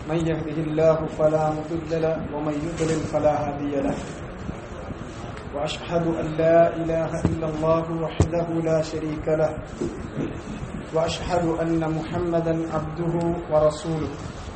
من يهده الله فلا مضل له ومن يضلل فلا هادي له واشهد ان لا اله الا الله وحده لا شريك له واشهد ان محمدا عبده ورسوله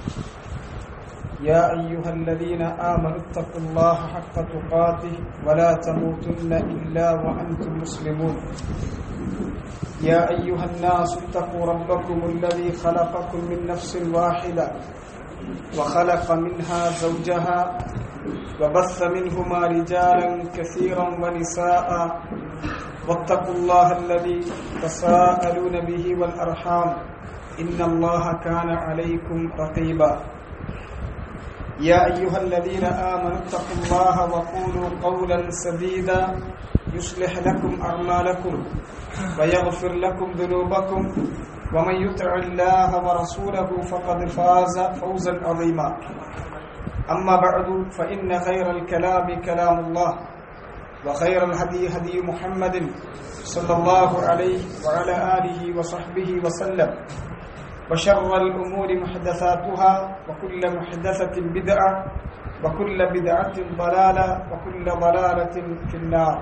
يا ايها الذين امنوا اتقوا الله حق تقاته ولا تموتن الا وانتم مسلمون يا ايها الناس اتقوا ربكم الذي خلقكم من نفس واحده وخلق منها زوجها وبث منهما رجالا كثيرا ونساء واتقوا الله الذي تساءلون به والارحام ان الله كان عليكم رقيبا يا ايها الذين امنوا اتقوا الله وقولوا قولا سديدا يصلح لكم اعمالكم ويغفر لكم ذنوبكم ومن يطع الله ورسوله فقد فاز فوزا عظيما أما بعد فإن خير الكلام كلام الله وخير الهدي هدي محمد صلى الله عليه وعلى آله وصحبه وسلم وشر الأمور محدثاتها وكل محدثة بدعة وكل بدعة ضلالة وكل ضلالة في النار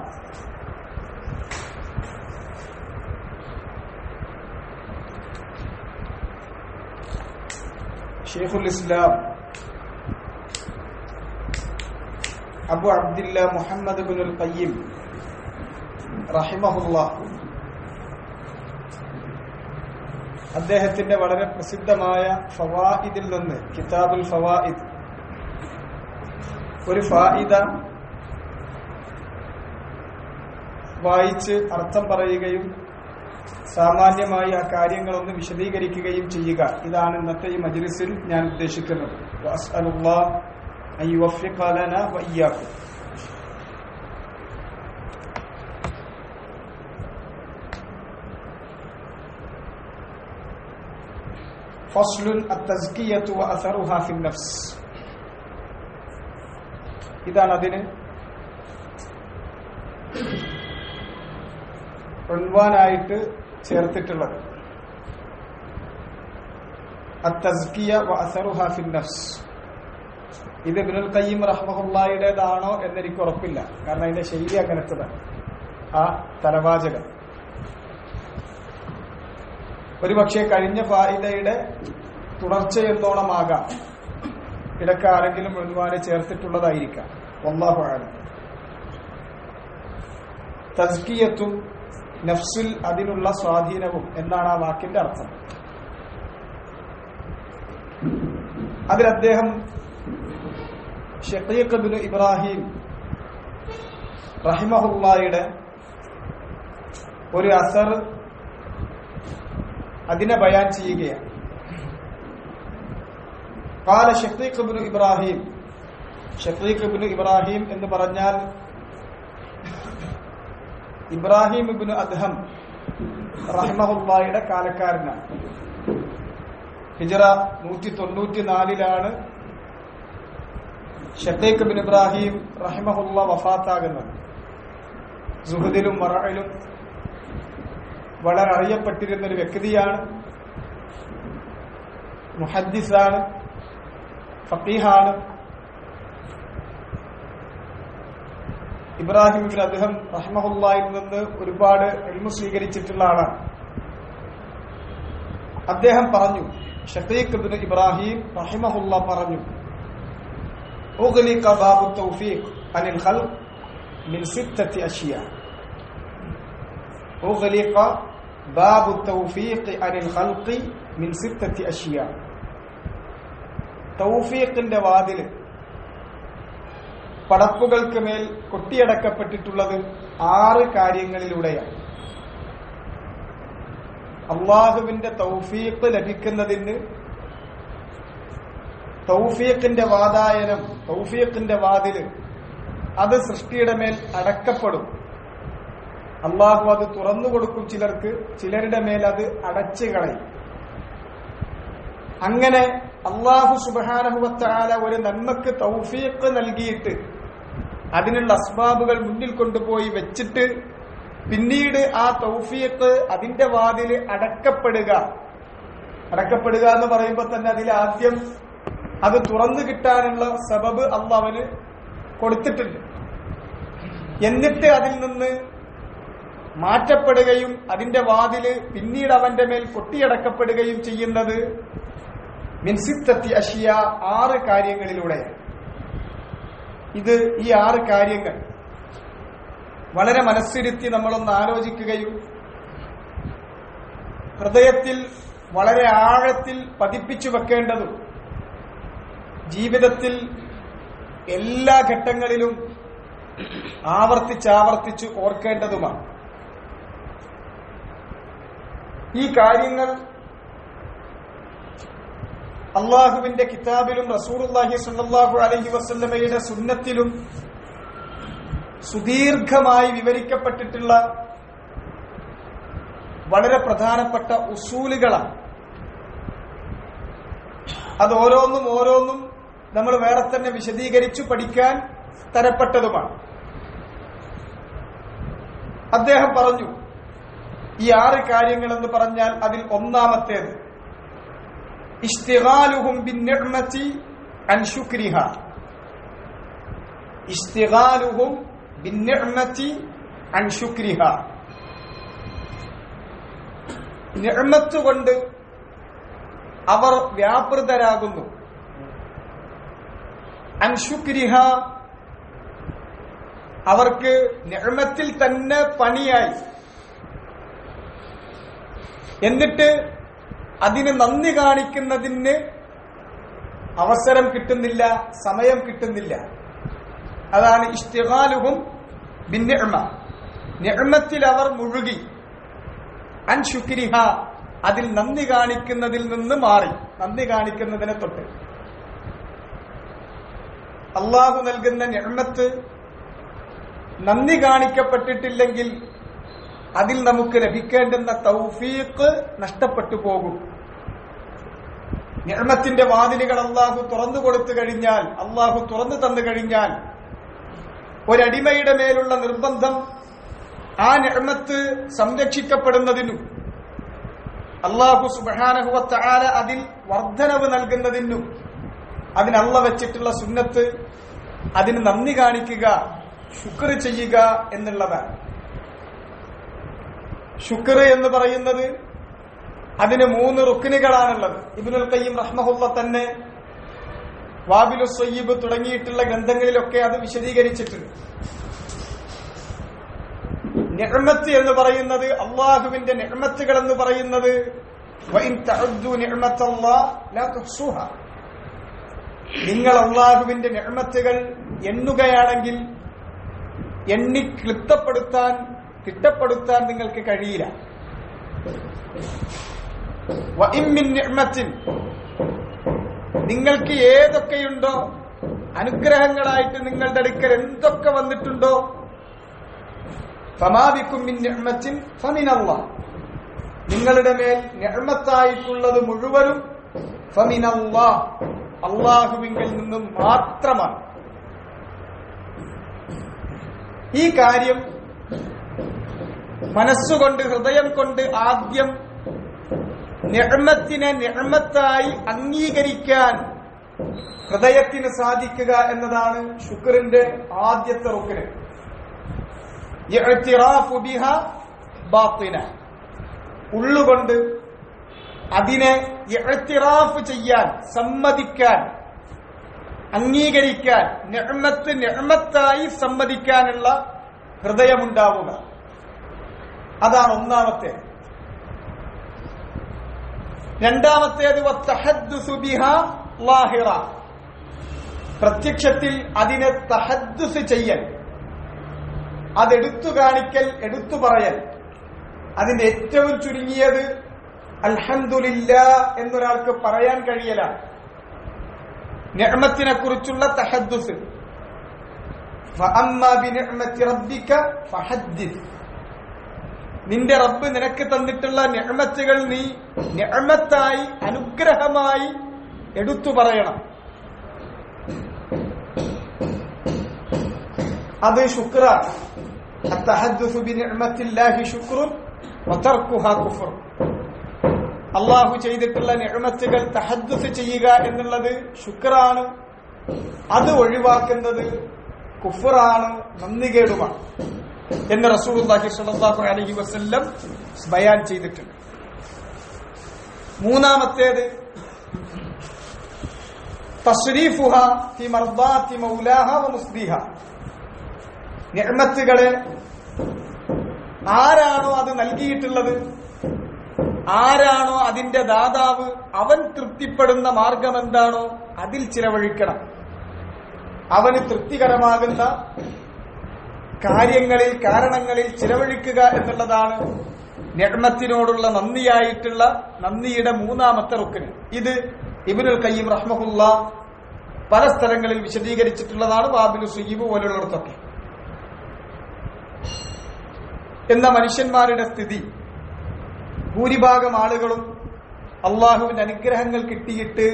شيخ الإسلام Abu Abdillah Muhammad bin Qayyim റഹിമഹുല്ല അദ്ദേഹത്തിന്റെ വളരെ പ്രസിദ്ധമായ ഫവായിദിൽ നിന്ന് കിതാബുൽ ഫവായിദ് ഒരു ഫായിദ വായിച്ച് അർത്ഥം പറയുകയും സാമാന്യമായി ആ കാര്യങ്ങളൊന്ന് വിശദീകരിക്കുകയും ചെയ്യുക ഇതാണ് ഇന്നത്തെ ഈ മജ്ലിസിൽ ഞാൻ ഉദ്ദേശിക്കുന്നത് أن يوفق لنا وإياكم فصل التزكية وأثرها في النفس ഇതാണ് അതിന് ഉൺവാനായിട്ട് ചേർത്തിട്ടുള്ളത് അത്തസ്കിയ വ അസറുഹ ഫിൻ നഫ്സ് ഇത് ഇബ്നുൽ ഖയ്യിം റഹ്മഹുല്ലായുടേതാണോ എന്നെനിക്ക് ഉറപ്പില്ല കാരണം അതിന്റെ ശൈലി അങ്ങനത്തതാണ് ആ തലവാചകം ഒരുപക്ഷെ കഴിഞ്ഞ ഫായിദയുടെ തുടർച്ചയെന്നോണമാകാം ഇടയ്ക്ക് ആരെങ്കിലും മുൻവാനെ ചേർത്തിട്ടുള്ളതായിരിക്കാം ഒന്നാഹുഴാണ് തസ്കിയത്തും നഫ്സിൽ അതിനുള്ള സ്വാധീനവും എന്നാണ് ആ വാക്കിന്റെ അർത്ഥം അതിൽ അദ്ദേഹം ഷക്കീഖ് ബിൻ ഇബ്രാഹിം റഹിമഹുല്ലായുടെ ഒരു അസർ അതിനെ ബയാൻ ചെയ്യുകയാണ് കാല Shaqiq bin Ibrahim Shaqiq bin Ibrahim എന്ന് പറഞ്ഞാൽ ഇബ്രാഹിം ഇബിൻ അദ്ഹം റഹിമഹുല്ലായുടെ കാലക്കാരനാണ് ഹിജറ നൂറ്റി തൊണ്ണൂറ്റി നാലിലാണ് ഷത്തേക്ക് ബിൻ ഇബ്രാഹിം റഹിമഹുല്ല വഫാത്താകുന്നത് സുഹദിലും മറയിലും വളരെ അറിയപ്പെട്ടിരുന്ന ഒരു വ്യക്തിയാണ് മുഹദ്ദിസാണ് ഫക്കീഹാണ് ഇബ്രാഹിം ബിൻ അദ്ദേഹം റഹ്മഹുല്ലായിൽ നിന്ന് ഒരുപാട് എൽമു സ്വീകരിച്ചിട്ടുള്ള ആളാണ് അദ്ദേഹം പറഞ്ഞു ഷത്തീഖ് ബിൻ ഇബ്രാഹിം റഹിമഹുല്ല പറഞ്ഞു أغلق باب التوفيق عن الخلق من ستة أشياء أغلق باب التوفيق عن الخلق من ستة أشياء തൗഫീഖിന്റെ വാതില് പടപ്പുകൾക്ക് മേൽ കൊട്ടിയടക്കപ്പെട്ടിട്ടുള്ളത് ആറ് കാര്യങ്ങളിലൂടെയാണ് അള്ളാഹുവിന്റെ തൗഫീഖ് ലഭിക്കുന്നതിന് തൗഫീഖിന്റെ വാതായനം തൗഫീഖിന്റെ വാതില് അത് സൃഷ്ടിയുടെ മേൽ അടക്കപ്പെടും അള്ളാഹു അത് തുറന്നു കൊടുക്കും ചിലർക്ക് ചിലരുടെ മേൽ അത് അടച്ചു കളയും അങ്ങനെ അള്ളാഹു സുബാനഹുവത്താല ഒരു നന്മക്ക് തൗഫീഖ് നൽകിയിട്ട് അതിനുള്ള അസ്ബാബുകൾ മുന്നിൽ കൊണ്ടുപോയി വെച്ചിട്ട് പിന്നീട് ആ തൗഫീഖ് അതിന്റെ വാതില് അടക്കപ്പെടുക അടക്കപ്പെടുക എന്ന് പറയുമ്പോൾ തന്നെ അതിൽ ആദ്യം അത് തുറന്നു കിട്ടാനുള്ള സബബ് അള്ളാഹ് അവന് കൊടുത്തിട്ടുണ്ട് എന്നിട്ട് അതിൽ നിന്ന് മാറ്റപ്പെടുകയും അതിന്റെ വാതില് പിന്നീട് അവന്റെ മേൽ കൊട്ടിയടക്കപ്പെടുകയും ചെയ്യുന്നത് മിൻസിത്തത്തി അഷിയ ആറ് കാര്യങ്ങളിലൂടെ ഇത് ഈ ആറ് കാര്യങ്ങൾ വളരെ മനസ്സിരുത്തി നമ്മളൊന്ന് ആലോചിക്കുകയും ഹൃദയത്തിൽ വളരെ ആഴത്തിൽ പതിപ്പിച്ചു വെക്കേണ്ടതും ജീവിതത്തിൽ എല്ലാ ഘട്ടങ്ങളിലും ആവർത്തിച്ചാവർത്തിച്ച് ഓർക്കേണ്ടതുമാണ് ഈ കാര്യങ്ങൾ അള്ളാഹുവിന്റെ കിതാബിലും റസൂറുല്ലാഹി സല്ലാഹു അലഹി വസ്ല്ലമയുടെ സുന്നത്തിലും സുദീർഘമായി വിവരിക്കപ്പെട്ടിട്ടുള്ള വളരെ പ്രധാനപ്പെട്ട ഉസൂലുകളാണ് അത് ഓരോന്നും ഓരോന്നും നമ്മൾ വേറെ തന്നെ വിശദീകരിച്ചു പഠിക്കാൻ തരപ്പെട്ടതുമാണ് അദ്ദേഹം പറഞ്ഞു ഈ ആറ് കാര്യങ്ങൾ എന്ന് പറഞ്ഞാൽ അതിൽ ഒന്നാമത്തേത് ഇഷ്തിഗാലുഹും ബിന്നിഅ്മതി അൻ ശുക്രിഹ ഇഷ്തിഗാലുഹും ബിന്നിഅ്മതി അൻ ശുക്രിഹ നിഅ്മത്ത് കൊണ്ട് അവർ വ്യാപൃതരാകുന്നു അൻ ശുക്രിഹ അവർക്ക് നിഅ്മത്തിൽ തന്നെ പണിയായി എന്നിട്ട് അതിന് നന്ദി കാണിക്കുന്നതിന് അവസരം കിട്ടുന്നില്ല സമയം കിട്ടുന്നില്ല അതാണ് ഇഷ്തിഹാലുഹും ബിന്നിഅ്മ നിഅ്മത്തിൽ അവർ മുഴുകി അൻ ശുക്രിഹ അതിൽ നന്ദി കാണിക്കുന്നതിൽ നിന്ന് മാറി നന്ദി കാണിക്കുന്നതിനെ തൊട്ട് അള്ളാഹു നൽകുന്ന നിഅ്മത്ത് നന്ദി കാണിക്കപ്പെട്ടിട്ടില്ലെങ്കിൽ അതിൽ നമുക്ക് ലഭിക്കേണ്ടുന്ന തൗഫീഖ് നഷ്ടപ്പെട്ടു പോകും നിഅ്മത്തിന്റെ വാതിലുകൾ അള്ളാഹു തുറന്നു കൊടുത്തു കഴിഞ്ഞാൽ അള്ളാഹു തുറന്നു തന്നു കഴിഞ്ഞാൽ ഒരടിമയുടെ മേലുള്ള നിർബന്ധം ആ നിഅ്മത്ത് സംരക്ഷിക്കപ്പെടുന്നതിനും അള്ളാഹു സുബാനഹുവത്താല അതിൽ വർധനവ് നൽകുന്നതിനും അതിനല്ല വെച്ചിട്ടുള്ള സുന്നത്ത് അതിന് നന്ദി കാണിക്കുക ശുക്ർ ചെയ്യുക എന്നുള്ളതാണ് ശുക്ർ എന്ന് പറയുന്നത് അതിന് മൂന്ന് റുക്കിനുകളാണുള്ളത് ഇബിനുൽ കയ്യം റഹ്മഹുല്ല തന്നെ വാബിലു സയ്യിബ് തുടങ്ങിയിട്ടുള്ള ഗ്രന്ഥങ്ങളിലൊക്കെ അത് വിശദീകരിച്ചിട്ടുണ്ട് നിഅ്മത്ത് എന്ന് പറയുന്നത് അള്ളാഹുവിന്റെ നിഅ്മത്തുകൾ എന്ന് പറയുന്നത് വഇൻ തഅദ്ദു നിഅ്മത്തല്ലാഹ് ലാ തുഹ്സുഹ നിങ്ങൾ അള്ളാഹുവിന്റെ നിഅ്മത്തുകൾ എണ്ണുകയാണെങ്കിൽ എണ്ണി ക്ലിപ്തപ്പെടുത്താൻ തിട്ടപ്പെടുത്താൻ നിങ്ങൾക്ക് കഴിയില്ല വഇൻ മിൻ നിഅ്മത്തിൻ നിങ്ങൾക്ക് ഏതൊക്കെയുണ്ടോ അനുഗ്രഹങ്ങളായിട്ട് നിങ്ങളുടെ അടുക്കൽ എന്തൊക്കെ വന്നിട്ടുണ്ടോ ഫമാബിക്കും മിൻ നിഅ്മത്തിൻ ഫമിനല്ലാഹ് നിങ്ങളുടെ മേൽ നിഅ്മത്തായിട്ടുള്ളത് മുഴുവനും ഫമിനല്ലാഹ് അള്ളാഹുവിങ്കിൽ നിന്നും മാത്രമാണ് ഈ കാര്യം മനസ്സുകൊണ്ട് ഹൃദയം കൊണ്ട് ആദ്യം നിഅ്മത്തിനെ നിഅ്മത്തായി അംഗീകരിക്കാൻ ഹൃദയത്തിന് സാധിക്കുക എന്നതാണ് ശുക്രിന്റെ ആദ്യത്തെ റുക്കിന് ഇഅ്തിറാഫു ബിഹ ബാത്തിന ഉള്ളുകൊണ്ട് അതിനെ ഇഅ്തിറാഫ് ചെയ്യാൻ സമ്മതിക്കാൻ അംഗീകരിക്കാൻ നിഅ്മത്ത് നിഅ്മത്തായി സമ്മതിക്കാനുള്ള ഹൃദയമുണ്ടാവുക അതാണ് ഒന്നാമത്തെ രണ്ടാമത്തേത് വത്തഹദ്ദുസു ബിഹ ലാഹിറ പ്രത്യക്ഷത്തിൽ അതിനെ തഹദ്ദുസ് ചെയ്യൽ അതെടുത്തു കാണിക്കൽ എടുത്തു പറയൽ അതിന്റെ ഏറ്റവും ചുരുങ്ങിയത് അൽഹന്ദില്ല എന്നൊരാൾക്ക് പറയാൻ കഴിയലാണ് നിഅ്മത്തിനെ കുറിച്ചുള്ള തഹദ്ദുസ് ഫഅമ്മാ ബിനിഅ്മത്തി റബ്ബിക ഫഹദ്ദിസ് നിന്റെ റബ്ബ് നിനക്ക് തന്നിട്ടുള്ള നിഅ്മത്തുകൾ നീ നിഅ്മത്തായി അനുഗ്രഹമായി എടുത്തു പറയണം അത് ശുക്രാണ് التحدث بنعمة الله شكر وتركها كفر അള്ളാഹു ചെയ്തിട്ടുള്ള നിഴമത്തുകൾ തഹദ്ദുസ് ചെയ്യുക എന്നുള്ളത് ശുക്രാണ് അത് ഒഴിവാക്കുന്നത് കുഫറാണ് നന്ദികേടുമാണ് എന്ന് റസൂലുള്ളാഹി സ്വല്ലല്ലാഹു അലൈഹി വസല്ലം ബയാൻ ചെയ്തിട്ടുണ്ട് മൂന്നാമത്തേത് തസ്രീഫുഹ ഫി മർദാത്തി മൗലാഹ വ മുസ്ദിഹ നിഅമത്തുകളെ ആരാണോ അത് നൽകിയിട്ടുള്ളത് ആരാണോ അതിന്റെ ദാതാവ് അവൻ തൃപ്തിപ്പെടുന്ന മാർഗം എന്താണോ അതിൽ ചിലവഴിക്കണം അവന് തൃപ്തികരമാകുന്ന കാര്യങ്ങളിൽ കാരണങ്ങളിൽ ചിലവഴിക്കുക എന്നുള്ളതാണ് നിഴമത്തിനോടുള്ള നന്ദിയായിട്ടുള്ള നന്ദിയുടെ മൂന്നാമത്തെ റുക്കിന് ഇത് ഇബിനുൽ കയ്യം റഹ്മഹുല്ല പല സ്ഥലങ്ങളിൽ വിശദീകരിച്ചിട്ടുള്ളതാണ് വാബിലു സുയീബ് പോലുള്ളിടത്തൊക്കെ എന്ന മനുഷ്യന്മാരുടെ സ്ഥിതി ഭൂരിഭാഗം ആളുകളും അള്ളാഹുവിന്റെ അനുഗ്രഹങ്ങൾ കിട്ടിയിട്ട്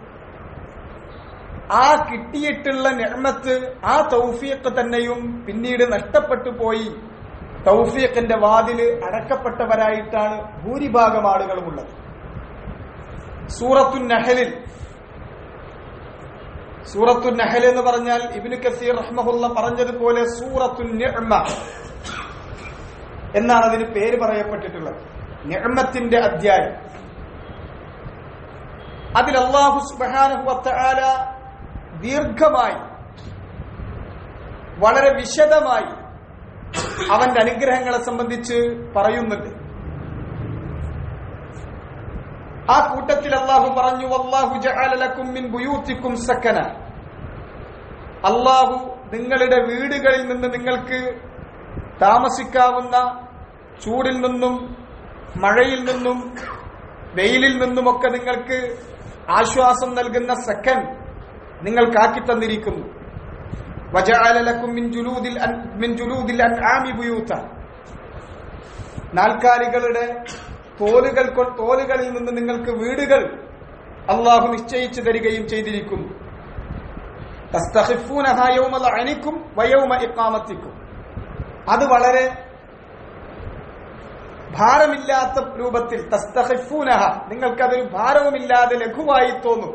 ആ കിട്ടിയിട്ടുള്ള നിർമ്മത്ത് ആ തൗഫീഖ് തന്നെയും പിന്നീട് നഷ്ടപ്പെട്ടു പോയി തൗഫീഖിന്റെ വാതില് അടക്കപ്പെട്ടവരായിട്ടാണ് ഭൂരിഭാഗം ആളുകളും ഉള്ളത് സൂറത്തു നഹലിൽ സൂറത്തു നഹൽ എന്ന് പറഞ്ഞാൽ ഇബിനു കസീർ റഹ്മഹുല്ല പറഞ്ഞതുപോലെ സൂറത്തു നിഅ്മ എന്നാണ് അതിന് പേര് പറയപ്പെട്ടിട്ടുള്ളത് നിഅ്മത്തിന്റെ അധ്യായം അതിൽ അള്ളാഹു സുബ്ഹാനഹു വതആല ദീർഘമായി വളരെ വിശദമായി അവന്റെ അനുഗ്രഹങ്ങളെ സംബന്ധിച്ച് പറയുന്നുണ്ട് ആ കൂട്ടത്തിൽ അള്ളാഹു പറഞ്ഞു അള്ളാഹു ജഅലലക്കും മിൻ ബുയൂത്തിക്കും സക്കന അള്ളാഹു നിങ്ങളുടെ വീടുകളിൽ നിന്ന് നിങ്ങൾക്ക് താമസിക്കാവുന്ന ചൂടിൽ നിന്നും മഴയിൽ നിന്നും വെയിലിൽ നിന്നുമൊക്കെ നിങ്ങൾക്ക് ആശ്വാസം നൽകുന്ന സക്കൻ നിങ്ങൾക്കാക്കി തന്നിരിക്കുന്നു വജഅലലക്കും മിൻ ജുലൂദിൽ അൻ- മിൻ ജുലൂദിൽ അൻആമി ബുയൂത്ത നാൽക്കാലികളുടെ തോലുകൾ കൊ- തോലുകളിൽ നിന്ന് നിങ്ങൾക്ക് വീടുകൾ അള്ളാഹു നിശ്ചയിച്ചു തരികയും ചെയ്തിരിക്കുന്നു തസ്തഖിഫൂനഹാ യൗമ ലഅനിക്കും വയൗമ ഇഖാമത്തിക്കും അത് വളരെ ഭാരമില്ലാത്ത രൂപത്തിൽ തസ്തഖിഫൂനഹ നിങ്ങൾക്കതൊരു ഭാരവുമില്ലാതെ ലഘുവായി തോന്നും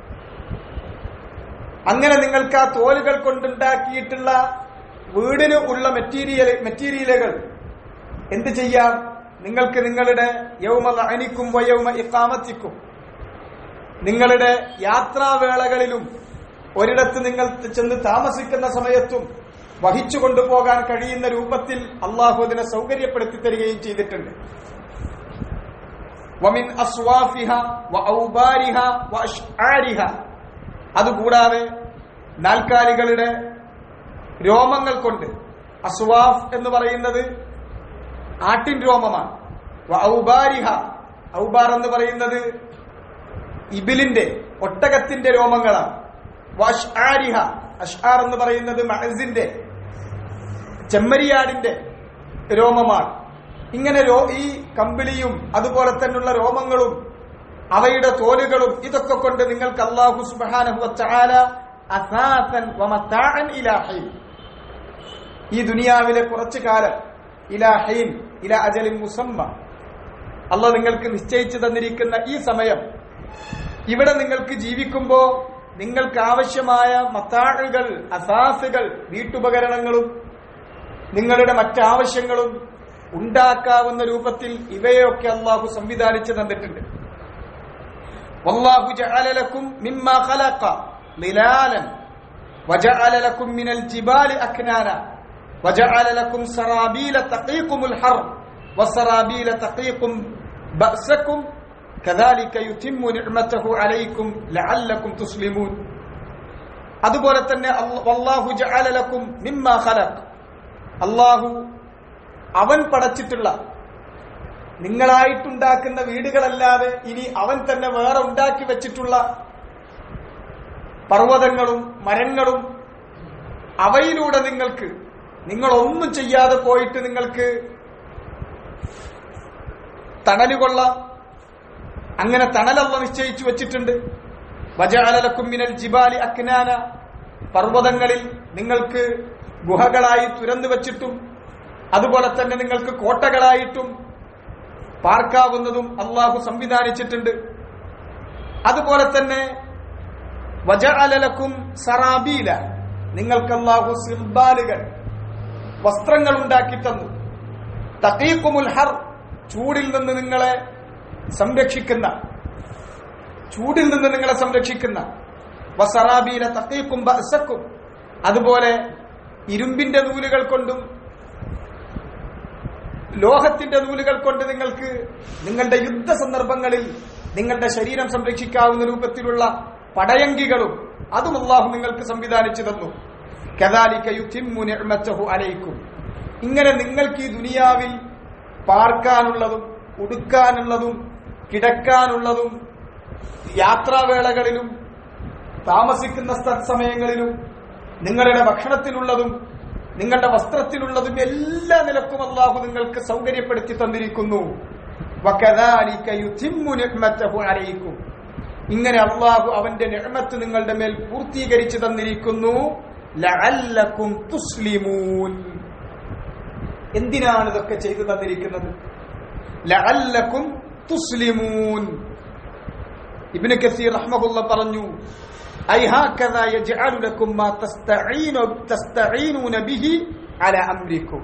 അങ്ങനെ നിങ്ങൾക്ക് ആ തോലുകൾ കൊണ്ടുണ്ടാക്കിയിട്ടുള്ള വീടിന് ഉള്ള മെറ്റീരിയൽ മെറ്റീരിയലുകൾ എന്ത് ചെയ്യാം നിങ്ങൾക്ക് നിങ്ങളുടെ യൗമ അനിക്കും വയൗമ ഇക്കാമത്തിക്കും നിങ്ങളുടെ യാത്രാവേളകളിലും ഒരിടത്ത് നിങ്ങൾ ചെന്ന് താമസിക്കുന്ന സമയത്തും വഹിച്ചു കൊണ്ടുപോകാൻ കഴിയുന്ന രൂപത്തിൽ അള്ളാഹു അതിനെ സൗകര്യപ്പെടുത്തി തരികയും ചെയ്തിട്ടുണ്ട് വമിൻ അസ്വാഫിഹ വ ഔബാരിഹ വ അഷ്ആരിഹ അതുകൂടാതെ നാൽക്കാലികളുടെ രോമങ്ങൾ കൊണ്ട് അസ്വാഫ് എന്ന് പറയുന്നത് ആട്ടിൻ രോമമാണ് വ ഔബാരിഹ ഔബാർ എന്ന് പറയുന്നത് ഇബിലിന്റെ ഒട്ടകത്തിന്റെ രോമങ്ങളാണ് വ അഷ്ആരിഹ അഷ്ആർ എന്ന് പറയുന്നത് മഹസിന്റെ ചെമ്മരിയാടിന്റെ രോമമാണ് ഇങ്ങനെ രോ ഈ കമ്പിളിയും അതുപോലെ തന്നെയുള്ള രോമങ്ങളും അവയുടെ തോലുകളും ഇതൊക്കെ കൊണ്ട് നിങ്ങൾക്ക് അള്ളാഹു സുബ്ഹാനഹു വതആല അസാസൻ വമതാഅൻ ഇലാ ഹീൻ ഈ ദുനിയാവിലെ കുറച്ചു കാലം ഇലാ ഹീൻ ഇലാ അജലിൻ മുസമ്മ അള്ളാഹ് നിങ്ങൾക്ക് നിശ്ചയിച്ചു തന്നിരിക്കുന്ന ഈ സമയം ഇവിടെ നിങ്ങൾക്ക് ജീവിക്കുമ്പോ നിങ്ങൾക്ക് ആവശ്യമായ മത്താഴുകൾ അസാസുകൾ വീട്ടുപകരണങ്ങളും നിങ്ങളുടെ മറ്റാവശ്യങ്ങളും ഉണ്ടാക്കാവുന്ന രൂപത്തിൽ ഇവയൊക്കെ അള്ളാഹു സംവിധാനിച്ചു തന്നിട്ടുണ്ട് والله جعل لكم مما خلق ظلالا وجعل لكم من الجبال أكنانا وجعل لكم سرابيل تقيكم الحر وسرابيل تقيكم بأسكم كذلك يتم نعمته عليكم لعلكم تسلمون അതുപോലെ തന്നെ വല്ലാഹു ജഅല ലക്കും മിമ്മ ഖലഖ് അല്ലാഹു അവൻ പടച്ചിട്ടുള്ള നിങ്ങളായിട്ടുണ്ടാക്കുന്ന വീടുകളല്ലാതെ ഇനി അവൻ തന്നെ വേറെ ഉണ്ടാക്കി വെച്ചിട്ടുള്ള പർവ്വതങ്ങളും മരങ്ങളും അവയിലൂടെ നിങ്ങൾക്ക് നിങ്ങളൊന്നും ചെയ്യാതെ പോയിട്ട് നിങ്ങൾക്ക് തണല് കൊള്ളാം അങ്ങനെ തണലല്ല നിശ്ചയിച്ചു വെച്ചിട്ടുണ്ട് വജാലലക്കും മിനൽ ജിബാലി അക്നാന പർവ്വതങ്ങളിൽ നിങ്ങൾക്ക് ഗുഹകളായി തുരന്നു വെച്ചിട്ടും അതുപോലെ തന്നെ നിങ്ങൾക്ക് കോട്ടകളായിട്ടും പാർക്കാവുന്നതും അള്ളാഹു സംവിധാനിച്ചിട്ടുണ്ട് അതുപോലെ തന്നെ വജഅലലക്കും സറാബീല നിങ്ങൾക്ക് അള്ളാഹു സിർബാലുകൾ വസ്ത്രങ്ങൾ ഉണ്ടാക്കി തന്നു തഖീഖുമുൽ ഹർ ചൂടിൽ നിന്ന് നിങ്ങളെ സംരക്ഷിക്കുന്ന ചൂടിൽ നിന്ന് നിങ്ങളെ സംരക്ഷിക്കുന്ന വസറാബീല തഖീഖും ബഅസക്കും അതുപോലെ ഇരുമ്പിന്റെ നൂലുകൾ കൊണ്ടും ലോഹത്തിന്റെ നൂലുകൾ കൊണ്ട് നിങ്ങൾക്ക് നിങ്ങളുടെ യുദ്ധ സന്ദർഭങ്ങളിൽ നിങ്ങളുടെ ശരീരം സംരക്ഷിക്കാവുന്ന രൂപത്തിലുള്ള പടയങ്കികളും അതും അള്ളാഹു നിങ്ങൾക്ക് സംവിധാനിച്ചു തന്നു കദാലിക യുത്തിമ്മു നിഅ്മതഹു അലൈക്കും ഇങ്ങനെ നിങ്ങൾക്ക് ഈ ദുനിയാവിൽ പാർക്കാനുള്ളതും ഉടുക്കാനുള്ളതും കിടക്കാനുള്ളതും യാത്രാവേളകളിലും താമസിക്കുന്ന സ്ഥലസമയങ്ങളിലും നിങ്ങളുടെ ഭക്ഷണത്തിലുള്ളതും നിങ്ങളുടെ വസ്ത്രത്തിലുള്ളതും എല്ലാ നിലക്കും അള്ളാഹു നിങ്ങൾക്ക് സൗകര്യപ്പെടുത്തി തന്നിരിക്കുന്നു വകദാലിക യുതിമ്മു നിഅ്മതഹു അലൈക്കും ഇങ്ങനെ അള്ളാഹു അവന്റെ നിഅ്മത്ത് നിങ്ങളുടെ മേൽ പൂർത്തീകരിച്ചു തന്നിരിക്കുന്നു ലഅല്ലക്കും തുസ്ലിമൂൻ എന്തിനാണ് ഇതൊക്കെ ചെയ്തു തന്നിരിക്കുന്നത് ലഅല്ലക്കും തുസ്ലിമൂൻ ഇബ്നു കസീർ റഹ്മഹുള്ള പറഞ്ഞു ഐ ഹാക്കദാ യജ്അലു ലക്കും മാ തസ്തഈനു തസ്തഈനൂന ബിഹി അലാ അംരിക്കും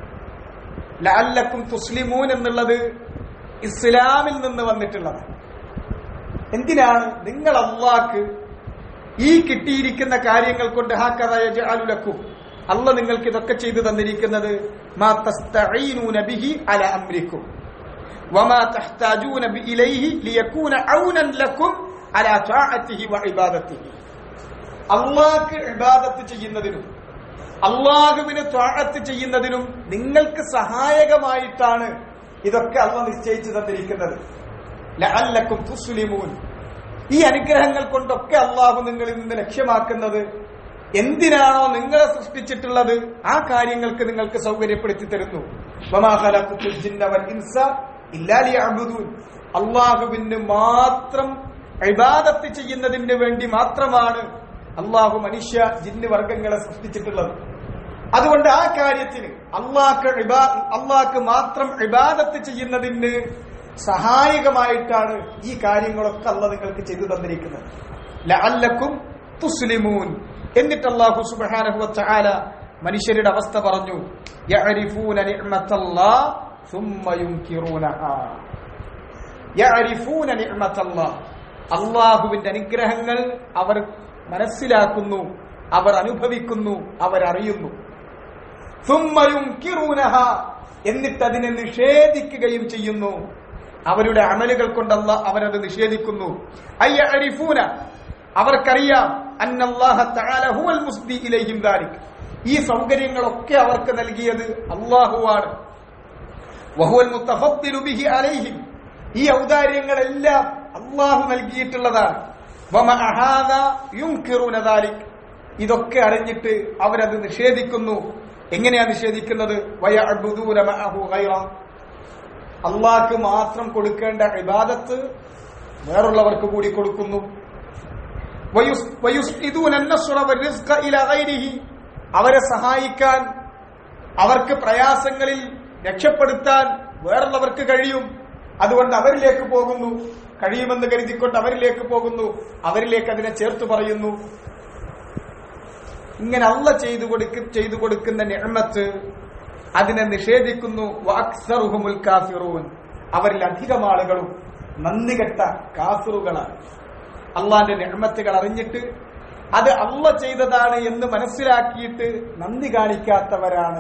ലഅല്ലക്കും തുസ്ലിമൂൻ എന്നുള്ളത് ഇസ്ലാമിൽ നിന്ന് വന്നിട്ടുള്ളതാണ് എന്തിനാണ് നിങ്ങൾ അള്ളാഹ്ക്ക് ഈ കിട്ടിയിരിക്കുന്ന കാര്യങ്ങൾ കൊണ്ട് ഹാക്കദാ യജ്അലു ലക്കും അല്ല നിങ്ങൾക്ക് ഇതൊക്കെ ചെയ്തു തന്നിരിക്കുന്നത് മാ തസ്തഈനൂന ബിഹി അലാ അംരിക്കും وما تحتاجون إليه ليكون عونا لكم على طاعته وعبادته അള്ളാഹ്ക്ക് ഇബാദത്ത് ചെയ്യുന്നതിനും അള്ളാഹുവിന് ത്വാഴത്ത് ചെയ്യുന്നതിനും നിങ്ങൾക്ക് സഹായകമായിട്ടാണ് ഇതൊക്കെ അള്ള നിശ്ചയിച്ചു തന്നിരിക്കുന്നത് ലഅല്ലക്കും തുസ്ലിമൂൻ ഈ അനുഗ്രഹങ്ങൾ കൊണ്ടൊക്കെ അള്ളാഹു നിങ്ങളിൽ നിന്ന് ലക്ഷ്യമാക്കുന്നത് എന്തിനാണോ നിങ്ങളെ സൃഷ്ടിച്ചിട്ടുള്ളത് ആ കാര്യങ്ങൾക്ക് നിങ്ങൾക്ക് സൗകര്യപ്പെടുത്തി തരുന്നു വമാ ഖലഖത്തുൽ ജിന്ന വൽ ഇൻസ ഇല്ലാ ലിയഅ്ബുദൂൻ അള്ളാഹുവിന് മാത്രം ഇബാദത്ത് ചെയ്യുന്നതിന് വേണ്ടി മാത്രമാണ് അള്ളാഹു മനുഷ്യ ജിന്ന് വർഗങ്ങളെ സൃഷ്ടിച്ചിട്ടുള്ളത് അതുകൊണ്ട് ആ കാര്യത്തിന് അള്ളാഹ് അള്ളാഹ്ക്ക് മാത്രം ഇബാദത്ത് ചെയ്യുന്നതിന് സഹായകമായിട്ടാണ് ഈ കാര്യങ്ങളൊക്കെ അല്ല നിങ്ങൾക്ക് ചെയ്തു തന്നിരിക്കുന്നത് ലഅല്ലക്കും തുസ്ലിമൂൻ എന്നിട്ട് അള്ളാഹു സുബ്ഹാനഹു വതആല മനുഷ്യരുടെ അവസ്ഥ പറഞ്ഞു യഅരിഫൂന നിഅമത്തല്ലാഹ് ثم ينكرونها يعرفون نعمة الله അള്ളാഹുവിന്റെ അനുഗ്രഹങ്ങൾ അവർ മനസ്സിലാക്കുന്നു അവർ അനുഭവിക്കുന്നു അവർ അറിയുന്നു എന്നിട്ട് അതിനെ നിഷേധിക്കുകയും ചെയ്യുന്നു അവരുടെ അമലുകൾ കൊണ്ടല്ല അവരത് നിഷേധിക്കുന്നു അയ്യരിഫൂന അവർക്കറിയാം അന്നല്ലാഹ തആല ഹുവൽ മുസ്ദി ഇലൈഹിം ദാലിക് ഈ സൗകര്യങ്ങളൊക്കെ അവർക്ക് നൽകിയത് അള്ളാഹുവാണ് വഹുവൽ മുത്തഫദ്ദിലു ബിഹി അലൈഹിം ഈ ഔദാര്യങ്ങളെല്ലാം അള്ളാഹു നൽകിയിട്ടുള്ളതാണ് വമഅ ഹാദാ യുൻകിറൂന ദാലിക് ഇതൊക്കെ അറിഞ്ഞിട്ട് അവരത് നിഷേധിക്കുന്നു എങ്ങനെയാ നിഷേധിക്കുന്നത് വയഅബ്ദൂന മഅഹു ഗൈറ അള്ളാഹ്ക്ക് മാത്രം കൊടുക്കേണ്ട ഇബാദത്ത് വേറുള്ളവർക്ക് കൂടി കൊടുക്കുന്നു വയുസ് വയുസ്ഇദൂന അൻ-നസ്റ വർ-റിസ്ഖ ഇലാ ഗൈരിഹി അവരെ സഹായിക്കാൻ അവർക്ക് പ്രയാസങ്ങളിൽ രക്ഷപ്പെടുത്താൻ വേറുള്ളവർക്ക് കഴിയും അതുകൊണ്ട് അവരിലേക്ക് പോകുന്നു കഴിയുമെന്ന് കരുതിക്കൊണ്ട് അവരിലേക്ക് പോകുന്നു അവരിലേക്ക് അതിനെ ചേർത്ത് പറയുന്നു ഇങ്ങനെ അള്ള ചെയ്തു കൊടുക്ക ചെയ്തു കൊടുക്കുന്ന നിഅമത്ത് അതിനെ നിഷേധിക്കുന്നു വാക്സറുഹുമുൽ കാഫിറൂൻ അവരിൽ അധികം ആളുകളും നന്ദി കെട്ട കാഫിറുകളാണ് അള്ളാന്റെ നിഅമത്തുകൾ അറിഞ്ഞിട്ട് അത് അള്ള ചെയ്തതാണ് എന്ന് മനസ്സിലാക്കിയിട്ട് നന്ദി കാണിക്കാത്തവരാണ്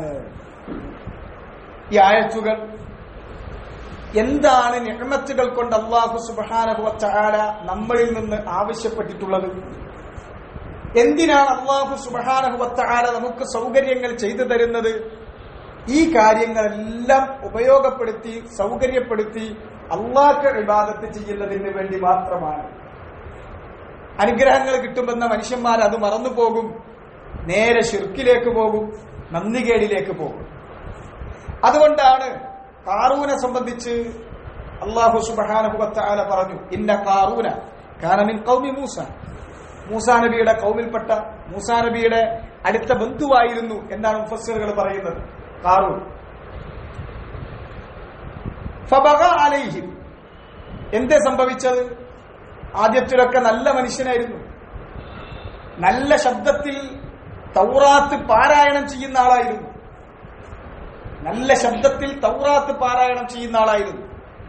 ഈ ആയത്തുകൾ എന്താണ് നിഅമത്തുകൾ കൊണ്ട് അള്ളാഹു സുബ്ഹാനഹു വതആല നമ്മളിൽ നിന്ന് ആവശ്യപ്പെട്ടിട്ടുള്ളത് എന്തിനാണ് അള്ളാഹു സുബ്ഹാനഹു വതആല നമുക്ക് സൗകര്യങ്ങൾ ചെയ്തു തരുന്നത് ഈ കാര്യങ്ങളെല്ലാം ഉപയോഗപ്പെടുത്തി സൗകര്യപ്പെടുത്തി അള്ളാഹ് ഇബാദത്ത് ചെയ്യുന്നതിന് വേണ്ടി മാത്രമാണ് അനുഗ്രഹങ്ങൾ കിട്ടുമെന്ന മനുഷ്യന്മാർ അത് മറന്നു പോകും നേരെ ഷിർക്കിലേക്ക് പോകും നന്ദികേടിലേക്ക് പോകും അതുകൊണ്ടാണ് കാറൂനെ സംബന്ധിച്ച് അള്ളാഹു സുബാനുഭവത്താല പറഞ്ഞു ഇന്ന കാറൂന കാനമിൻ കൗമി മൂസ മൂസാ നബിയുടെ കൗമിൽപ്പെട്ട മൂസാ നബിയുടെ അടുത്ത ബന്ധുവായിരുന്നു എന്നാണ് മുഫസ്സിറുകൾ പറയുന്നത് കാറൂൻ ഫബഗ അലൈഹിം എന്തേ സംഭവിച്ചത് ആദ്യത്തിലൊക്കെ നല്ല മനുഷ്യനായിരുന്നു നല്ല ശബ്ദത്തിൽ തൗറാത്ത് പാരായണം ചെയ്യുന്ന ആളായിരുന്നു നല്ല ശബ്ദത്തിൽ തൗറാത്ത് പാരായണം ചെയ്യുന്ന ആളായിരുന്നു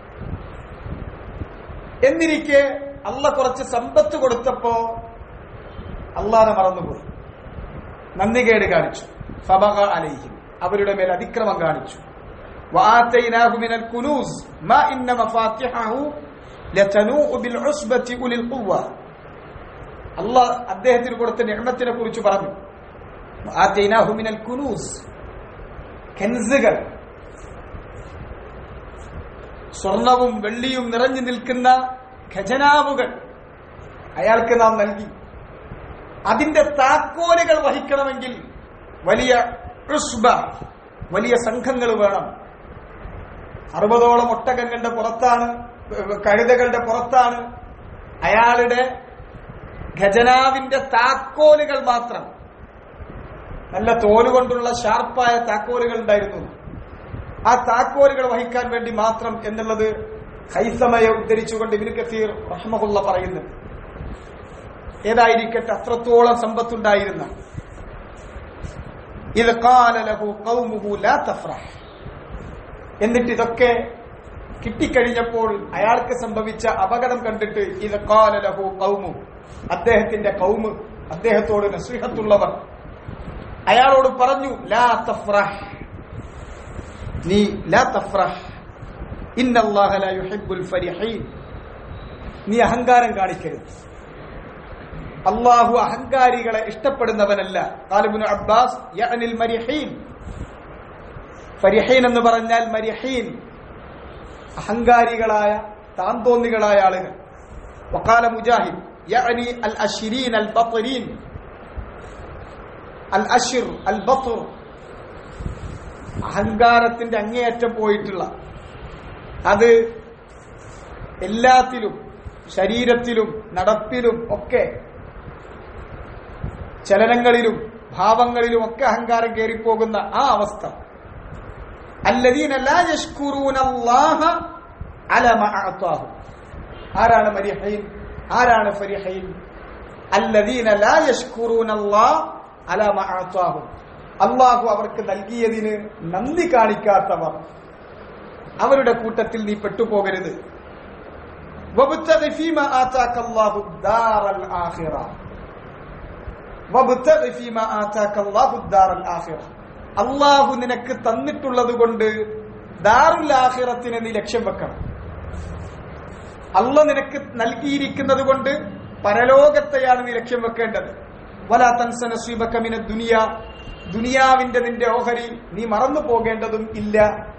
എന്നിരിക്കെ അല്ല കുറച്ച് സമ്പത്ത് കൊടുത്തപ്പോ അള്ളാനെ മറന്നുപോയി നന്ദികേട് കാണിച്ചു ഫബക അലൈഹിം അവരുടെ മേൽ അതിക്രമം കാണിച്ചു وآتيناه من الكنوز ما إن مفاتحه لتنوء بالعصبة أولي القوة അള്ളാഹ് അദ്ദേഹത്തിന് കൊടുത്ത നിഅമത്തിനെ കുറിച്ച് പറഞ്ഞു ആതൈനാഹു മിനൽ കുനൂസ് കെൻസുകൾ സ്വർണവും വെള്ളിയും നിറഞ്ഞു നിൽക്കുന്ന ഖജനാവുകൾ അയാൾക്ക് നാം നൽകി അതിന്റെ താക്കോലുകൾ വഹിക്കണമെങ്കിൽ വലിയ ഉസ്ബ വലിയ സംഘങ്ങൾ വേണം അറുപതോളം ഒട്ടകങ്ങളുടെ പുറത്താണ് കഴുതകളുടെ പുറത്താണ് അയാളുടെ ഖജനാവിന്റെ താക്കോലുകൾ മാത്രം നല്ല തോലുകൊണ്ടുള്ള ഷാർപ്പായ താക്കോലുകൾ ഉണ്ടായിരുന്നു ആ താക്കോലുകൾ വഹിക്കാൻ വേണ്ടി മാത്രം എന്നുള്ളത് ഹൈസമയെ ഉദ്ധരിച്ചുകൊണ്ട് ഇബിന് കസീർ റഹ്മഹുല്ല പറയുന്നുണ്ട് ഏതായിരിക്കട്ടെ അത്രത്തോളം സമ്പത്തുണ്ടായിരുന്ന ഇത് കാലലഹു കൗമുഹു ലാ തഫ്രഹ് എന്നിട്ട് ഇതൊക്കെ കിട്ടിക്കഴിഞ്ഞപ്പോൾ അയാൾക്ക് സംഭവിച്ച അപകടം കണ്ടിട്ട് ഇത് കാലലഹു കൗമു അദ്ദേഹത്തിന്റെ കൗമ് അദ്ദേഹത്തോട് നസ്രിഹത്തുള്ളവർ അയാളോട് പറഞ്ഞു ലാ തഫ്രഹ് നീ ലാ തഫ്രഹ് ഇന്നല്ലാഹ ലാ യുഹിബ്ബുൽ ഫരിഹീൻ നീ അഹങ്കാരം കാണിക്കരുത് അള്ളാഹു അഹങ്കാരികളെ ഇഷ്ടപ്പെടുന്നവനല്ല കാലിബുൻ അബ്ബാസ് യഅനിൽ മരിഹീൻ ഫരിഹീൻ എന്ന് പറഞ്ഞാൽ മരിഹീൻ അഹങ്കാരികളായ താന്തോന്നികളായ ആളുകൾ വക്കാല മുജാഹിദ് യഅനി അൽ അഷിരീൻ അൽ ബത്രീൻ അൽ അഷിർ അൽ ബത്തുർ അഹങ്കാരത്തിന്റെ അങ്ങേയറ്റം പോയിട്ടുള്ള അത് എല്ലാത്തിലും ശരീരത്തിലും നടപ്പിലും ഒക്കെ ചലനങ്ങളിലും ഭാവങ്ങളിലും ഒക്കെ അഹങ്കാരം കയറിപ്പോകുന്ന ആ അവസ്ഥ അല്ലദീന ലാ യഷ്കുറൂന അല്ലാഹ അല മാ അഅതാഹു ആരാണ് മരിഹീൻ ആരാണ് ഫരിഹീൻ അല്ലദീന ലാ യഷ്കുറൂന അല്ലാഹ അല മാ അഅതാഹു അള്ളാഹു അവർക്ക് നൽകിയതിന് നന്ദി കാണിക്കാത്തവർ അവരുടെ കൂട്ടത്തിൽ നീ പെട്ടുപോകരുത് وابتغ فيما آتاك الله الدار الآخرة وابتغ فيما آتاك الله الدار الآخرة അള്ളാഹു നിനക്ക് തന്നിട്ടുള്ളത് കൊണ്ട് ദാറുൽ ആഖിറത്തിനെ നീ ലക്ഷ്യം വെക്കണം അല്ല നിനക്ക് നൽകിയിരിക്കുന്നത് കൊണ്ട് പരലോകത്തെയാണ് നീ ലക്ഷ്യം വെക്കേണ്ടത് വലാ തൻസ നസീബക മിന ദുനിയ ദുനിയാവിന്റെ നിന്റെ ഓഹരി നീ മറന്നു പോകേണ്ടതും ഇല്ല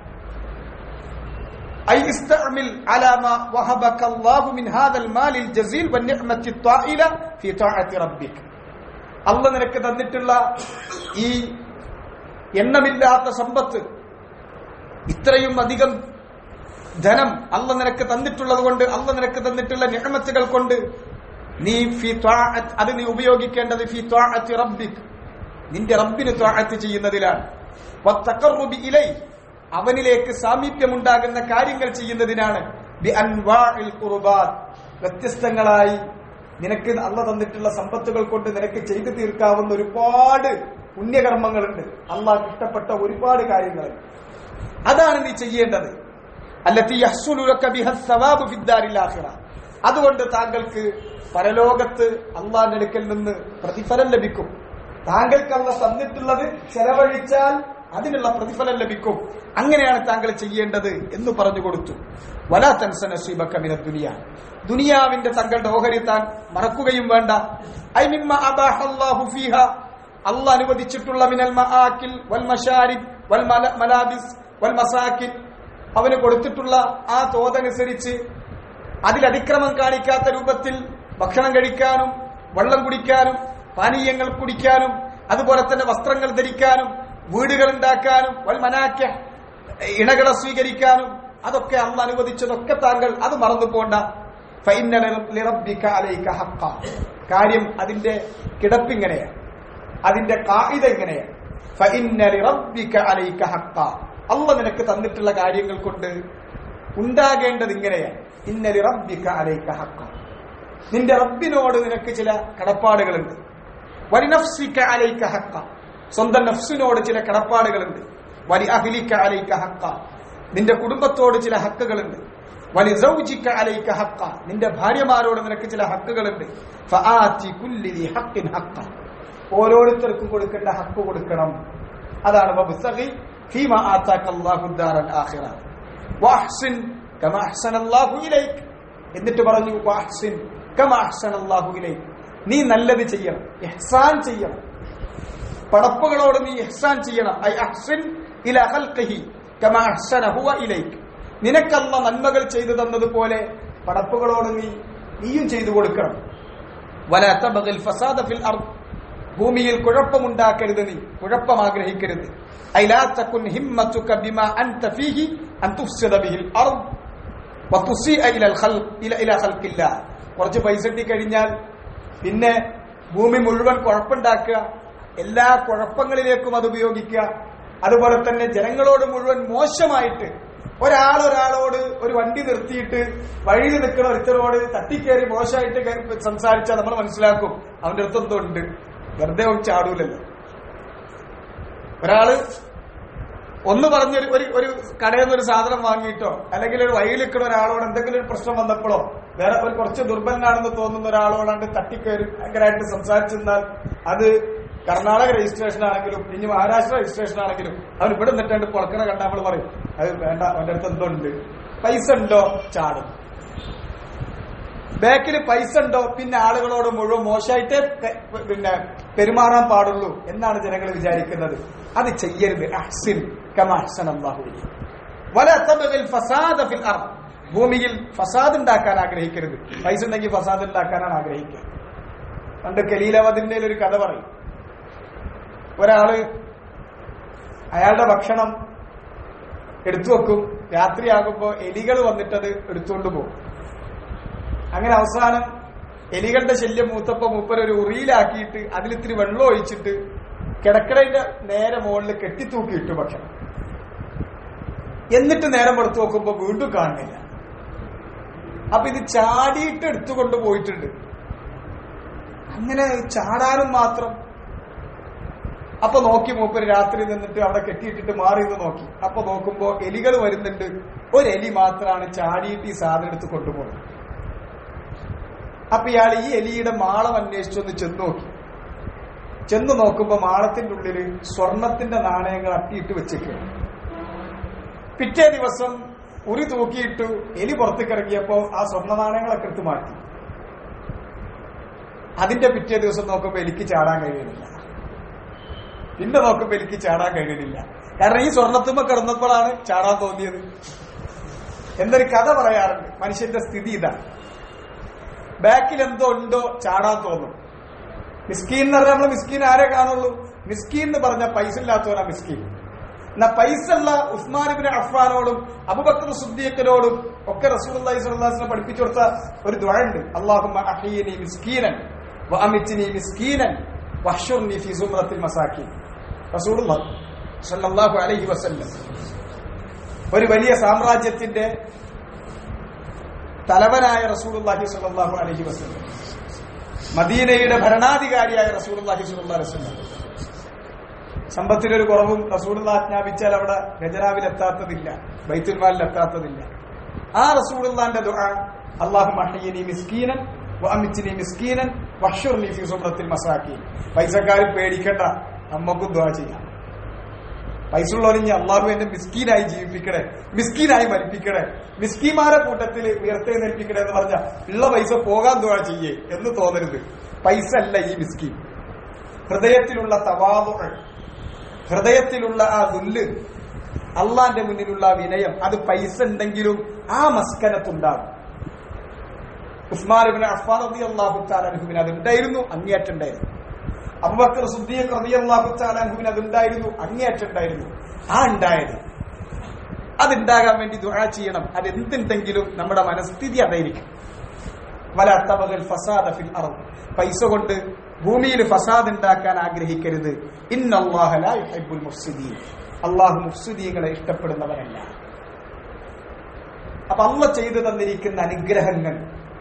أي استعمل على ما وهبك الله من هذا المال الجزيل والنعمة الطائلة في طاعة ربك അല്ല നിനക്ക് തന്നിട്ടുള്ള ഈ എണ്ണമില്ലാത്ത സമ്പത്ത് ഇത്രയും അധികം ധനം അല്ല നിനക്ക് തന്നിട്ടുള്ളത് കൊണ്ട് അല്ല നിനക്ക് തന്നിട്ടുള്ള നിഹമത്തുകൾ കൊണ്ട് നീ ഫി ത്വാഅത്ത് അത് നീ ഉപയോഗിക്കേണ്ടത് ഫി ത്വാഅത്തി റബ്ബിക് നിന്റെ റബ്ബിന് ത്വാഅത്ത് ചെയ്യുന്നതിലാണ് വത്തഖറുബി ഇലൈ അവനിലേക്ക് സാമീപ്യമുണ്ടാകുന്ന കാര്യങ്ങൾ ചെയ്യുന്നതിനാണ് ബി അൻവാഇൽ ഖുർബാത്ത് വ്യത്യസ്തങ്ങളായി നിനക്ക് അല്ല തന്നിട്ടുള്ള സമ്പത്തുകൾ കൊണ്ട് നിനക്ക് ചെയ്തു തീർക്കാവുന്ന ഒരുപാട് പുണ്യകർമ്മങ്ങളുണ്ട് അള്ളാഹ് ഇഷ്ടപ്പെട്ട ഒരുപാട് കാര്യങ്ങളുണ്ട് അതാണ് നീ ചെയ്യേണ്ടത് അല്ലത്തി യഹ്സുലുലക ബിഹ സവാബു ഫിദ്ദാരിൽ ആഖിറ അതുകൊണ്ട് താങ്കൾക്ക് പരലോകത്ത് അള്ളാഹിന്റെ അടുക്കൽ നിന്ന് പ്രതിഫലം ലഭിക്കും താങ്കൾക്ക് അല്ല തന്നിട്ടുള്ളത് ചെലവഴിച്ചാൽ അതിനുള്ള പ്രതിഫലം ലഭിക്കും അങ്ങനെയാണ് താങ്കൾ ചെയ്യേണ്ടത് എന്ന് പറഞ്ഞു കൊടുത്തു വലാ തൻസന നസീബക്കമിന ദുനിയ ദുനിയാവിന്റെ തങ്ങളുടെ ഓഹരി താൻ മറക്കുകയും വേണ്ട ഐ മിമ്മ അബാഹല്ലാഹു ഫീഹ അള്ളാഹ് അനുവദിച്ചിട്ടുള്ള മിനൽ മആക്കിൽ വൽ മശാരിബ് വൽ മല- മലാബിസ് വൽ മസാക്കിൻ അവന് കൊടുത്തിട്ടുള്ള ആ തോതനുസരിച്ച് അതിൽ അതിക്രമം കാണിക്കാത്ത രൂപത്തിൽ ഭക്ഷണം കഴിക്കാനും വെള്ളം കുടിക്കാനും പാനീയങ്ങൾ കുടിക്കാനും അതുപോലെ തന്നെ വസ്ത്രങ്ങൾ ധരിക്കാനും വീടുകൾ ഉണ്ടാക്കാനും വൽ മനാക്ക ഇണകളെ സ്വീകരിക്കാനും അതൊക്കെ അള്ള അനുവദിച്ചതൊക്കെ താങ്കൾ അത് മറന്നു പോണ്ട ഫൈന്ന ലിറബ്ബിക അലൈക ഹഖ. കാര്യം അതിന്റെ കിടപ്പിങ്ങനെയാണ് അതിന്റെ കായിക ഇങ്ങനെയാണ് ഫഇന്ന ലിറബ്ബിക അലൈക ഹഖ. അള്ള നിനക്ക് തന്നിട്ടുള്ള കാര്യങ്ങൾ കൊണ്ട് ഉണ്ടാകേണ്ടത് ഇങ്ങനെയാണ് ഇന്നലി റബ്ബിക അലൈക ഹക്ക നിന്റെ റബ്ബിനോട് നിനക്ക് ചില കടപ്പാടുകളുണ്ട് വലിനഫ്സിക അലൈക ഹക്ക സ്വന്തം നഫ്സിനോട് ചില കടപ്പാടുകളുണ്ട് വലി അഹ്ലിക അലൈക ഹക്ക നിന്റെ കുടുംബത്തോട് ചില ഹക്കുകളുണ്ട് വലി സൗജിക അലൈക ഹക്ക നിന്റെ ഭാര്യമാരോട് നിനക്ക് ചില ഹക്കുകളുണ്ട് ഫആതി കുല്ലി ദി ഹഖ്ഖിൻ ഹക്ക ഓരോരുത്തർക്കും കൊടുക്കേണ്ട ഹക്ക് കൊടുക്കണം അതാണ് വബ്തഗി ഫീമ ആതാക അല്ലാഹു ദാറൽ ആഖിറ വഅഹ്സിൻ കമാ അഹ്സന അല്ലാഹു ഇലൈക് എന്നിട്ട് പറഞ്ഞു വഅഹ്സിൻ കമാ അഹ്സന അല്ലാഹു ഇലൈക് നീ നല്ലത് ചെയ്യണം ഇഹ്സാൻ ചെയ്യണം പടപ്പുകളോട് നീ ഇഹ്സാൻ ചെയ്യണം ഐ അഹ്സിൻ ഇല ഖൽഖിഹി കമാ അഹ്സന ഹുവ ഇലൈക് നിനക്കല്ല നന്മകൾ ചെയ്തു തന്നതുപോലെ പടപ്പുകളോട് നീ നീയും ചെയ്തു കൊടുക്കണം വല തബഗിൽ ഫസാദ ഫിൽ അർദ് ഭൂമിയിൽ കുഴപ്പമുണ്ടാക്കരുത് നീ കുഴപ്പം ആഗ്രഹിക്കരുത് ഐ ലാ തകുൻ ഹിമ്മതുക ബിമാ അൻത ഫീഹി അൻ തുഫ്സിദ ബിഹിൽ അർദ് വതുസീഅ ഇലൽ ഖൽഖ് ഇല ഇല ഖൽഖില്ല കുറച്ച് പൈസ കിട്ടി കഴിഞ്ഞാൽ പിന്നെ ഭൂമി മുഴുവൻ കുഴപ്പമുണ്ടാക്കുക എല്ലാ കുഴപ്പങ്ങളിലേക്കും അത് ഉപയോഗിക്കുക അതുപോലെ തന്നെ ജനങ്ങളോട് മുഴുവൻ മോശമായിട്ട് ഒരാൾ ഒരാളോട് ഒരു വണ്ടി നിർത്തിയിട്ട് വഴിയിൽ നിൽക്കുന്ന ഒരുത്തരോട് തട്ടിക്കേറി മോശമായിട്ട് കയറി സംസാരിച്ചാൽ നമ്മൾ മനസ്സിലാക്കും അവന്റെ അടുത്ത് എന്തോ ഉണ്ട് വെറുതെ ഒരു ചാടൂലല്ലോ ഒരാള് ഒന്ന് പറഞ്ഞൊരു ഒരു ഒരു കടയിൽ നിന്ന് ഒരു സാധനം വാങ്ങിയിട്ടോ അല്ലെങ്കിൽ ഒരു വഴിയിൽ നിൽക്കുന്ന ഒരാളോട് എന്തെങ്കിലും ഒരു പ്രശ്നം വന്നപ്പോഴോ വേറെ ഒരു കുറച്ച് ദുർബലനാണെന്ന് തോന്നുന്ന ഒരാളോടാണ്ട് തട്ടിക്കയറി ഭയങ്കരമായിട്ട് സംസാരിച്ചിരുന്നാൽ അത് കർണാടക രജിസ്ട്രേഷൻ ആണെങ്കിലും ഇനി മഹാരാഷ്ട്ര രജിസ്ട്രേഷൻ ആണെങ്കിലും അവൻ ഇവിടെ നിന്നിട്ടുണ്ട് പൊളക്കണ കണ്ട നമ്മൾ പറയും അത് വേണ്ട അവന്റെ അടുത്ത് എന്തോ ഉണ്ട് പൈസ ഉണ്ടോ ചാടും ബാക്കിൽ പൈസ ഉണ്ടോ പിന്നെ ആളുകളോട് മുഴുവൻ മോശമായിട്ടേ പെ- പിന്നെ പെരുമാറാൻ പാടുള്ളൂ എന്നാണ് ജനങ്ങൾ വിചാരിക്കുന്നത് അത് ചെയ്യരുത് അഹ്സിൻ കമാ അഹ്സന അല്ലാഹു ഇലൈക്. വല തബ്ഗിൽ ഫസാദ ഫിൽ അർദ് ഭൂമിയിൽ ഫസാദ് ഉണ്ടാക്കാൻ ആഗ്രഹിക്കരുത് പൈസ ഉണ്ടെങ്കിൽ ഫസാദ് ഉണ്ടാക്കാനാണ് ആഗ്രഹിക്കുക പണ്ട് കലീലവതിന്റെ ഒരു കഥ പറയും ഒരാള് അയാളുടെ ഭക്ഷണം എടുത്തു വെക്കും രാത്രിയാകുമ്പോ എലികൾ വന്നിട്ടത് എടുത്തുകൊണ്ട് പോകും അങ്ങനെ അവസാനം എലികളുടെ ശല്യം മൂത്തപ്പോ മൂപ്പർ ഒരു ഉറിയിലാക്കിയിട്ട് അതിലിത്തിരി വെള്ളം ഒഴിച്ചിട്ട് കിടക്കടയുടെ നേരെ മുകളിൽ കെട്ടിത്തൂക്കിയിട്ടു ഭക്ഷണം എന്നിട്ട് നേരം പുറത്തു നോക്കുമ്പോ വീണ്ടും കാണുന്നില്ല അപ്പൊ ഇത് ചാടിയിട്ട് എടുത്തുകൊണ്ട് പോയിട്ടുണ്ട് അങ്ങനെ ചാടാനും മാത്രം അപ്പൊ നോക്കി മൂപ്പര് രാത്രി നിന്നിട്ട് അവിടെ കെട്ടിയിട്ടിട്ട് മാറി നിന്ന് നോക്കി അപ്പൊ നോക്കുമ്പോ എലികൾ വരുന്നുണ്ട് ഒരു എലി മാത്രമാണ് ചാടിയിട്ട് ഈ സാധനം എടുത്ത് കൊണ്ടുപോകുന്നത് അപ്പൊ ഇയാൾ ഈ എലിയുടെ മാളം അന്വേഷിച്ചൊന്ന് ചെന്ന് നോക്കി ചെന്ന് നോക്കുമ്പോ മാളത്തിന്റെ ഉള്ളില് സ്വർണത്തിന്റെ നാണയങ്ങൾ അട്ടിയിട്ട് വെച്ചേക്കാണ് പിറ്റേ ദിവസം ഉറി തൂക്കിയിട്ടു എലി പുറത്തേക്ക് ഇറങ്ങിയപ്പോ ആ സ്വർണ്ണ നാണയങ്ങളൊക്കെ എടുത്ത് മാറ്റി അതിന്റെ പിറ്റേ ദിവസം നോക്കുമ്പോ എലിക്ക് ചാടാൻ കഴിയുന്നില്ല പിന്നെ നോക്കുമ്പോ എനിക്ക് ചാടാൻ കഴിയുന്നില്ല കാരണം ഈ സ്വർണത്തുമ്പോ കിടന്നപ്പോഴാണ് ചാടാൻ തോന്നിയത് എന്നൊരു കഥ പറയാറുണ്ട് മനുഷ്യന്റെ സ്ഥിതി ഇതാണ് ബാക്കിൽ എന്തോ ഉണ്ടോ ചാടാൻ തോന്നും മിസ്കീൻ എന്ന് പറഞ്ഞാൽ നമ്മൾ മിസ്കീൻ ആരെ കാണുള്ളൂ മിസ്കീൻ എന്ന് പറഞ്ഞ പൈസ ഇല്ലാത്തവരാ മിസ്കീൻ എന്നാ പൈസ ഉള്ള ഉസ്മാനിബിന് അഫ്ഫാനോടും അബുബക്കർ സുദ്ദീഖിനോടും ഒക്കെ റസൂലുള്ളാഹി സ്വല്ലല്ലാഹു അലൈഹി വസല്ലം പഠിപ്പിച്ചു കൊടുത്ത ഒരു ദ്വാരുണ്ട് അല്ലാഹുമ്മ അഹ്യിനി മിസ്കീനൻ വഅമിത്നി മിസ്കീനൻ വഹ്ശുർനി ഫീ സുംറത്തിൽ മസാക്കീൻ റസൂലുള്ളാഹി സ്വല്ലല്ലാഹു അലൈഹി വസല്ലം ഒരു വലിയ സാമ്രാജ്യത്തിന്റെ തലവനായ റസൂലുള്ളാഹി സ്വല്ലല്ലാഹു അലൈഹി വസല്ലം മദീനയുടെ ഭരണാധികാരിയായ റസൂലുള്ളാഹി സ്വല്ലല്ലാഹു അലൈഹി വസല്ലം സമ്പത്തിനൊരു കുറവും റസൂലുള്ള ആജ്ഞാപിച്ചാൽ അവിടെ ഖജനാവിൽ എത്താത്തതില്ല ബൈത്തുൽമാലിൽ എത്താത്തതില്ല ആ റസൂലുള്ളാന്റെ ദുആ അല്ലാഹു മഹ്യിനി മിസ്കീനൻ വഅമിത്നി മിസ്കീനൻ വഹ്ശുർനി ഫീ സുബ്രത്തിൽ മസാക്കീൻ പൈസക്കാർ പേടിക്കണ്ട നമുക്കും ദുആ ചെയ്യാം പൈസ ഉള്ളവരിഞ്ഞ് അള്ളാഹു എന്നെ മിസ്കീനായി ജീവിപ്പിക്കണേ മിസ്കീനായി മരിപ്പിക്കണേ മിസ്കീമാരെ കൂട്ടത്തിൽ ഉയർത്തെഴുന്നേൽപ്പിക്കണേ എന്ന് പറഞ്ഞ ഉള്ള പൈസ പോകാൻ ദുആ ചെയ്യേ എന്ന് തോന്നരുത് പൈസ അല്ല ഈ മിസ്കീൻ ഹൃദയത്തിലുള്ള തവാതുകൾ ഹൃദയത്തിലുള്ള ആ ദുല്ല് അള്ളാന്റെ മുന്നിലുള്ള ആ വിനയം അത് പൈസ ഉണ്ടെങ്കിലും ആ മസ്കനത്തുണ്ടാകും ഉസ്മാൻ അഫ്ഫാൻ റബി അള്ളാഹു താലാൻഹുവിന് അതുണ്ടായിരുന്നു അങ്ങേയറ്റുണ്ടായിരുന്നു അബുബക്കർ സുദ്ദീഖ് റബി അള്ളാഹു താലാൻഹുവിന് അതുണ്ടായിരുന്നു അങ്ങേയറ്റുണ്ടായിരുന്നു ആ ഉണ്ടായത് അതുണ്ടാകാൻ വേണ്ടി ദുആ ചെയ്യണം അത് എന്തുണ്ടെങ്കിലും നമ്മുടെ മനസ്ഥിതി അതായിരിക്കും വല തബഗൽ ഫസാദ ഫിൽ അർദ് പൈസ കൊണ്ട് ഭൂമിയിൽ ഫസാദ് ഉണ്ടാക്കാൻ ആഗ്രഹിക്കരുത് ഇന്നല്ലാഹ ലാ യുഹിബ്ബുൽ മുഫ്സിദീൻ അല്ലാഹു മുഫ്സിദീങ്ങളെ ഇഷ്ടപ്പെടുന്നവരല്ല അപ്പൊ അള്ള ചെയ്തു തന്നിരിക്കുന്ന അനുഗ്രഹങ്ങൾ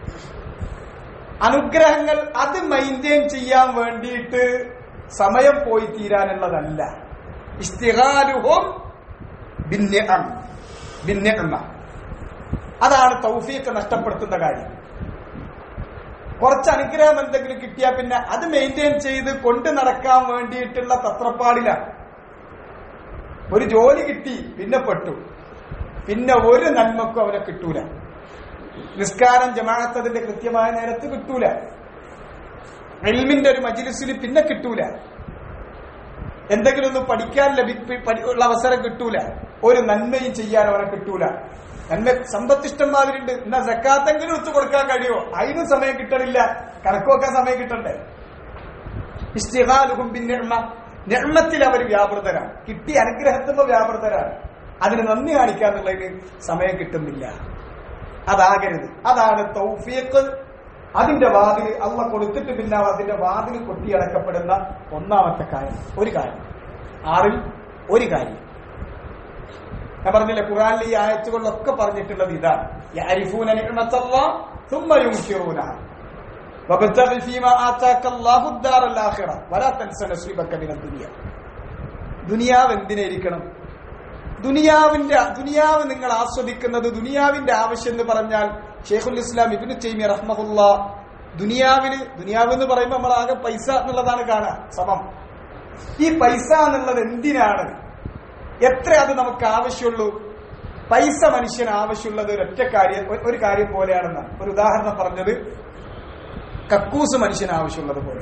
അനുഗ്രഹങ്ങൾ അത് മെയിൻറ്റെയിൻ ചെയ്യാൻ വേണ്ടിയിട്ട് സമയം പോയി തീരാനുള്ളതല്ല ഇസ്തിഹാലുഹും ബിന്നിഅം. ബിന്നിഅമ. അതാണ് തൗഫീഖ് നഷ്ടപ്പെടുത്തുന്ന കാര്യം കുറച്ച് അനുഗ്രഹം എന്തെങ്കിലും കിട്ടിയാൽ പിന്നെ അത് മെയിൻറ്റെയിൻ ചെയ്ത് കൊണ്ടു നടക്കാൻ വേണ്ടിയിട്ടുള്ള തത്രപ്പാടിലാണ് ഒരു ജോലി കിട്ടി പിന്നെ പെട്ടു പിന്നെ ഒരു നന്മക്കും അവനെ കിട്ടൂല നിസ്കാരം ജമാഅത്ത് അതിന്റെ കൃത്യമായ നേരത്ത് കിട്ടൂല എൽമിന്റെ ഒരു മജിലിസിൽ പിന്നെ കിട്ടൂല എന്തെങ്കിലും ഒന്ന് പഠിക്കാൻ ലഭി പഠി- ഉള്ള അവസരം കിട്ടൂല ഒരു നന്മയും ചെയ്യാൻ അവനെ കിട്ടൂല നന്മ സമ്പത്തിഷ്ടം മാതിരിണ്ട് എന്നാ സക്കാത്തെങ്കിലും ഒത്തു കൊടുക്കാൻ കഴിയുമോ അതിനും സമയം കിട്ടണില്ല കണക്ക് വെക്കാൻ സമയം കിട്ടണ്ടേ ഇസ്തിഹാലുഹും ബിന്നിഅ്മ. നിഅ്മത്തിൽ അവർ വ്യാപൃതരാണ് കിട്ടിയ അനുഗ്രഹത്തുമ്പോ വ്യാപൃതരാണ് അതിന് നന്ദി കാണിക്കാന്നുള്ളതിന് സമയം കിട്ടുന്നില്ല അതാകരുത് അതാണ് തൗഫീഖ് അതിന്റെ വാതിൽ അള്ള കൊടുത്തിട്ട് പിന്നെ അതിന്റെ വാതിൽ കൊട്ടിയടക്കപ്പെടുന്ന ഒന്നാമത്തെ കാര്യം ഒരു കാര്യം ആറിൽ ഒരു കാര്യം ഞാൻ പറഞ്ഞില്ലേ ഖുറാനിലെ ഈ ആയത്തുകളിലൊക്കെ പറഞ്ഞിട്ടുള്ളത് ഇതാണ് യഅരിഫൂന നിഅ്മത്തല്ലാഹ് ثم ينكرونها وابتغ فيما آتاك الله الدار الآخرة ولا تنس نصيبك من الدنيا ദുനിയാവ് എന്തിനായിരിക്കണം ദുനിയാവിന്റെ ദുനിയാവ് നിങ്ങൾ ആസ്വദിക്കുന്നത് ദുനിയാവിന്റെ ആവശ്യം എന്ന് പറഞ്ഞാൽ ഷെയ്ഖുൽ ഇസ്ലാം ഇബിന് തൈമി റഹ്മഹുല്ല ദുനിയാവിന് ദുനിയാവ് എന്ന് പറയുമ്പോൾ നമ്മൾ ആകെ പൈസ എന്നുള്ളതാണ് കാണുക സമം ഈ പൈസ എന്നുള്ളത് എന്തിനാണ് എത്ര അത് നമുക്ക് ആവശ്യമുള്ളൂ പൈസ മനുഷ്യന് ആവശ്യമുള്ളത് ഒരൊറ്റ കാര്യം ഒരു- ഒരു കാര്യം പോലെയാണെന്നാണ് ഒരു ഉദാഹരണം പറഞ്ഞത് കക്കൂസ് മനുഷ്യന് ആവശ്യമുള്ളത് പോലെ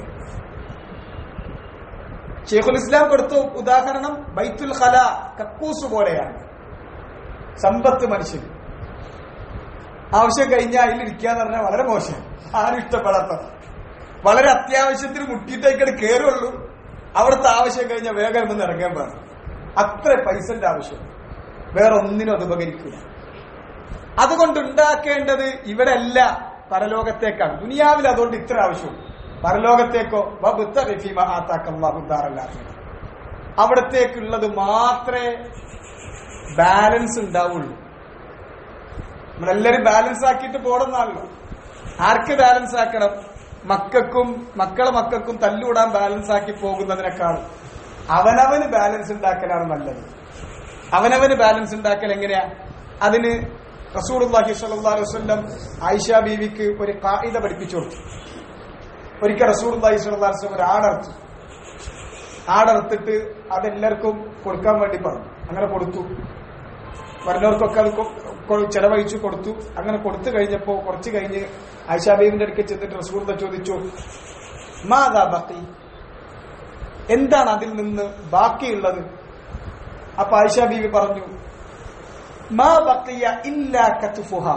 ഷെയ്ഖുൽ ഇസ്ലാം കൊടുത്ത ഉദാഹരണം ബൈത്തുൽ ഖല കക്കൂസ് പോലെയാണ് സമ്പത്ത് മനുഷ്യന് ആവശ്യം കഴിഞ്ഞാൽ അതിലിരിക്കുക എന്ന് പറഞ്ഞാൽ വളരെ മോശം ആരും ഇഷ്ടപ്പെടാത്ത വളരെ അത്യാവശ്യത്തിന് മുട്ടിയിട്ടേക്കട് കയറുള്ളൂ അവിടുത്തെ ആവശ്യം കഴിഞ്ഞാൽ വേഗം ഒന്ന് ഇറങ്ങാൻ പാടില്ല അത്ര പൈസന്റെ ആവശ്യം വേറെ ഒന്നിനും അത് ഉപകരിക്കില്ല അതുകൊണ്ട് ഉണ്ടാക്കേണ്ടത് ഇവിടെ അല്ല പരലോകത്തേക്കാണ് ദുനിയാവിൽ അതുകൊണ്ട് ഇത്ര ആവശ്യമുള്ളൂ പരലോകത്തേക്കോ വബുത്ത റഫീമ ആത്താക്കല്ലാഹുദ്ദാറല്ല അവിടത്തേക്കുള്ളത് മാത്രമേ ബാലൻസ് ഉണ്ടാവുള്ളൂ നമ്മളെല്ലാരും ബാലൻസ് ആക്കിയിട്ട് പോടുന്നാണല്ലോ ആർക്ക് ബാലൻസ് ആക്കണം മക്കൾക്കും മക്കളെ മക്കൾക്കും തല്ലൂടാൻ ബാലൻസ് ആക്കി പോകുന്നതിനേക്കാളും അവനവന് ബാലൻസ് ഉണ്ടാക്കലാണ് നല്ലത് അവനവന് ബാലൻസ് ഉണ്ടാക്കൽ എങ്ങനെയാ അതിന് റസൂർഹി സ്വല്ലല്ലാഹു അലൈഹി വസല്ലം ആയിഷ ബീവിക്ക് ഒരു കായിക പഠിപ്പിച്ചു കൊടുത്തു ഒരിക്കൽ റസൂർ അലൈഹി സ്വല്ലല്ലാഹു അലൈഹി വസല്ലം ഒരു ആടർത്തു ആടർത്തിട്ട് അതെല്ലാവർക്കും കൊടുക്കാൻ വേണ്ടി പറഞ്ഞു അങ്ങനെ കൊടുത്തു വരുന്നവർക്കൊക്കെ അത് കൊ- കൊ- ചെലവഴിച്ചു കൊടുത്തു അങ്ങനെ കൊടുത്തു കഴിഞ്ഞപ്പോ കുറച്ച് കഴിഞ്ഞ് ആയിഷാ ബീവിന്റെ അടുക്ക് ചെന്നിട്ട് റസൂർദ ചോദിച്ചു മാതാ ബക്കി എന്താണ് അതിൽ നിന്ന് ബാക്കിയുള്ളത് അപ്പൊ ആയിഷ ബീവി പറഞ്ഞു മാ ബക്കിയ ഇല്ല കത്തുഫുഹ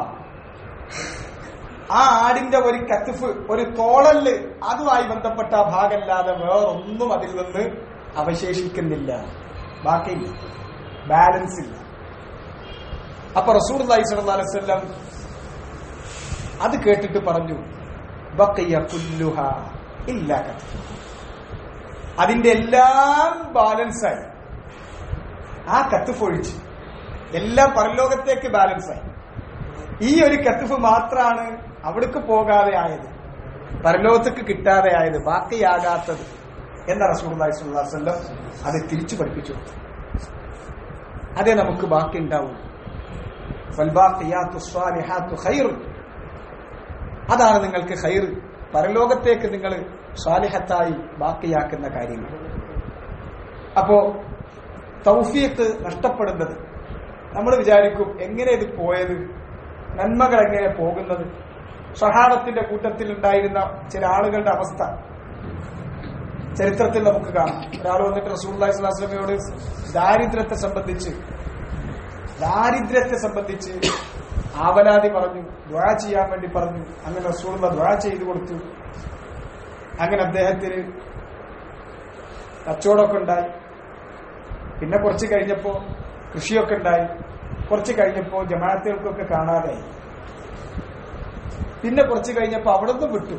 ആ ആടിന്റെ ഒരു കത്തുഫ് ഒരു തോളല് അതുമായി ബന്ധപ്പെട്ട ഭാഗമല്ലാതെ വേറൊന്നും അതിൽ നിന്ന് അവശേഷിക്കുന്നില്ല ബാക്കിയില്ല ബാലൻസ് ഇല്ല അപ്പൊ റസൂർ അലൈഹി വസല്ലം അത് കേട്ടിട്ട് പറഞ്ഞു ബക്കിയ കുല്ലുഹ ഇല്ല കത്തുഫുഹ അതിന്റെ എല്ലാം ബാലൻസായി ആ കത്തുഫ് ഒഴിച്ച് എല്ലാം പരലോകത്തേക്ക് ബാലൻസായി ഈ ഒരു കത്തുഫ് മാത്രമാണ് അവിടേക്ക് പോകാതെ ആയത് പരലോകത്തേക്ക് കിട്ടാതെ ആയത് ബാക്കിയാകാത്തത് എന്ന റസൂർലായി സുല്ലാസ്വല്ലം അത് തിരിച്ചു പഠിപ്പിച്ചു കൊടുത്തു. അതേ നമുക്ക് ബാക്കി ഉണ്ടാവൂ വൽബാഖിയാത്തു സ്വാലിഹാത്തു ഖൈറുൻ. അതാണ് നിങ്ങൾക്ക് ഹൈർ പരലോകത്തേക്ക് നിങ്ങൾ സ്വാലിഹത്തായി ബാക്കിയാക്കുന്ന കാര്യങ്ങൾ അപ്പോ തൗഫീഖ് നഷ്ടപ്പെടുന്നത് നമ്മൾ വിചാരിക്കും എങ്ങനെ ഇത് പോയത് നന്മകൾ എങ്ങനെ പോകുന്നത് സഹാബത്തിന്റെ കൂട്ടത്തിൽ ഉണ്ടായിരുന്ന ചില ആളുകളുടെ അവസ്ഥ ചരിത്രത്തിൽ നമുക്ക് കാണാം ഒരാൾ വന്നിട്ട് റസൂള്ളി സ്വലാസ്ലമയോട് ദാരിദ്ര്യത്തെ സംബന്ധിച്ച് ദാരിദ്ര്യത്തെ സംബന്ധിച്ച് ആവലാതി പറഞ്ഞു ദ്വാ ചെയ്യാൻ വേണ്ടി പറഞ്ഞു അങ്ങനെ റസൂള്ള ദ്വാ ചെയ്തു കൊടുത്തു അങ്ങനെ അദ്ദേഹത്തിന് കച്ചവടമൊക്കെ ഉണ്ടായി പിന്നെ കുറച്ച് കഴിഞ്ഞപ്പോ കൃഷിയൊക്കെ ഉണ്ടായി കുറച്ച് കഴിഞ്ഞപ്പോ ജമാഅത്തുകൾക്കൊക്കെ കാണാതായി പിന്നെ കുറച്ച് കഴിഞ്ഞപ്പോ അവിടെ നിന്ന് വിട്ടു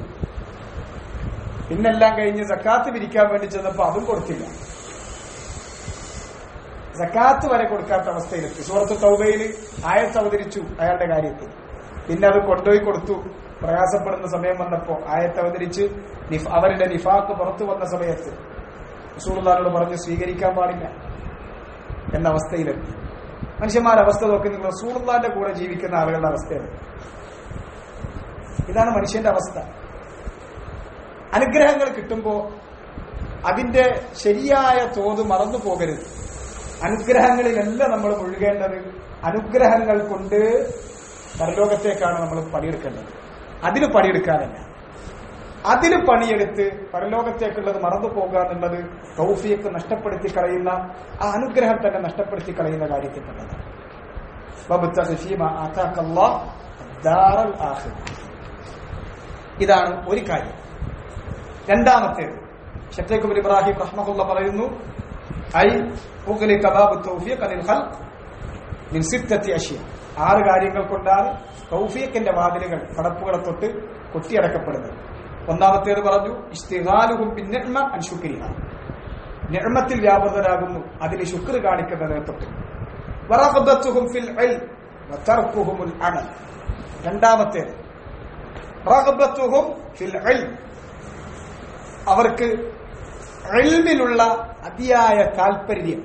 പിന്നെല്ലാം കഴിഞ്ഞ് സക്കാത്ത് പിരിക്കാൻ വേണ്ടി ചെന്നപ്പോ അതും കൊടുത്തില്ല സക്കാത്ത് വരെ കൊടുക്കാത്ത അവസ്ഥയിലെത്തി സൂറത്ത് തൗബയിൽ ആയത്ത് അവതരിച്ചു അയാളുടെ കാര്യത്തിൽ പിന്നെ അത് കൊണ്ടുപോയി കൊടുത്തു പ്രയാസപ്പെടുന്ന സമയം വന്നപ്പോ ആയത്ത് അവതരിച്ച് നിഫ്- അവരുടെ നിഫാക്ക് പുറത്തു വന്ന സമയത്ത് റസൂലുള്ളാഹിനോട് പറഞ്ഞ് സ്വീകരിക്കാൻ പാടില്ല എന്ന അവസ്ഥയിലെത്തി മനുഷ്യന്മാരുടെ അവസ്ഥ നോക്കി നിങ്ങൾ റസൂലുള്ളാഹിന്റെ കൂടെ ജീവിക്കുന്ന ആളുകളുടെ അവസ്ഥയാണ് ഇതാണ് മനുഷ്യന്റെ അവസ്ഥ അനുഗ്രഹങ്ങൾ കിട്ടുമ്പോ അതിന്റെ ശരിയായ തോത് മറന്നു പോകരുത് അനുഗ്രഹങ്ങളിലല്ല നമ്മൾ മുഴുകേണ്ടത് അനുഗ്രഹങ്ങൾ കൊണ്ട് പരലോകത്തേക്കാണ് നമ്മൾ പണിയെടുക്കേണ്ടത് അതിന് പണിയെടുക്കാനല്ല അതിന് പണിയെടുത്ത് പരലോകത്തേക്കുള്ളത് മറന്നു പോകുക എന്നുള്ളത് തൗഫിയക്ക് നഷ്ടപ്പെടുത്തി കളയുന്ന ആ അനുഗ്രഹം തന്നെ നഷ്ടപ്പെടുത്തി കളയുന്ന കാര്യത്തിൽപ്പെട്ടതാണ് വബ്തഗി ഫീമാ ആതാക്കല്ലാഹ് ദാറൽ ആഖിറ. ഇതാണ് ഒരു കാര്യം രണ്ടാമത്തേത് ഷത്തേഖുബിൻ ഇബ്രാഹിം റഹ്മഹുല്ല പറയുന്നു ഐ ഉഗ്ലി കബാബ് തൗഫീഖ് അനിൽ ഖൽഖ് മിൻ സിത്തത്തി അഷ്യ ആറ് കാര്യങ്ങൾ കൊണ്ടാണ് തൗഫീഖിന്റെ വാതിലുകൾ പടപ്പുകളെ തൊട്ട് കൊട്ടിയടക്കപ്പെടുന്നത് ഒന്നാമത്തേത് പറഞ്ഞു ഇസ്തിഗാലുഹും ബിന്നിഅ്മ അൻ ശുക്രിഹ നിഅ്മത്തിൽ വ്യാപൃതരാകുന്നു അതിൽ ശുക്ർ കാണിക്കുന്നതിനെ തൊട്ട് വറഗ്ബത്തുഹും ഫിൽ ഇൽം വതർക്കുഹുമുൽ അമൽ രണ്ടാമത്തേത് റഗ്ബത്തുഹും ഫിൽ ഇൽം അവർക്ക് ഇൽമിലുള്ള അതിയായ താല്പര്യം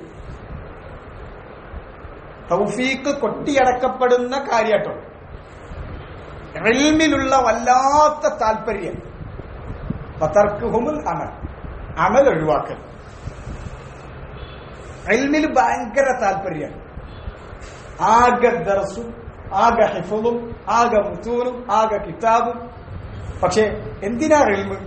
തൗഫീക്ക് കൊട്ടിയടക്കപ്പെടുന്ന കാര്യട്ടോ ഇൽമിലുള്ള വല്ലാത്ത താല്പര്യം പതർക്കുഹുമുൽ അമൽ അമൽ ഒഴിവാക്കൽ ഇൽമിൽ ഭയങ്കര താല്പര്യം ആകെ ദർസും ആകെ ഹിഫുലും ആകെ മുത്തൂനും ആകെ കിതാബും പക്ഷെ എന്തിനാ ഇൽമ്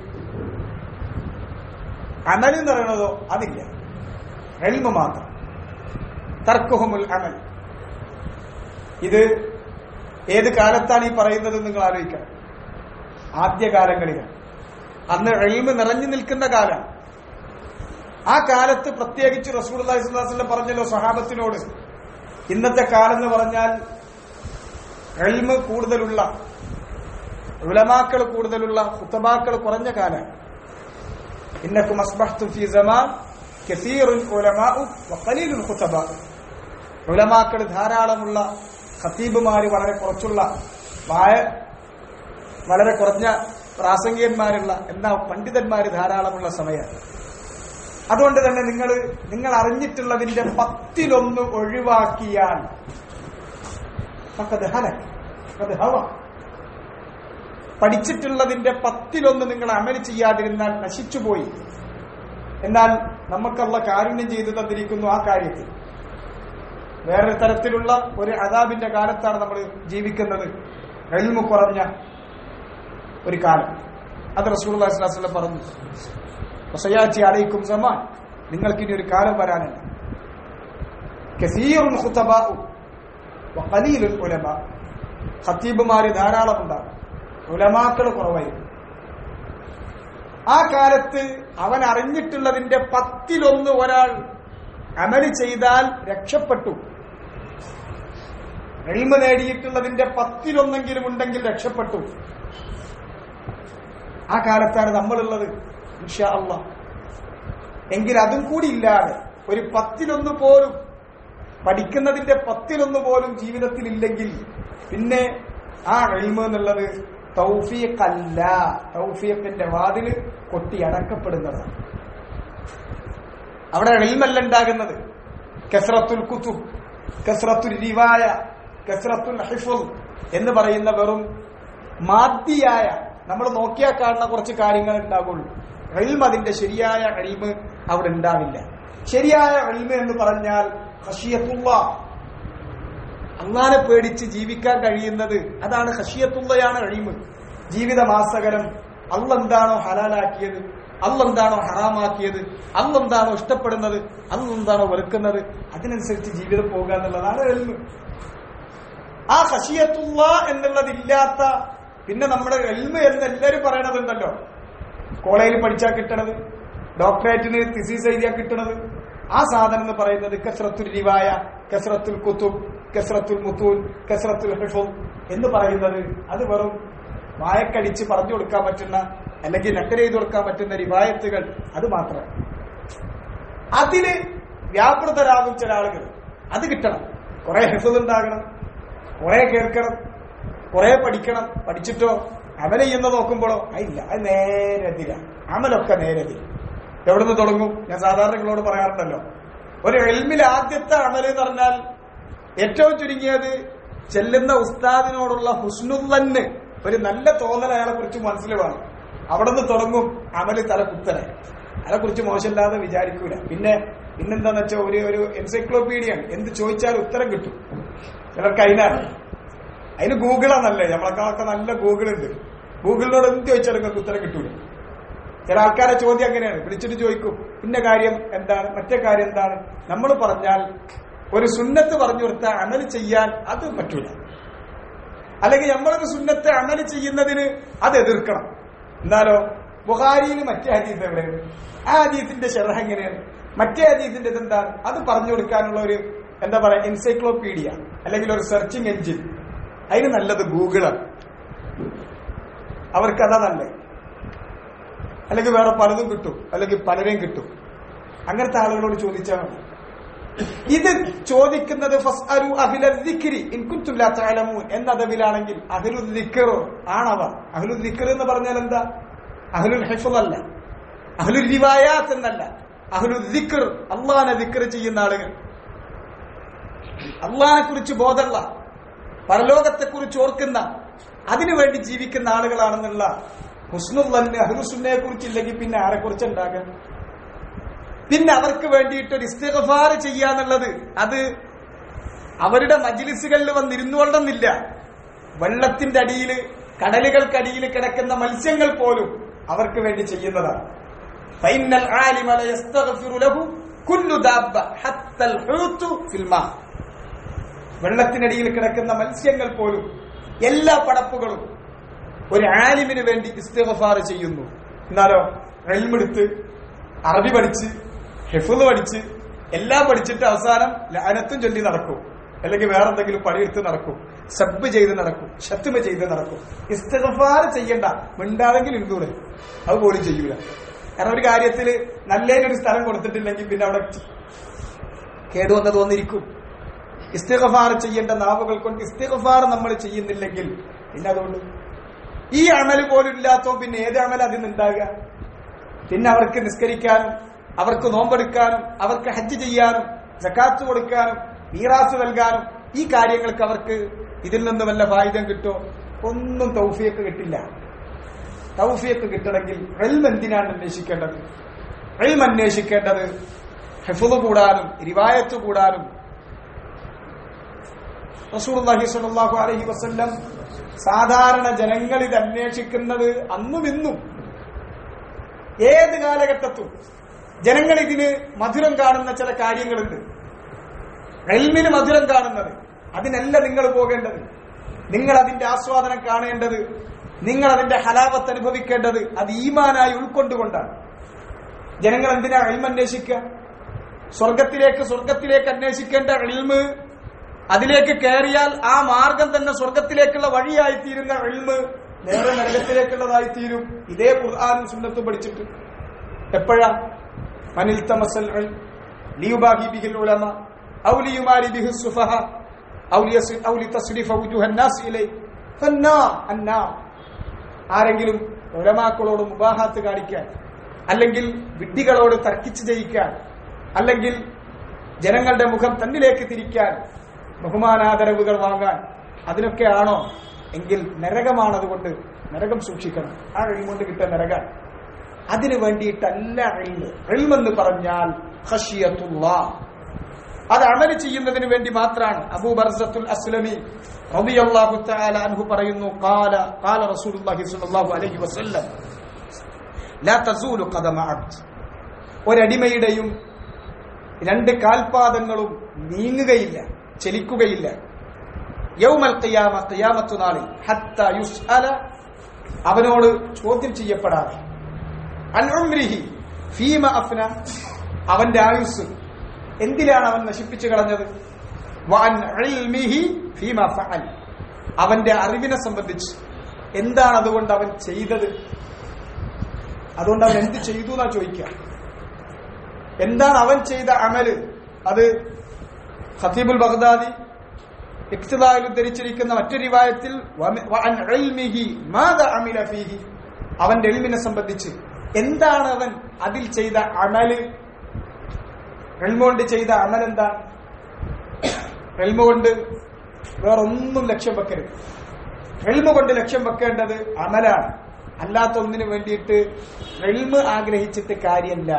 അമൽ എന്ന് പറയുന്നതോ അതില്ല എൽമ മാത്രം തർക്കുഹുമുൽ അമൽ ഇത് ഏത് കാലത്താണ് ഈ പറയുന്നത് നിങ്ങൾ ആലോചിക്കണം ആദ്യകാലങ്ങളിലാണ് അന്ന് എൽമ നിറഞ്ഞു നിൽക്കുന്ന കാലം ആ കാലത്ത് പ്രത്യേകിച്ച് റസൂൽ അള്ളാഹിസ്ലാസ്ലം പറഞ്ഞല്ലോ സഹാബത്തിനോട് ഇന്നത്തെ കാലം എന്ന് പറഞ്ഞാൽ എൽമ കൂടുതലുള്ള ഉലമാക്കൾ കൂടുതലുള്ള കുത്തബാക്കൾ കുറഞ്ഞ കാലമാണ് ഇന്നക്കും അസ്ബഹ്തും ഫീ സമാൻ കസീറുൽ ഉലമാഉ വഖലീലുൽ ഖുതബാ ഉലമാക്കൾ ധാരാളമുള്ള ഖത്തീബുമാര് വളരെ കുറച്ചുള്ള വായ വളരെ കുറഞ്ഞ പ്രാസംഗികന്മാരുള്ള എന്നാ പണ്ഡിതന്മാര് ധാരാളമുള്ള സമയമാണ് അതുകൊണ്ട് തന്നെ നിങ്ങൾ നിങ്ങൾ അറിഞ്ഞിട്ടുള്ളതിന്റെ പത്തിലൊന്ന് ഒഴിവാക്കിയാൽ ഫഖദ് ഹലക് ഫഖദ് ഹവ പഠിച്ചിട്ടുള്ളതിന്റെ പത്തിലൊന്ന് നിങ്ങൾ അമല് ചെയ്യാതിരുന്നാൽ നശിച്ചുപോയി എന്നാൽ നമുക്കുള്ള കാരുണ്യം ചെയ്തു തന്നിരിക്കുന്നു ആ കാര്യത്തിൽ വേറൊരു തരത്തിലുള്ള ഒരു അതാബിന്റെ കാലത്താണ് നമ്മൾ ജീവിക്കുന്നത് എൽമു കുറഞ്ഞ ഒരു കാലം അത് റസൂൽ അലൈഹി പറഞ്ഞു വസയാച്ചി അലൈക്കും സമാൻ നിങ്ങൾക്കിനി ഒരു കാലം വരാനുണ്ട് കസീറുൻ ഖുതബാഉ വഖലീലുൽ ഉലമാ ഖത്തീബുമാര് ധാരാളം ഉണ്ടാകും ഉലമാക്കൾ കുറവായിരിക്കും ആ കാലത്ത് അവൻ അറിഞ്ഞിട്ടുള്ളതിന്റെ പത്തിലൊന്ന് ഒരാൾ അമല് ചെയ്താൽ രക്ഷപ്പെട്ടു എളിമ നേടിയിട്ടുള്ളതിന്റെ പത്തിലൊന്നെങ്കിലും ഉണ്ടെങ്കിൽ രക്ഷപ്പെട്ടു ആ കാലത്താണ് നമ്മളുള്ളത് ഇൻഷാ അള്ളാ എങ്കിൽ അതും കൂടി ഇല്ലാതെ ഒരു പത്തിലൊന്ന് പോലും പഠിക്കുന്നതിന്റെ പത്തിലൊന്ന് പോലും ജീവിതത്തിൽ ഇല്ലെങ്കിൽ പിന്നെ ആ എളിമ എന്നുള്ളത് തൗഫീഖല്ല തൗഫീഖിന്റെ വാതില് കൊട്ടി അടക്കപ്പെടുന്നതാണ് അവിടെ എളിമല്ല ഉണ്ടാകുന്നത് കസ്രത്തുൽ കുത്തുബ് കസ്രത്തുൽ റിവായ കസ്രത്തുൽ ഹിഫുൽ എന്ന് പറയുന്ന വെറും മാദ്യായ നമ്മൾ നോക്കിയാൽ കാണുന്ന കുറച്ച് കാര്യങ്ങൾ ഉണ്ടാകുള്ളൂ എൽമ അതിന്റെ ശരിയായ എൽമ് അവിടെ ഉണ്ടാവില്ല ശരിയായ എൽമ എന്ന് പറഞ്ഞാൽ ഹഷിയത്തുള്ള അള്ളാനെ പേടിച്ച് ജീവിക്കാൻ കഴിയുന്നത് അതാണ് ഹഷിയത്തുള്ളയാണ് എൽമ് ജീവിതമാസകരം അള്ളെന്താണോ ഹലാലാക്കിയത് അള്ളെന്താണോ ഹറാമാക്കിയത് അള്ളെന്താണോ ഇഷ്ടപ്പെടുന്നത് അള്ളെന്താണോ വെറുക്കുന്നത് അതിനനുസരിച്ച് ജീവിതം പോകുക എന്നുള്ളതാണ് എൽമ് ആ ഹഷിയത്തുള്ള എന്നുള്ളതില്ലാത്ത പിന്നെ നമ്മുടെ എൽമ എന്ന് എല്ലാവരും പറയണതുണ്ടല്ലോ കോളേജിൽ പഠിച്ചാൽ കിട്ടണത് ഡോക്ടറേറ്റിന് തിസീസ് എഴുതിയാൽ കിട്ടണത് ആ സാധനം എന്ന് പറയുന്നത് കസ്രത്തുൽ റിവായ കസ്രത്തുൽ കുത്തുബ് കസ്രത്തുൽ മുത്തൂൻ കസ്രത്തുൽ ഹിഫുൽ എന്ന് പറയുന്നത് അത് വെറും വായക്കടിച്ച് പറഞ്ഞു കൊടുക്കാൻ പറ്റുന്ന അല്ലെങ്കിൽ നക്കര ചെയ്ത് കൊടുക്കാൻ പറ്റുന്ന റിവായത്തുകൾ അത് മാത്രം അതിന് വ്യാപൃതരാകും ചില ആളുകൾ അത് കിട്ടണം കുറെ ഹെഫുൽ ഉണ്ടാകണം കുറെ കേൾക്കണം കുറെ പഠിക്കണം പഠിച്ചിട്ടോ അമല ചെയ്യുന്ന നോക്കുമ്പോഴോ ഇല്ല അത് നേരെതിര അമലൊക്കെ നേരെതിര എവിടുന്ന് തുടങ്ങും ഞാൻ സാധാരണ നിങ്ങളോട് പറയാറുണ്ടല്ലോ ഒരു എൽമിൽ ആദ്യത്തെ അമല് എന്ന് പറഞ്ഞാൽ ഏറ്റവും ചുരുങ്ങിയത് ചെല്ലുന്ന ഉസ്താദിനോടുള്ള ഹുസ്നുല്ലന് ഒരു നല്ല തോന്നൽ അയാളെ കുറിച്ച് മനസ്സിൽ വേണം അവിടെ നിന്ന് തുടങ്ങും അമല് തല കുത്തനെ അയാളെ കുറിച്ച് മോശമില്ലാതെ വിചാരിക്കൂല പിന്നെ പിന്നെന്താന്ന് വെച്ചാൽ ഒരു ഒരു എൻസൈക്ലോപീഡിയാണ് എന്ത് ചോദിച്ചാലും ഉത്തരം കിട്ടും ചിലർക്ക് അതിനാണ് അതിന് ഗൂഗിളാണല്ലേ നമ്മളെക്കാളൊക്കെ നല്ല ഗൂഗിൾ ഉണ്ട് ഗൂഗിളിനോട് എന്ത് ചോദിച്ചാലും നിങ്ങൾക്ക് ഉത്തരം കിട്ടൂല ചില ആൾക്കാരെ ചോദ്യം അങ്ങനെയാണ് വിളിച്ചിട്ട് ചോദിക്കും ഇന്ന കാര്യം എന്താണ് മറ്റേ കാര്യം എന്താണ് നമ്മൾ പറഞ്ഞാൽ ഒരു സുന്നത്ത് പറഞ്ഞു കൊടുത്താൽ അമല് ചെയ്യാൻ അത് പറ്റൂല അല്ലെങ്കിൽ നമ്മളൊരു സുന്നത്ത് അമല് ചെയ്യുന്നതിന് അത് എതിർക്കണം എന്നാലോ ബുഹാരിയിൽ മറ്റേ ഹദീസ് എവിടെയാണ് ആ ഹദീസിന്റെ ഷെറഹ് എങ്ങനെയാണ് മറ്റേ ഹദീസിന്റെ എന്താണ് അത് പറഞ്ഞു കൊടുക്കാനുള്ള ഒരു എന്താ പറയാ എൻസൈക്ലോപീഡിയ അല്ലെങ്കിൽ ഒരു സെർച്ചിങ് എഞ്ചിൻ അതിന് നല്ലത് ഗൂഗിളാണ് അവർക്ക് അതാ നല്ലത് അല്ലെങ്കിൽ വേറെ പലതും കിട്ടും അല്ലെങ്കിൽ പലരെയും കിട്ടും അങ്ങനത്തെ ആളുകളോട് ചോദിച്ചാൽ മതി ഇത് ചോദിക്കുന്നത് ഫസ്അലു അഹ്ല ദിക്രി ഇൻ കുൻതും ലാ തഅലമൂൻ എന്ന അദബിലാണെങ്കിൽ അഹ്ലു ദിക്ർ ആണവ അഹ്ലു ദിക്ർ എന്ന് പറഞ്ഞാൽ എന്താ അഹ്ലുൽ ഹിഫ്ള് അല്ല അഹ്ലുൽ റിവായാത്ത് എന്നല്ല അഹ്ലു ദിക്ർ അള്ളാഹിനെ ദിക്ർ ചെയ്യുന്ന ആളുകൾ അള്ളാഹിനെ കുറിച്ച് ബോധമുള്ള പരലോകത്തെ കുറിച്ച് ഓർക്കുന്ന അതിനുവേണ്ടി ജീവിക്കുന്ന ആളുകളാണെന്നുള്ള ഹുസ്നുല്ലന് അഹ്ലുസുന്നയെ കുറിച്ചില്ലെങ്കിൽ പിന്നെ ആരെ കുറിച്ച് ഉണ്ടാകാൻ പിന്നെ അവർക്ക് വേണ്ടിയിട്ട് ഒരു ഇസ്തിഗഫാർ ചെയ്യാന്നുള്ളത് അത് അവരുടെ മജിലിസുകളിൽ വന്നിരുന്നുകൊള്ളുന്നില്ല വെള്ളത്തിന്റെ അടിയിൽ കടലുകൾക്കടിയിൽ കിടക്കുന്ന മത്സ്യങ്ങൾ പോലും അവർക്ക് വേണ്ടി ചെയ്യുന്നതാണ് ഫൈനൽ ആലിമ ലയസ്തഗ്ഫിറു ലഹു കുല്ലു ദാബ്ബ ഹത്തൽ ഹൂതു ഫിൽ മാ വെള്ളത്തിനടിയിൽ കിടക്കുന്ന മത്സ്യങ്ങൾ പോലും എല്ലാ പടപ്പുകളും ഒരു ആലിമിന് വേണ്ടി ഇസ്തിഗഫാർ ചെയ്യുന്നു എന്നാലോ റെയിൽമെടുത്ത് അറബി പഠിച്ച് ഹെഫുദ് പഠിച്ച് എല്ലാം പഠിച്ചിട്ട് അവസാനം ലാനത്തും ചൊല്ലി നടക്കും അല്ലെങ്കിൽ വേറെ എന്തെങ്കിലും പണിയെടുത്ത് നടക്കും സബ് ചെയ്ത് നടക്കും ഷത്തുമ ചെയ്ത് നടക്കും ഇസ്തിഗഫാർ ചെയ്യണ്ട മിണ്ടാതെങ്കിൽ ഇരുന്നൂടെ അത് പോലും ചെയ്യൂല കാരണം ഒരു കാര്യത്തിൽ നല്ലതിനൊരു സ്ഥലം കൊടുത്തിട്ടില്ലെങ്കിൽ പിന്നെ അവിടെ കേടുവന്ന് തോന്നിരിക്കും ഇസ്തിഗഫാർ ചെയ്യേണ്ട നാവുകൾ കൊണ്ട് ഇസ്തിഗഫാർ നമ്മൾ ചെയ്യുന്നില്ലെങ്കിൽ പിന്നെ അതുകൊണ്ട് ഈ അമൽ പോലും ഇല്ലാത്തോ പിന്നെ ഏത് അമൽ അതിൽ നിന്നുണ്ടാകുക പിന്നെ അവർക്ക് നിസ്കരിക്കാനും അവർക്ക് നോമ്പെടുക്കാനും അവർക്ക് ഹജ്ജ് ചെയ്യാനും ജക്കാത്ത് കൊടുക്കാനും മീറാസ് നൽകാനും ഈ കാര്യങ്ങൾക്ക് അവർക്ക് ഇതിൽ നിന്ന് വല്ല ഫായുധം കിട്ടോ ഒന്നും തൗഫിയൊക്കെ കിട്ടില്ല തൗഫിയൊക്കെ കിട്ടണമെങ്കിൽ എൽം എന്തിനാണ് അന്വേഷിക്കേണ്ടത് എൽം അന്വേഷിക്കേണ്ടത് ഹെഫുദ് കൂടാനും റിവായത്ത് കൂടാനും റസൂർഹി സ്വല്ലല്ലാഹു അലൈഹി വസല്ലം സാധാരണ ജനങ്ങൾ ഇത് അന്വേഷിക്കുന്നത് അന്നും ഇന്നും ഏത് കാലഘട്ടത്തും ജനങ്ങൾ ഇതിന് മധുരം കാണുന്ന ചില കാര്യങ്ങളുണ്ട് എൽമിന് മധുരം കാണുന്നത് അതിനല്ല നിങ്ങൾ പോകേണ്ടത് നിങ്ങൾ അതിന്റെ ആസ്വാദനം കാണേണ്ടത് നിങ്ങൾ അതിന്റെ ഹലാവത്ത് അനുഭവിക്കേണ്ടത് അത് ഈമാനായി ഉൾക്കൊണ്ടുകൊണ്ടാണ് ജനങ്ങൾ എന്തിനാ എൽമ അന്വേഷിക്കുക സ്വർഗത്തിലേക്ക് സ്വർഗത്തിലേക്ക് അന്വേഷിക്കേണ്ട എൽമ് അതിലേക്ക് കയറിയാൽ ആ മാർഗം തന്നെ സ്വർഗത്തിലേക്കുള്ള വഴിയായി തീരുന്ന എൽമ് നേരെ നരകത്തിലേക്കുള്ളതായി തീരും ഇതേ ഖുർആാനും സുന്നത്തും പഠിച്ചിട്ട് എപ്പോഴാ മനിൽ തമസൽ ലിയുബാഹി ബിഹിൽ ഉലമ ഔ ലിയുമാരി ബിഹി സുഫഹ ഔ ലിയസ് ഔ ലിതസ്രിഫ വുജുഹൻ നാസ് ഇലൈ ഫന്നാർ അന്നാർ ആരെങ്കിലും ഉലമാക്കളോട് മുബാഹാത്ത് കാണിക്കാൻ അല്ലെങ്കിൽ വിഡ്ഢികളോട് തർക്കിച്ച് ജയിക്കാൻ അല്ലെങ്കിൽ ജനങ്ങളുടെ മുഖം തന്നിലേക്ക് തിരിക്കാൻ ബഹുമാനാദരവുകൾ വാങ്ങാൻ അതിനൊക്കെ ആണോ എങ്കിൽ നരകമാണതുകൊണ്ട് നരകം സൂക്ഷിക്കണം ആ കഴിയുകൊണ്ട് കിട്ടിയ നരകം അതിനു വേണ്ടിയിട്ടല്ല എൽമ് എൽമെന്ന് പറഞ്ഞാൽ ഖഷിയത്തുല്ലാ അത് അമല് ചെയ്യുന്നതിന് വേണ്ടി മാത്രമാണ് അബൂ ബർസത്തുൽ അസ്ലമി റളിയല്ലാഹു തആല അൻഹു പറയുന്നു ഖാല ഖാല റസൂലുള്ളാഹി സ്വല്ലല്ലാഹു അലൈഹി വസല്ലം ലാ തസൂലു ഖദമ അബ്ദ് ഒരടിമയുടെയും രണ്ട് കാൽപാദങ്ങളും നീങ്ങുകയില്ല ചലിക്കുകയില്ല യൗമൽ ഖിയാമ ഖിയാമത്തു നാളിൽ ഹത്ത യുസ്അല അവനോട് ചോദ്യം ചെയ്യപ്പെടാതെ അൻ ഉംരിഹി ഫീമ അഫ്ന അവന്റെ ആയുസ് എന്തിലാണ് അവൻ നശിപ്പിച്ചു കളഞ്ഞത് വഅൻ ഇൽമിഹി ഫീമ ഫഅൽ അവന്റെ അറിവിനെ സംബന്ധിച്ച് എന്താണ് അതുകൊണ്ട് അവൻ ചെയ്തത് അതുകൊണ്ട് അവൻ എന്ത് ചെയ്തു എന്നാ ചോദിക്കുക എന്താണ് അവൻ ചെയ്ത അമല് അത് ഖത്തീബുൽ ബഗ്ദാദി ഇക്തിദായിൽ ഉദ്ധരിച്ചിരിക്കുന്ന മറ്റൊരു റിവായത്തിൽ വമ- വഅൻ ഇൽമിഹി മാദ അമില ഫീഹി അവന്റെ എൽമിനെ സംബന്ധിച്ച് എന്താണ് അവൻ അതിൽ ചെയ്ത അമല് എൽമ കൊണ്ട് ചെയ്ത അമൽ എന്താണ് എൽമ കൊണ്ട് വേറൊന്നും ലക്ഷ്യം വെക്കരുത് എൽമ കൊണ്ട് ലക്ഷ്യം വെക്കേണ്ടത് അമലാണ് അല്ലാത്ത ഒന്നിനു വേണ്ടിയിട്ട് എൽമ ആഗ്രഹിച്ചിട്ട് കാര്യമല്ല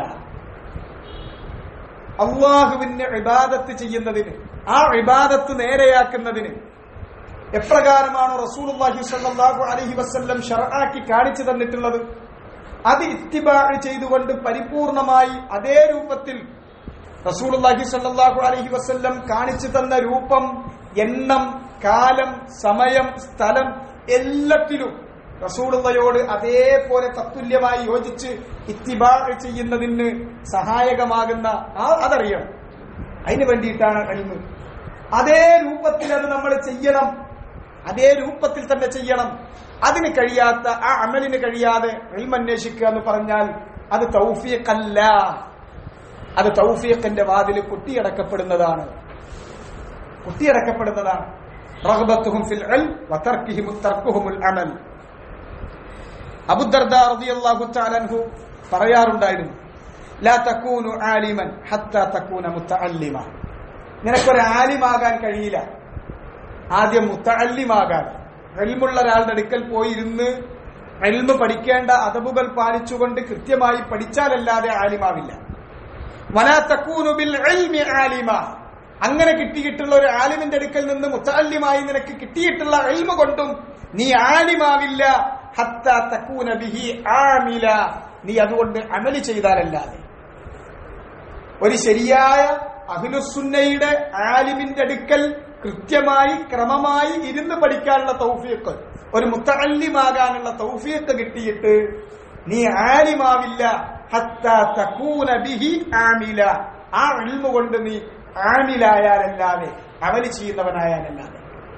അള്ളാഹുവിന്റെ ഇബാദത്ത് ചെയ്യുന്നതിന് ആ ഇബാദത്ത് നേരെയാക്കുന്നതിന് എപ്രകാരമാണ് റസൂലുള്ളാഹി സ്വല്ലല്ലാഹു അലൈഹി വസല്ലം ഷർആക്കി കാണിച്ചു തന്നിട്ടുള്ളത് അത് ഇത്തിബാഴ് ചെയ്തുകൊണ്ട് പരിപൂർണമായി അതേ രൂപത്തിൽ റസൂലുള്ളാഹി സ്വല്ലല്ലാഹു അലൈഹി വസല്ലം കാണിച്ചു തന്ന രൂപം എണ്ണം കാലം സമയം സ്ഥലം എല്ലാത്തിലും റസൂലുള്ളയോട് അതേപോലെ തത്തുല്യമായി യോജിച്ച് ഇത്തിബാഴ് ചെയ്യുന്നതിന് സഹായകമാകുന്ന ആ അതറിയണം അതിനു വേണ്ടിയിട്ടാണ് കഴിവ് അതേ രൂപത്തിൽ അത് നമ്മൾ ചെയ്യണം അതേ രൂപത്തിൽ തന്നെ ചെയ്യണം അതിന് കഴിയാത്ത ആ അമലിന് കഴിയാതെ അന്വേഷിക്കുക എന്ന് പറഞ്ഞാൽ അത് തൗഫീഖല്ല അത് തൗഫീഖിന്റെ വാതിൽ കുട്ടിയടക്കപ്പെടുന്നതാണ് കുട്ടിയടക്കപ്പെടുന്നതാണ് റഗ്ബത്തുഹും ഫിൽ ഇൽം വതർക്കിഹിം തർക്കുഹുൽ അമൽ അബുദർദ റളിയല്ലാഹു തആല അൻഹു പറയാറുണ്ടായിരുന്നു ലാ തകൂനു ആലിമൻ ഹത്താ തകൂന മുത്തഅല്ലിമ നിനക്കൊരു ആലിമാകാൻ കഴിയില്ല ആദ്യം മുത്തഅല്ലിമാകാൻ എൽമുള്ള ഒരാളുടെ അടുക്കൽ പോയി ഇരുന്ന് എൽമ് പഠിക്കേണ്ട അതബുകൾ പാലിച്ചുകൊണ്ട് കൃത്യമായി പഠിച്ചാലല്ലാതെ ആലിമാവില്ല വലാ തകൂനു ബിൽ ഇൽമി ആലിമ അങ്ങനെ കിട്ടിയിട്ടുള്ള ഒരു ആലിമിന്റെ അടുക്കൽ നിന്ന് മുത്തല്യമായി നിനക്ക് കിട്ടിയിട്ടുള്ള എൽമ കൊണ്ടും നീ ആലിമാവില്ല ഹത്ത തക്കൂന ബിഹി ആമില നീ അതുകൊണ്ട് അമല് ചെയ്താലല്ലാതെ ഒരു ശരിയായ അഖിലുസുന്നയുടെ ആലിമിന്റെ അടുക്കൽ കൃത്യമായി ക്രമമായി ഇരുന്ന് പഠിക്കാനുള്ള തൗഫീഖ് ഒരു മുത്തല്ലിമാകാനുള്ള തൗഫീഖ് കിട്ടിയിട്ട് നീ ആലിമാവില്ല ഹത്ത തക്കൂന ബിഹി ആമില ആ ഇൽമ കൊണ്ട് നീ ആമിലായാലല്ലാതെ അമല് ചെയ്യുന്നവനായാലല്ലാതെ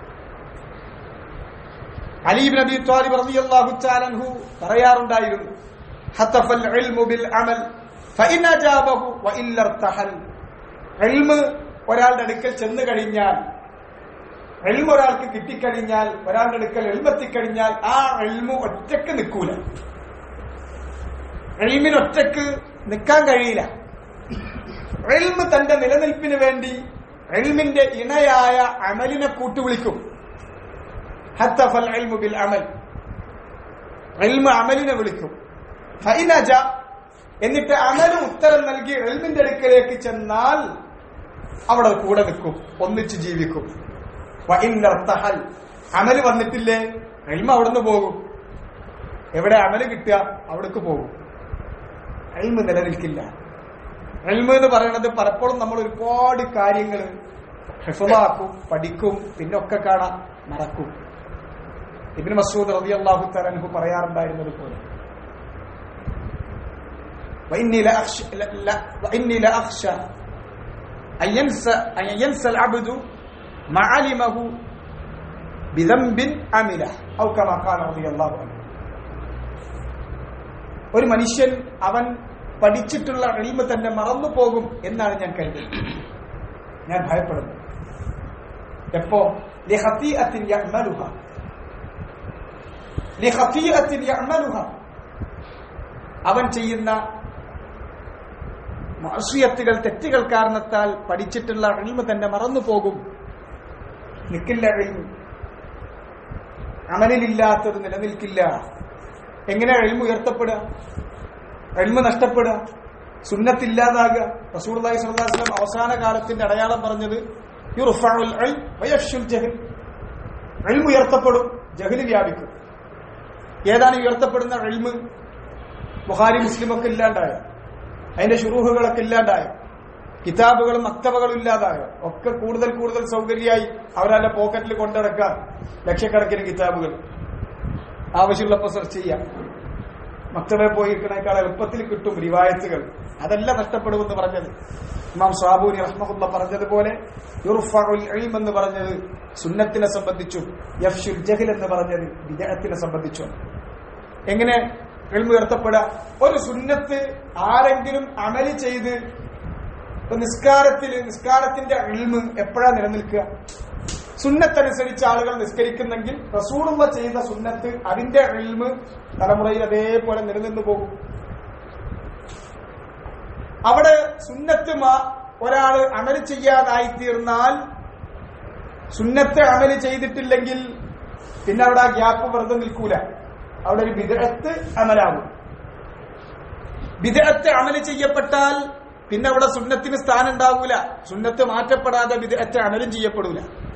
അലീബ് നബി ത്വാലിബ് റളിയല്ലാഹു തആല അൻഹു പറയാറുണ്ടായിരുന്നു ഹതഫൽ ഇൽമു ബിൽ അമൽ ഫഇൻ അജാബഹു വഇല്ല ഇർതഹൽ ഇൽമ് ഒരാളുടെ അടുക്കൽ ചെന്ന് കഴിഞ്ഞാൽ എൽമ ഒരാൾക്ക് കിട്ടിക്കഴിഞ്ഞാൽ ഒരാളുടെ അടുക്കൽ എൽമെത്തിക്കഴിഞ്ഞാൽ ആ എൽമു ഒറ്റക്ക് നിൽക്കൂല എൽമിന് ഒറ്റക്ക് നിൽക്കാൻ കഴിയില്ല എൽമ് തന്റെ നിലനിൽപ്പിന് വേണ്ടി എൽമിന്റെ ഇണയായ അമലിനെ കൂട്ടുവിളിക്കും ഹത്തഫൽ എൽമു ബിൽ അമൽ എൽമ അമലിനെ വിളിക്കും ഫൈനജ എന്നിട്ട് അമല് ഉത്തരം നൽകി എൽമിന്റെ അടുക്കലേക്ക് ചെന്നാൽ അവിടെ കൂടെ നിൽക്കും ഒന്നിച്ച് ജീവിക്കും വഇന്നർത്തഹൽ അമല് വന്നിട്ടില്ലേ എൽമ അവിടുന്ന് പോകും എവിടെ അമല് കിട്ടുക അവിടേക്ക് പോകും എൽമ നിലനിൽക്കില്ല എൽമ എന്ന് പറയുന്നത് പലപ്പോഴും നമ്മൾ ഒരുപാട് കാര്യങ്ങൾ ഹിഫലാക്കും പഠിക്കും പിന്നെ ഒക്കെ കാണാം മറക്കും ഇബിന് മസൂദ് റബി അള്ളാഹു തലൻഹു പറയാറുണ്ടായിരുന്നത് പോലെ وإني لأخشى لا وإني لأخشى أن ينسى أن ينسى العبد ما علمه بذنب عمله أو كما قال رضي الله عنه ഒരു മനുഷ്യൻ അവൻ പഠിച്ചിട്ടുള്ള എളിമ തന്നെ മറന്നു പോകും എന്നാണ് ഞാൻ കരുതുന്നത് ഞാൻ ഭയപ്പെടുന്നു എപ്പോ ലിഹത്തീഅത്തിൻ യഅ്മലുഹ ലിഹത്തീഅത്തിൻ യഅ്മലുഹ അവൻ ചെയ്യുന്ന മാസിയത്തുകൾ തെറ്റുകൾ കാരണത്താൽ പഠിച്ചിട്ടുള്ള എളിമ തന്നെ മറന്നു പോകും നിൽക്കില്ല എളിമ അമലിലില്ലാത്തത് നിലനിൽക്കില്ല എങ്ങനെ എളിമ ഉയർത്തപ്പെടുക എളിമ നഷ്ടപ്പെടുക സുന്നത്തില്ലാതാകുക റസൂർലായി സ്വലാസ്ലം അവസാന കാലത്തിന്റെ അടയാളം പറഞ്ഞത് യുർഫഉൽ ഇൽം വയഫ്ശുൽ ജഹൽ ഇൽമ് ഉയർത്തപ്പെടും ജഹല് വ്യാപിക്കും ഏതാണ് ഉയർത്തപ്പെടുന്ന ഇൽമ് ബുഹാരി മുസ്ലിമൊക്കെ ഇല്ലാണ്ടായോ അതിന്റെ ഷുറൂഹുകളൊക്കെ ഇല്ലാണ്ടായോ കിതാബുകളും മക്തബകളും ഇല്ലാതായോ ഒക്കെ കൂടുതൽ കൂടുതൽ സൗകര്യമായി അവരവരുടെ പോക്കറ്റിൽ കൊണ്ടിടക്കാം ലക്ഷക്കണക്കിന് കിതാബുകൾ ആവശ്യമുള്ളപ്പോൾ സെർച്ച് ചെയ്യാം മക്തബെ പോയി ഇരിക്കണേക്കാൾ എളുപ്പത്തിൽ കിട്ടും റിവായത്തുകൾ അതെല്ലാം നഷ്ടപ്പെടുമെന്ന് പറഞ്ഞത് ഇമാം സാബൂരി റഹ്മുല്ല പറഞ്ഞതുപോലെ യുർഫഉൽ ഇൽം എന്ന് പറഞ്ഞത് സുന്നത്തിനെ സംബന്ധിച്ചും യഫ്ഷുൽ ജഹിൽ എന്ന് പറഞ്ഞത് വിജയത്തിനെ സംബന്ധിച്ചും എങ്ങനെ എൽമ ഉയർത്തപ്പെടുക ഒരു സുന്നത്ത് ആരെങ്കിലും അമല് ചെയ്ത് ഇപ്പൊ നിസ്കാരത്തിൽ നിസ്കാരത്തിന്റെ ഇൽമ് എപ്പോഴാ നിലനിൽക്കുക സുന്നത്തനുസരിച്ച് ആളുകൾ നിസ്കരിക്കുന്നെങ്കിൽ റസൂളുള്ള ചെയ്ത സുന്നത്ത് അതിന്റെ ഇൽമ് തലമുറയിൽ അതേപോലെ നിലനിന്നു പോകും അവിടെ സുന്നത്ത് മാ- ഒരാള് അമല് ചെയ്യാതായി തീർന്നാൽ സുന്നത്ത് അമല് ചെയ്തിട്ടില്ലെങ്കിൽ പിന്നെ അവിടെ ആ ഗ്യാപ്പ് വെറുതെ നിൽക്കൂല അവിടെ ഒരു വിദഗ്ധത്ത് അമലാകും വിദഗ്ധത്ത് അമല് ചെയ്യപ്പെട്ടാൽ പിന്നെ അവിടെ സുന്നത്തിന് സ്ഥാനം ഉണ്ടാവൂല സുന്നത്ത് മാറ്റപ്പെടാതെ വിദഗ്ധത്തെ അമലും ചെയ്യപ്പെടൂല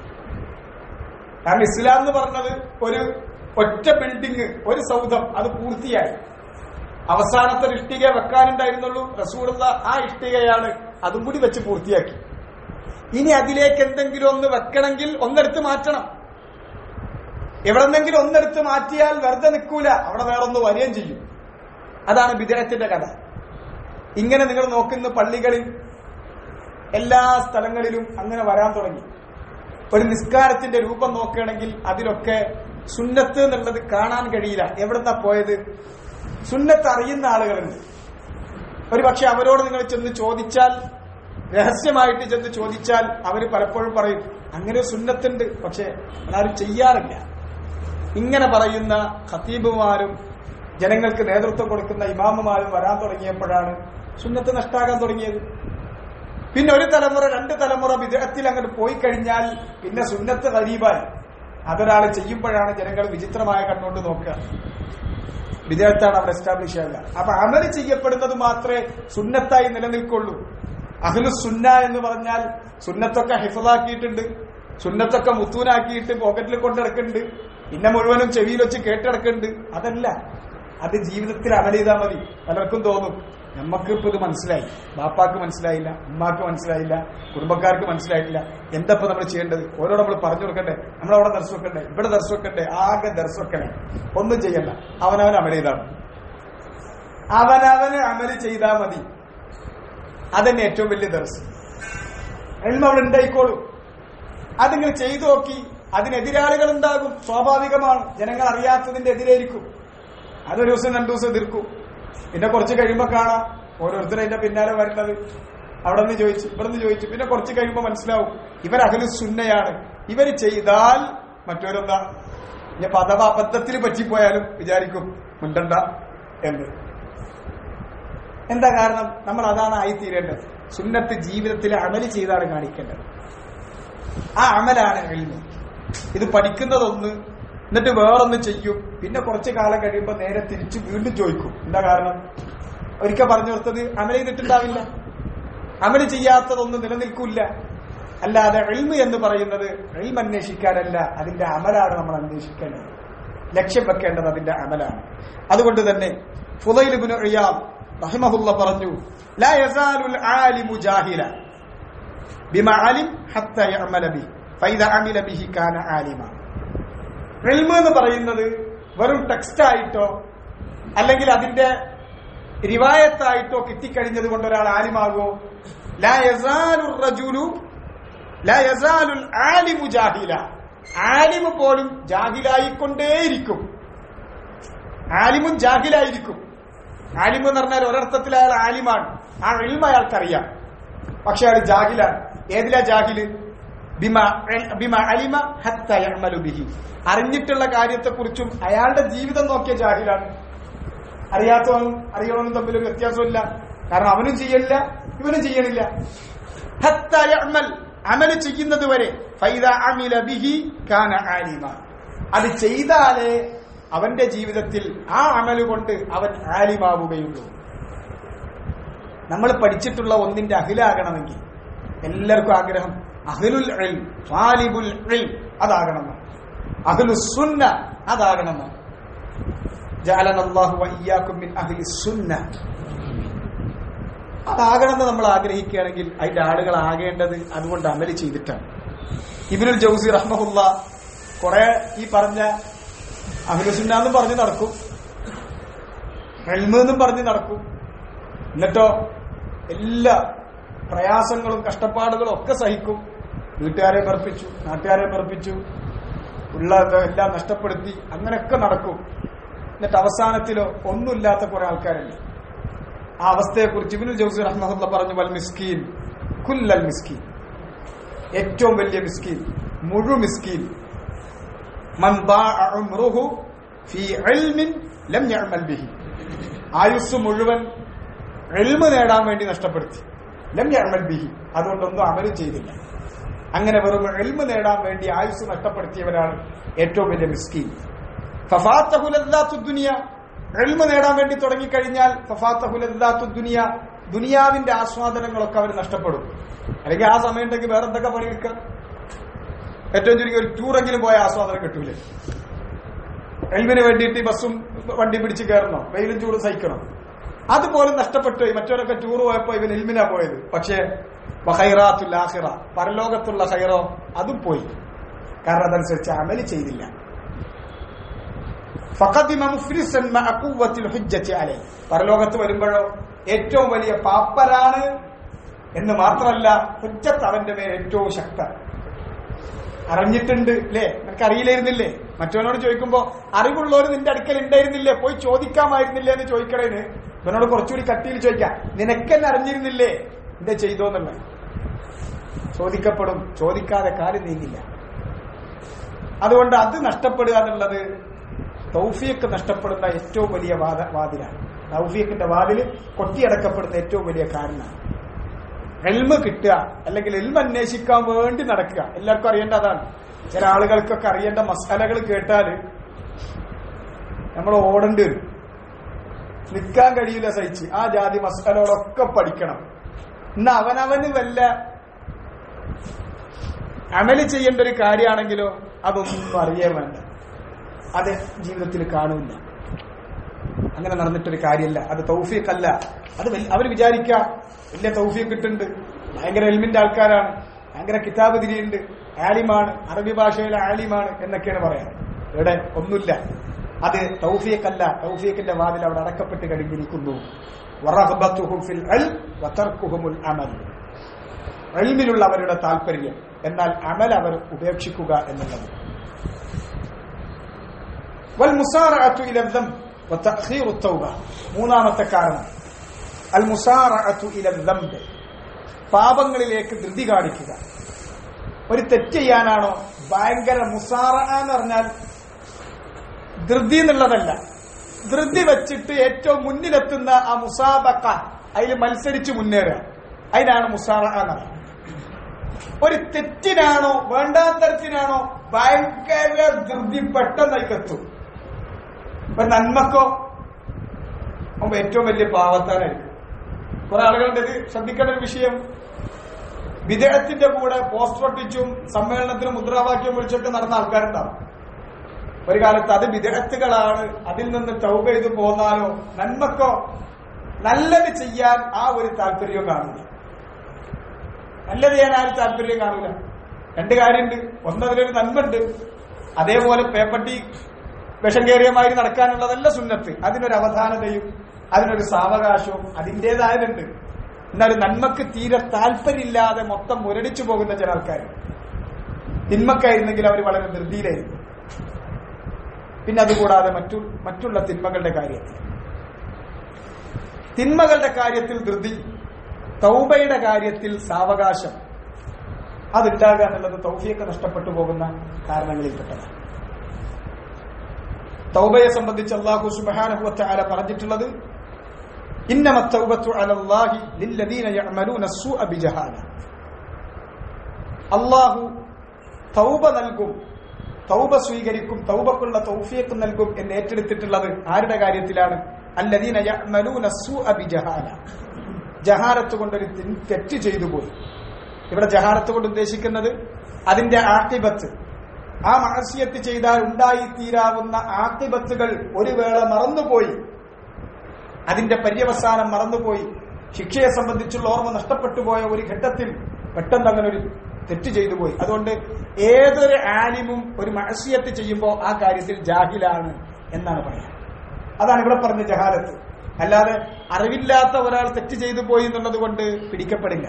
കാരണം ഇസ്ലാം എന്ന് പറഞ്ഞത് ഒരു ഒറ്റ ബിൽഡിംഗ് ഒരു സൗധം അത് പൂർത്തിയായി അവസാനത്തെ ഒരു ഇഷ്ടിക വെക്കാനുണ്ടായിരുന്നുള്ളൂ റസൂലുള്ള ആ ഇഷ്ടികയാണ് അതും കൂടി വെച്ച് പൂർത്തിയാക്കി ഇനി അതിലേക്ക് എന്തെങ്കിലും ഒന്ന് വെക്കണമെങ്കിൽ ഒന്നെടുത്ത് മാറ്റണം എവിടെന്നെങ്കിലും ഒന്നെടുത്ത് മാറ്റിയാൽ വെറുതെ നിൽക്കൂല അവിടെ വേറൊന്ന് വരികയും ചെയ്യും അതാണ് വിദേഹത്തിന്റെ കഥ ഇങ്ങനെ നിങ്ങൾ നോക്കുന്ന പള്ളികളിൽ എല്ലാ സ്ഥലങ്ങളിലും അങ്ങനെ വരാൻ തുടങ്ങി ഒരു നിസ്കാരത്തിന്റെ രൂപം നോക്കുകയാണെങ്കിൽ അതിലൊക്കെ സുന്നത്ത് എന്നുള്ളത് കാണാൻ കഴിയില്ല എവിടുന്നാ പോയത് സുന്നത്ത് അറിയുന്ന ആളുകളുണ്ട് ഒരു പക്ഷെ അവരോട് നിങ്ങൾ ചെന്ന് ചോദിച്ചാൽ രഹസ്യമായിട്ട് ചെന്ന് ചോദിച്ചാൽ അവർ പലപ്പോഴും പറയും അങ്ങനെ ഒരു സുന്നത്തുണ്ട് പക്ഷെ അതാരും ചെയ്യാറില്ല ഇങ്ങനെ പറയുന്ന ഖത്തീബുമാരും ജനങ്ങൾക്ക് നേതൃത്വം കൊടുക്കുന്ന ഇമാമുമാരും വരാൻ തുടങ്ങിയപ്പോഴാണ് സുന്നത്ത് നഷ്ടാകാൻ തുടങ്ങിയത് പിന്നെ ഒരു തലമുറ രണ്ട് തലമുറ വിദേഹത്തിൽ അങ്ങോട്ട് പോയി കഴിഞ്ഞാൽ പിന്നെ സുന്നത്ത് കരീബായി അതൊരാൾ ചെയ്യുമ്പോഴാണ് ജനങ്ങൾ വിചിത്രമായ കണ്ണുകൊണ്ട് നോക്കുക വിദേഹത്താണ് അവിടെ എസ്റ്റാബ്ലിഷ് ആകുക അപ്പൊ അമല് ചെയ്യപ്പെടുന്നത് മാത്രമേ സുന്നത്തായി നിലനിൽക്കുള്ളൂ അഹ്ലു സുന്ന എന്ന് പറഞ്ഞാൽ സുന്നത്തൊക്കെ ഹിഫലാക്കിയിട്ടുണ്ട് സുന്നത്തൊക്കെ മുത്തൂനാക്കിയിട്ട് പോക്കറ്റിൽ കൊണ്ടിടക്കുന്നുണ്ട് പിന്നെ മുഴുവനും ചെവിയിൽ വെച്ച് കേട്ടിടക്കുന്നുണ്ട് അതല്ല അത് ജീവിതത്തിൽ അമൽ ചെയ്താൽ മതി പലർക്കും തോന്നും നമുക്ക് ഇപ്പൊ ഇത് മനസ്സിലായി ബാപ്പാക്ക് മനസ്സിലായില്ല ഉമ്മാക്ക് മനസ്സിലായില്ല കുടുംബക്കാർക്ക് മനസ്സിലായിട്ടില്ല എന്താ ഇപ്പൊ നമ്മൾ ചെയ്യേണ്ടത് ഓരോ നമ്മൾ പറഞ്ഞു കൊടുക്കണ്ടേ നമ്മൾ അവിടെ ദർശ വെക്കണ്ടേ ഇവിടെ ദർശ വെക്കണ്ടേ ആകെ ദർശ വെക്കണേ ഒന്നും ചെയ്യണ്ട അവനവൻ അമൽ ചെയ്താൽ മതി അവനവന് അമൽ ചെയ്താൽ മതി അതന്നെ ഏറ്റവും വലിയ ദർശനം എൽമ അവിടെ ഉണ്ടായിക്കോളും അതിങ്ങനെ ചെയ്തു നോക്കി അതിനെതിരാളികൾ ഉണ്ടാകും സ്വാഭാവികമാണ് ജനങ്ങൾ അറിയാത്തതിന്റെ എതിരായിരിക്കും അതൊരു ദിവസം രണ്ടു ദിവസം എതിർക്കും പിന്നെ കുറച്ച് കഴിയുമ്പോ കാണാം ഓരോരുത്തരും അതിന്റെ പിന്നാലെ വരുന്നത് അവിടെ നിന്ന് ചോദിച്ചു ഇവിടെ നിന്ന് ചോദിച്ചു പിന്നെ കുറച്ച് കഴിയുമ്പോ മനസ്സിലാവും ഇവർ അകല് സുന്നയാണ് ഇവർ ചെയ്താൽ മറ്റൊരെന്താ ഇനി പദവ അബദ്ധത്തിൽ പറ്റിപ്പോയാലും വിചാരിക്കും മുണ്ടണ്ട എന്ന് എന്താ കാരണം നമ്മൾ അതാണ് ആയിത്തീരേണ്ടത് സുന്നത്ത് ജീവിതത്തിൽ അമല് ചെയ്താണ് കാണിക്കേണ്ടത് ആ അമലാണ് എഴുതി ഇത് പഠിക്കുന്നതൊന്ന് എന്നിട്ട് വേറൊന്ന് ചെയ്യും പിന്നെ കുറച്ച് കാലം കഴിയുമ്പോൾ നേരെ തിരിച്ച് വീണ്ടും ചോദിക്കും എന്താ കാരണം ഒരിക്കൽ പറഞ്ഞു കൊടുത്തത് അമൽ ചെയ്തിട്ടുണ്ടാവില്ല അമല് ചെയ്യാത്തതൊന്നും നിലനിൽക്കില്ല അല്ലാതെ എൽമ് എന്ന് പറയുന്നത് എൽമ അന്വേഷിക്കാനല്ല അതിന്റെ അമലാണ് നമ്മൾ അന്വേഷിക്കേണ്ടത് ലക്ഷ്യം വെക്കേണ്ടത് അതിന്റെ അമലാണ് അതുകൊണ്ട് തന്നെ ഫുദൈലുബിന് റിയാദ് റഹിമഹുല്ല പറഞ്ഞു ലാ യസാലുൽ ആലിമു ജാഹില ബിമ അലിം ഹത്ത യഅമല ബി ഫൈദ അമില ബിഹി കാന ആലിമ ഇൽമ എന്ന് പറയുന്നത് വെറും ടെക്സ്റ്റ് ആയിട്ടോ അല്ലെങ്കിൽ അതിന്റെ റിവായത്തായിട്ടോ കിട്ടിക്കഴിഞ്ഞത് കൊണ്ട് ഒരാൾ ആലിമാകുമോ ലാ യസാലു റജുലു ലാ യസാലുൽ ആലിമു ജാഹില ആലിമ് പോലും ജാഹിലായിക്കൊണ്ടേയിരിക്കും ആലിമും ജാഹിലായിരിക്കും ആലിമ് എന്ന് പറഞ്ഞാൽ ഒരർത്ഥത്തിൽ അയാൾ ആലിമാണ് ആ ഇൽമ അയാൾക്കറിയാം പക്ഷെ അയാൾ ജാഹിലാണ് ഏതിലാ ജാഹില് ബിമ ബിമ അലിമ ഹത്ത യഅമലു ബിഹി അറിഞ്ഞിട്ടുള്ള കാര്യത്തെക്കുറിച്ചും അയാളുടെ ജീവിതം നോക്കിയ ജാഹിലാണ് അറിയാത്തവനും അറിയണവനും തമ്മിൽ ഒരു വ്യത്യാസമില്ല കാരണം അവനും ചെയ്യണില്ല ഇവനും ചെയ്യണില്ല ഹത്ത യഅമൽ അമല് ചെയ്യുന്നത് വരെ ഫൈദ അമില ബിഹി കാന ആലിമ അത് ചെയ്താലേ അവന്റെ ജീവിതത്തിൽ ആ അമല് കൊണ്ട് അവൻ ആലിമാവുകയുള്ളൂ നമ്മൾ പഠിച്ചിട്ടുള്ള ഒന്നിന്റെ അഖിലാകണമെങ്കിൽ എല്ലാവർക്കും ആഗ്രഹം അഹ്ലുൽ ഇൽം ത്വാലിബുൽ ഇൽം അതാകണമെന്ന് അഹ്ലു സുന്ന അതാകണമെന്ന് ജഅലന അല്ലാഹു വഇയ്യാകും മിൻ അഹ്ലി സുന്ന അതാകണമെന്ന് നമ്മൾ ആഗ്രഹിക്കുകയാണെങ്കിൽ അതിന്റെ ആളുകൾ ആകേണ്ടത് അതുകൊണ്ട് അമല് ചെയ്തിട്ടാണ് ഇബ്നുൽ ജൗസി റഹ്മഹുല്ല കുറെ ഈ പറഞ്ഞ അഹ്ലുസുന്ന എന്നും പറഞ്ഞ് നടക്കും എൽമെന്നും പറഞ്ഞ് നടക്കും എന്നിട്ടോ എല്ലാ പ്രയാസങ്ങളും കഷ്ടപ്പാടുകളും ഒക്കെ സഹിക്കും വീട്ടുകാരെ ബർപ്പിച്ചു നാട്ടുകാരെ ബർപ്പിച്ചു ഉള്ള എല്ലാം നഷ്ടപ്പെടുത്തി അങ്ങനെയൊക്കെ നടക്കും എന്നിട്ട് അവസാനത്തിലോ ഒന്നുമില്ലാത്ത കുറെ ആൾക്കാരുണ്ട് ആ അവസ്ഥയെക്കുറിച്ച് ഇബിനു ജൗസി റഹ്മഹുല്ല പറഞ്ഞു വൽ മിസ്കീൻ കുല്ലൽ മിസ്കീൻ ഏറ്റവും വലിയ മിസ്കീൻ മുഴു മിസ്കീൻ മൻ ضاع عمره في علم لم يعمل به ആയുസ് മുഴുവൻ എൽമ് നേടാൻ വേണ്ടി നഷ്ടപ്പെടുത്തി ലം യഅമൽ ബിഹി അതുകൊണ്ടൊന്നും അമലും ചെയ്തില്ല അങ്ങനെ വെറും എൽമ് നേടാൻ വേണ്ടി ആയുസ് നഷ്ടപ്പെടുത്തിയവരാണ് ഏറ്റവും വലിയ മിസ്കീൻ ഫഫാത്തഹുലല്ലാത്തു ദുനിയ എൽമ് നേടാൻ വേണ്ടി തുടങ്ങിക്കഴിഞ്ഞാൽ ഫഫാത്തഹുലല്ലാത്തു ദുനിയ ദുനിയാവിന്റെ ആസ്വാദനങ്ങളൊക്കെ അവർ നഷ്ടപ്പെടും അല്ലെങ്കിൽ ആ സമയം ഉണ്ടെങ്കിൽ വേറെ എന്തൊക്കെ പണിയെടുക്കാം ഏറ്റവും ചുരുങ്ങി ഒരു ടൂറെങ്കിലും പോയ ആസ്വാദനം കിട്ടൂലേ എൽമിന് വേണ്ടിയിട്ട് ഈ ബസ്സും വണ്ടി പിടിച്ച് കയറണോ വെയിലും ചൂടും സഹിക്കണം അതുപോലും നഷ്ടപ്പെട്ടു പോയി മറ്റവരൊക്കെ ടൂർ പോയപ്പോ ഇവൻ എൽമിനാ പോയത് പക്ഷേ വഹൈറാത്തുൽ ആഖിറ പരലോകത്തുള്ള ഹൈറോ അതും പോയി കാരണം അതനുസരിച്ച് അമല് ചെയ്തില്ല ഫഖദിമ മുഫ്ലിസൻ മഅ ഖുവ്വത്തിൽ ഹുജ്ജത്തി അലൈഹി പരലോകത്ത് വരുമ്പോഴോ ഏറ്റവും വലിയ പാപ്പരാണ് എന്ന് മാത്രമല്ല ഹുജ്ജത്ത് അവന്റെ മേൽ ഏറ്റവും ശക്ത അറിഞ്ഞിട്ടുണ്ട് അല്ലേ നിനക്ക് അറിയില്ലായിരുന്നില്ലേ മറ്റവനോട് ചോദിക്കുമ്പോ അറിവുള്ളവർ നിന്റെ അടുക്കൽ ഉണ്ടായിരുന്നില്ലേ പോയി ചോദിക്കാമായിരുന്നില്ലേ എന്ന് ചോദിക്കണേന് ഇവനോട് കുറച്ചുകൂടി കട്ടിയിൽ ചോദിക്കാം നിനക്കെന്നെ അറിഞ്ഞിരുന്നില്ലേ എന്താ ചെയ്തോന്നുള്ള ചോദിക്കപ്പെടും ചോദിക്കാതെ കാര്യം നീങ്ങില്ല അതുകൊണ്ട് അത് നഷ്ടപ്പെടുക എന്നുള്ളത് തൗഫീഖ് നഷ്ടപ്പെടുന്ന ഏറ്റവും വലിയ വാദ വാതിലാണ് തൗഫീഖിന്റെ വാതിൽ കൊട്ടിയടക്കപ്പെടുന്ന ഏറ്റവും വലിയ കാരണമാണ് എൽമ കിട്ടുക അല്ലെങ്കിൽ എൽമ അന്വേഷിക്കാൻ വേണ്ടി നടക്കുക എല്ലാവർക്കും അറിയേണ്ട അതാണ് ചില ആളുകൾക്കൊക്കെ അറിയേണ്ട മസാലകൾ കേട്ടാൽ നമ്മൾ ഓടേണ്ടി വരും നിൽക്കാൻ കഴിയില്ല സഹിച്ച് ആ ജാതി മസാലകളൊക്കെ പഠിക്കണം ഇന്ന് അവനവന് വല്ല അമല് ചെയ്യേണ്ട ഒരു കാര്യമാണെങ്കിലോ അതൊന്നും അറിയാൻ വേണ്ട അത് ജീവിതത്തിൽ കാണൂല അങ്ങനെ നടന്നിട്ടൊരു കാര്യമല്ല അത് തൗഫീഖ് അല്ല അത് അവർ വിചാരിക്കുക വലിയ തൗഫീഖ് കിട്ടുന്നുണ്ട് ഭയങ്കര എൽമിന്റെ ആൾക്കാരാണ് ഭയങ്കര കിതാബ് തിരിയുണ്ട് ആലിമാണ് അറബി ഭാഷയിലെ ആലിമാണ് എന്നൊക്കെയാണ് പറയാം ഇവിടെ ഒന്നുമില്ല അത് തൗഫീഖ് അല്ല തൗഫീഖിന്റെ വാതിൽ അവിടെ അടക്കപ്പെട്ട് കഴിഞ്ഞിരിക്കുന്നു വറഗ്ബത്തുഹും ഫിൽ ഇൽം വതർക്കുഹുമുൽ അമൽ ഇൽമിലുള്ള അവരുടെ താല്പര്യം എന്നാൽ അമൽ അവർ ഉപേക്ഷിക്കുക എന്നുള്ളത് വൽ മുസാറഅത്തു ഇല الذنب وتأخير التوبة മൂന്നാമത്തെ കാരണം അൽ മുസാറഅത്തു ഇല الذنب പാപങ്ങളിലേക്ക് ധൃതി കാണിക്കുക ഒരു തെറ്റ് ചെയ്യാനാണോ ഭയങ്കര മുസാറ എന്ന് പറഞ്ഞാൽ ധൃതി എന്നുള്ളതല്ല ധൃതി വെച്ചിട്ട് ഏറ്റവും മുന്നിലെത്തുന്ന ആ മുസാബക്ക അതിൽ മത്സരിച്ച് മുന്നേറുക അതിനാണ് മുസാറ എന്ന് പറയുന്നത് ഒരു തെറ്റിനാണോ വേണ്ടാത്തരത്തിനാണോ ഭയങ്കര ധൃതി പെട്ടെന്ന് അതിലെത്തും ഒരു നന്മക്കോ അവൻ ഏറ്റവും വലിയ പാവത്താനായിരിക്കും കുറെ ആളുകളുടെ ഇത് ശ്രദ്ധിക്കേണ്ട ഒരു വിഷയം വിദേഹത്തിന്റെ കൂടെ പോസ്റ്റർ ഒട്ടിച്ചും സമ്മേളനത്തിന് മുദ്രാവാക്യം വിളിച്ചൊക്കെ നടന്ന ആൾക്കാരുണ്ടാവും ഒരു കാലത്ത് അത് വിദേഹത്തുകളാണ് അതിൽ നിന്ന് ചൗക ചെയ്ത് പോന്നാലോ നന്മക്കോ നല്ലത് ചെയ്യാൻ ആ ഒരു താല്പര്യവും കാണില്ല നല്ലത് ചെയ്യാൻ ആ ഒരു താല്പര്യം കാണൂല രണ്ട് കാര്യമുണ്ട് ഒന്നതിലൊരു നന്മ ഉണ്ട് അതേപോലെ പേപ്പട്ടി വിഷം കയറിയമായി നടക്കാനുള്ളതല്ല സുന്നത്ത് അതിനൊരു അവധാനതയും അതിനൊരു സാവകാശവും അതിൻ്റെതായതുണ്ട് എന്നാൽ നന്മക്ക് തീരെ താല്പര്യമില്ലാതെ മൊത്തം മുരടിച്ചു പോകുന്ന ചില ആൾക്കാർ തിന്മക്കായിരുന്നെങ്കിൽ അവർ വളരെ ധൃതിയിലായിരുന്നു പിന്നെ അതുകൂടാതെ മറ്റു മറ്റുള്ള തിന്മകളുടെ കാര്യത്തിൽ തിന്മകളുടെ കാര്യത്തിൽ ധൃതി തൗബയുടെ കാര്യത്തിൽ സാവകാശം അതുണ്ടാകുക എന്നുള്ളത് തൗഫിയൊക്കെ നഷ്ടപ്പെട്ടു പോകുന്ന കാരണങ്ങളിൽപ്പെട്ടതാണ് തൗബയെ സംബന്ധിച്ച് അള്ളാഹു സുബാനഹുവറ്റ ആല പറഞ്ഞിട്ടുള്ളത് ഇന്നമ തൗബത്തു അലല്ലാഹി ലില്ലദീന യഅമലൂന സൂഅ ബിജഹാല അള്ളാഹു തൗബ നൽകും തൗബ സ്വീകരിക്കും തൗബക്കുള്ള തൗഫീഖ് നൽകും എന്ന് ഏറ്റെടുത്തിട്ടുള്ളത് ആരുടെ കാര്യത്തിലാണ് അല്ലദീന യഅമലൂന സൂഅ ബിജഹാല ജഹാലത്ത് കൊണ്ടൊരു തെറ്റ് ചെയ്തു പോയി ഇവിടെ ജഹാലത്ത് കൊണ്ട് ഉദ്ദേശിക്കുന്നത് അതിന്റെ ആക്തിബത്ത് ആ മാസിയത്ത് ചെയ്താൽ ഉണ്ടായിത്തീരാവുന്ന ആക്തിബത്തുകൾ ഒരു വേള മറന്നുപോയി അതിന്റെ പര്യവസാനം മറന്നുപോയി ശിക്ഷയെ സംബന്ധിച്ചുള്ള ഓർമ്മ നഷ്ടപ്പെട്ടു പോയ ഒരു ഘട്ടത്തിൽ പെട്ടെന്ന് അങ്ങനെ ഒരു തെറ്റ് ചെയ്തു പോയി അതുകൊണ്ട് ഏതൊരു ആലിമും ഒരു മഹസിയത്ത് ചെയ്യുമ്പോൾ ആ കാര്യത്തിൽ ജാഹിലാണ് എന്നാണ് പറയാൻ അതാണ് ഇവിടെ പറഞ്ഞ ജഹാലത്ത് അല്ലാതെ അറിവില്ലാത്ത ഒരാൾ തെറ്റ് ചെയ്തു പോയി എന്നുള്ളത് കൊണ്ട് പിടിക്കപ്പെടില്ല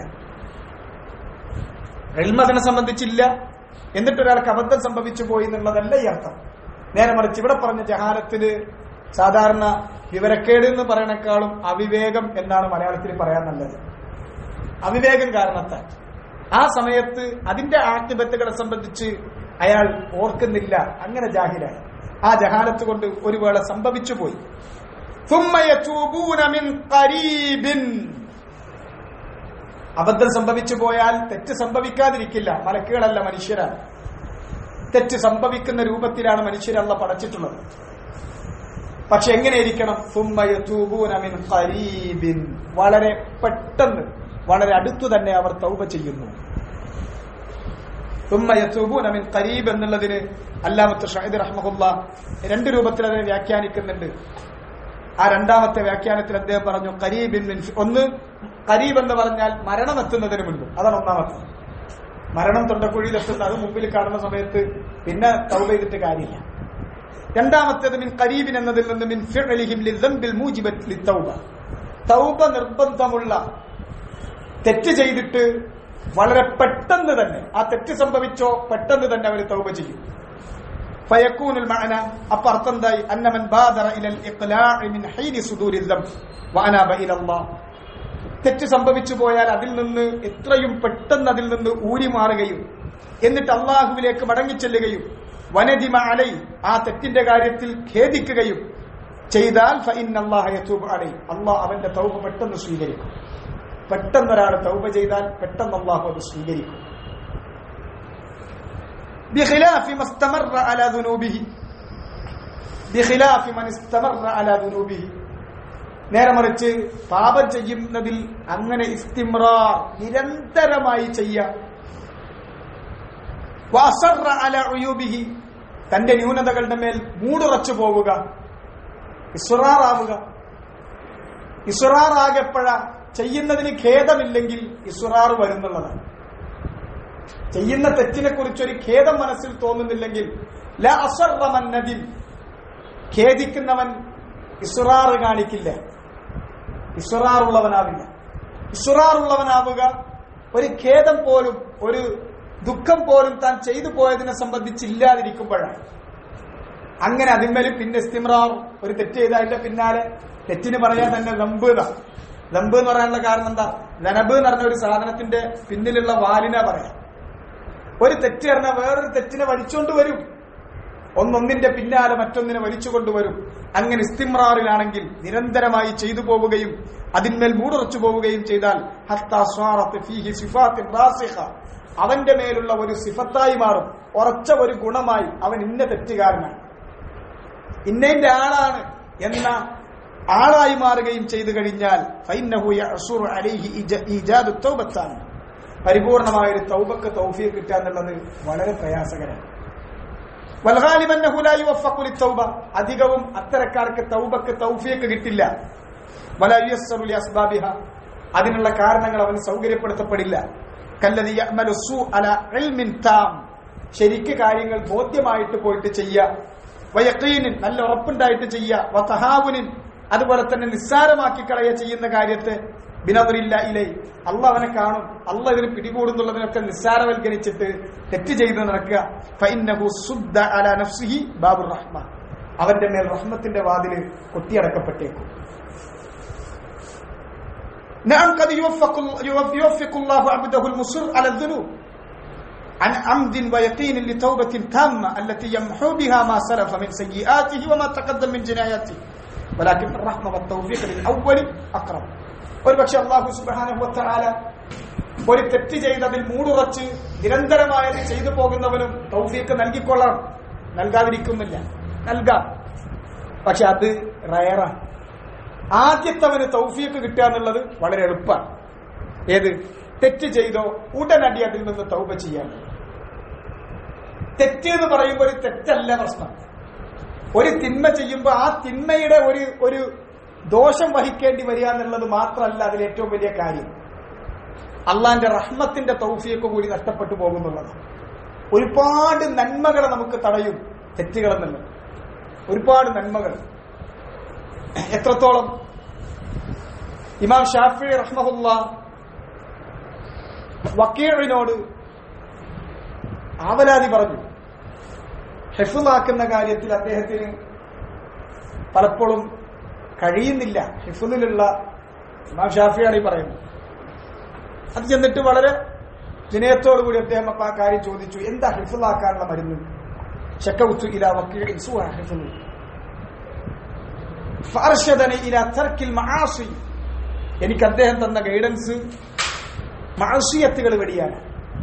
എൽമതിനെ സംബന്ധിച്ചില്ല എന്നിട്ട് ഒരാൾക്ക് അബദ്ധം സംഭവിച്ചു പോയി എന്നുള്ളതല്ല ഈ അർത്ഥം നേരെ മറിച്ച് ഇവിടെ പറഞ്ഞ ജഹാലത്തിന് സാധാരണ വിവരക്കേട് എന്ന് പറയണേക്കാളും അവിവേകം എന്നാണ് മലയാളത്തിൽ പറയാൻ നല്ലത് അവിവേകം കാരണത്താൽ ആ സമയത്ത് അതിന്റെ ആക്തിബത്തുകളെ സംബന്ധിച്ച് അയാൾ ഓർക്കുന്നില്ല അങ്ങനെ ജാഹിലായി ആ ജഹാലത്ത് കൊണ്ട് ഒരു വേള സംഭവിച്ചു പോയി ثم يتوبون من قريب. അബദ്ധം സംഭവിച്ചു പോയാൽ തെറ്റ് സംഭവിക്കാതിരിക്കില്ല മലക്കുകളല്ല മനുഷ്യരാണ് തെറ്റ് സംഭവിക്കുന്ന രൂപത്തിലാണ് മനുഷ്യരല്ല പടച്ചിട്ടുള്ളത് പക്ഷെ എങ്ങനെയിരിക്കണം ثم يتوبون من قريب. വളരെ പെട്ടെന്ന് വളരെ അടുത്തു തന്നെ അവർ തൗബ ചെയ്യുന്നു ثم يتوبون من قريب എന്നുള്ളതിന് അല്ലാമത്ത് ഷഹീദ് റഹ്മഹുല്ല രണ്ട് രൂപത്തിൽ അതിനെ വ്യാഖ്യാനിക്കുന്നുണ്ട് ആ രണ്ടാമത്തെ വ്യാഖ്യാനത്തിൽ അദ്ദേഹം പറഞ്ഞു കരീബിൻ മിൻ ഫി- ഒന്ന് കരീബ് എന്ന് പറഞ്ഞാൽ മരണം എത്തുന്നതിന് മുൻപ് അതാണ് ഒന്നാമത്തെ മരണം തൊണ്ടക്കുഴിയിൽ എത്തുന്ന അത് മുമ്പിൽ കാണുന്ന സമയത്ത് പിന്നെ തൗബ ചെയ്തിട്ട് കാര്യമില്ല രണ്ടാമത്തേത് മിൻ കരീബിൻ എന്നതിൽ നിന്ന് മിൻ ഫിഅലിഹിം ലിദ്ദംബിൽ മൂജിബത്ത് ലിത്തൗബ തൗബ നിർബന്ധമുള്ള തെറ്റ് ചെയ്തിട്ട് വളരെ പെട്ടെന്ന് തന്നെ ആ തെറ്റ് സംഭവിച്ചോ പെട്ടെന്ന് തന്നെ അവർ തൗബ ചെയ്യും ഫയക്കൂനുൽ മഅന അപ്പൊ അർത്ഥം എന്തായി അന്നമൻ ബാദറ ഇലൽ ഇഖ്ലാഇ മിൻ ഹൈനി സുദൂരിൽ ദംബ് വഅനാബ ഇലല്ലാഹ് തെറ്റ് സംഭവിച്ചു പോയാൽ അതിൽ നിന്ന് എത്രയും പെട്ടെന്ന് അതിൽ നിന്ന് ഊരി മാറുകയും എന്നിട്ട് അള്ളാഹുവിലേക്ക് മടങ്ങിച്ചെല്ലുകയും വനദിമ അലൈ ആ തെറ്റിന്റെ കാര്യത്തിൽ ഖേദിക്കുകയും ചെയ്താൽ ഫഇന്നല്ലാഹ യതൂബു അലൈ അള്ളാഹ് അവന്റെ തൗബ പെട്ടെന്ന് സ്വീകരിക്കും പെട്ടെന്ന് ഒരാൾ തൗബ ചെയ്താൽ പെട്ടെന്ന് അള്ളാഹു അത് സ്വീകരിക്കും بخلاف ما استمر على ذنوبه بخلاف من استمر على ذنوبه നേരെ മറിച്ച് പാപം ചെയ്യുന്നതിൽ അങ്ങനെ ഇസ്തിമ്രാർ നിരന്തരമായി ചെയ്യാം വഅസറ അല ഉയൂബിഹി തന്റെ ന്യൂനതകളുടെ മേൽ മൂടുറച്ചു പോവുക ഇസ്റാറാവുക ഇസ്റാറാകെപ്പഴ ചെയ്യുന്നതിന് ഖേദമില്ലെങ്കിൽ ഇസ്റാർ വരുന്നുള്ളതാണ് ചെയ്യുന്ന തെറ്റിനെ കുറിച്ച് ഒരു ഖേദം മനസ്സിൽ തോന്നുന്നില്ലെങ്കിൽ ല അസർവമൻ നദിം ഖേദിക്കുന്നവൻ ഇസ്റാറ് കാണിക്കില്ല ഇസ്റാറുള്ളവനാവില്ല ഇസ്റാറുള്ളവനാവുക ഒരു ഖേദം പോലും ഒരു ദുഃഖം പോലും താൻ ചെയ്തു പോയതിനെ സംബന്ധിച്ച് ഇല്ലാതിരിക്കുമ്പോഴാണ് അങ്ങനെ അതിന്മേൽ പിന്നെ ഇസ്തിമ്രാർ ഒരു തെറ്റ് ചെയ്ത അതിന്റെ പിന്നാലെ തെറ്റിന് പറയാൻ തന്നെ ലംബ് ലംബ് എന്ന് പറയാനുള്ള കാരണം എന്താ ലനബ് എന്ന് പറഞ്ഞ ഒരു സാധനത്തിന്റെ പിന്നിലുള്ള വാലിനെ പറയാം ഒരു തെറ്റ് പറഞ്ഞാൽ വേറൊരു തെറ്റിനെ വലിച്ചുകൊണ്ട് വരും ഒന്നൊന്നിന്റെ പിന്നാലെ മറ്റൊന്നിനെ വലിച്ചു കൊണ്ടുവരും അങ്ങനെ ഇസ്തിമ്രാറിലാണെങ്കിൽ നിരന്തരമായി ചെയ്തു പോവുകയും അതിന്മേൽ മൂടുറച്ചു പോവുകയും ചെയ്താൽ ഹത്താ സ്വാറത്ത് ഫീഹി സിഫാത്തിൻ റാസിഖ. അവന്റെ മേലുള്ള ഒരു സിഫത്തായി മാറും ഉറച്ച ഒരു ഗുണമായി അവൻ ഇന്ന തെറ്റുകാരനാണ് ഇന്നതിന്റെ ആളാണ് എന്ന ആളായി മാറുകയും ചെയ്തു കഴിഞ്ഞാൽ ഫൈന്നഹു യഅ്സുറു അലൈഹി ഇജ- ഈജാദു തൗബത്താണ് പരിപൂർണമായ ഒരു തൗബക്ക് തൗഫീഖ് കിട്ടുക എന്നുള്ളത് വളരെ പ്രയാസകരമാണ് വൽഗാലിബ് അന്നഹു ലാ യുവഫഖു ലിത്തൗബ അധികവും അത്തരക്കാർക്ക് തൗബക്ക് തൗഫീഖ് കിട്ടില്ല വലാ യുയസ്സറു ലിഅസ്ബാബിഹ അതിനുള്ള കാരണങ്ങൾ അവന് സൗകര്യപ്പെടുത്തപ്പെടില്ല കല്ലദി യഅമലു സൂ അല ഇൽമിൻ താം ശരിക്ക് കാര്യങ്ങൾ ബോധ്യമായിട്ട് പോയിട്ട് ചെയ്യുക വയഖീനിൻ നല്ല ഉറപ്പുണ്ടായിട്ട് ചെയ്യുക വതഹാവുനിൻ അതുപോലെ തന്നെ നിസ്സാരമാക്കി കളയ ചെയ്യുന്ന കാര്യത്തെ ബിനവറില്ല ഇലൈ അല്ല അവനെ കാണും അല്ല ഇതിന് പിടികൂടുന്നുള്ളതിനൊക്കെ നിസ്സാരവൽക്കരിച്ചിട്ട് തെറ്റ് ചെയ്ത് നടക്കുക ഫഇന്നഹു സുദ്ദ അലാ നഫ്സിഹി ബാബുർ റഹ്മാൻ അവന്റെ മേൽ റഹ്മത്തിന്റെ വാതില് കൊത്തിയടക്കപ്പെട്ടേക്കും نعم قد يوفق يوفق الله عبده المصر على الذنوب عن عمد ويقين لتوبة تامة التي يمحو بها ما سلف من سيئاته وما تقدم من جناياته ولكن الرحمة والتوفيق للأول أقرب ഒരുപക്ഷെ അള്ളാഹു സുബ്ഹാനഹു വതആല ഒരു തെറ്റ് ചെയ്തതിൽ മൂടുറച്ച് നിരന്തരമായത് ചെയ്തു പോകുന്നവനും തൗഫീക്ക് നൽകിക്കൊള്ളാം നൽകാതിരിക്കുന്നില്ല നൽകാം പക്ഷെ അത് റയറാണ് ആദ്യത്തവന് തൗഫീക്ക് കിട്ടുക എന്നുള്ളത് വളരെ എളുപ്പമാണ് ഏത് തെറ്റ് ചെയ്തോ ഉടനടി അതിൽ നിന്ന് തൗബ ചെയ്യാൻ തെറ്റ് എന്ന് പറയുമ്പോൾ ഒരു തെറ്റല്ല പ്രശ്നം ഒരു തിന്മ ചെയ്യുമ്പോൾ ആ തിന്മയുടെ ഒരു ഒരു ദോഷം വഹിക്കേണ്ടി വരിക എന്നുള്ളത് മാത്രമല്ല അതിൽ ഏറ്റവും വലിയ കാര്യം അള്ളാന്റെ റഹ്മത്തിന്റെ തൗഫിയൊക്കെ കൂടി നഷ്ടപ്പെട്ടു പോകുന്നുള്ളത് ഒരുപാട് നന്മകളെ നമുക്ക് തടയും തെറ്റുകൾ എന്നുള്ളത് ഒരുപാട് നന്മകൾ എത്രത്തോളം ഇമാം ഷാഫി റഹ്മഹുല്ല വക്കീഴിനോട് ആവലാതി പറഞ്ഞു ഹെഫുലാക്കുന്ന കാര്യത്തിൽ അദ്ദേഹത്തിന് പലപ്പോഴും കഴിയുന്നില്ല ഹിഫുദിലുള്ള ഇമാം ഷാഫിയാണ് ഈ പറയുന്നത് അത് ചെന്നിട്ട് വളരെ വിനയത്തോടു കൂടി അദ്ദേഹം ആ കാര്യം ചോദിച്ചു എന്താ ഹിഫുള്ളാക്കാനുള്ള മരുന്ന് ശക്കൗത്തു ഇല വക്കീൽ സുവ ഹിഫുൾ ഫാർഷദനി ഇല തർക്കിൽ മആസി എനിക്ക് അദ്ദേഹം തന്ന ഗൈഡൻസ് മാസിയത്തുകൾ വെടിയാണ്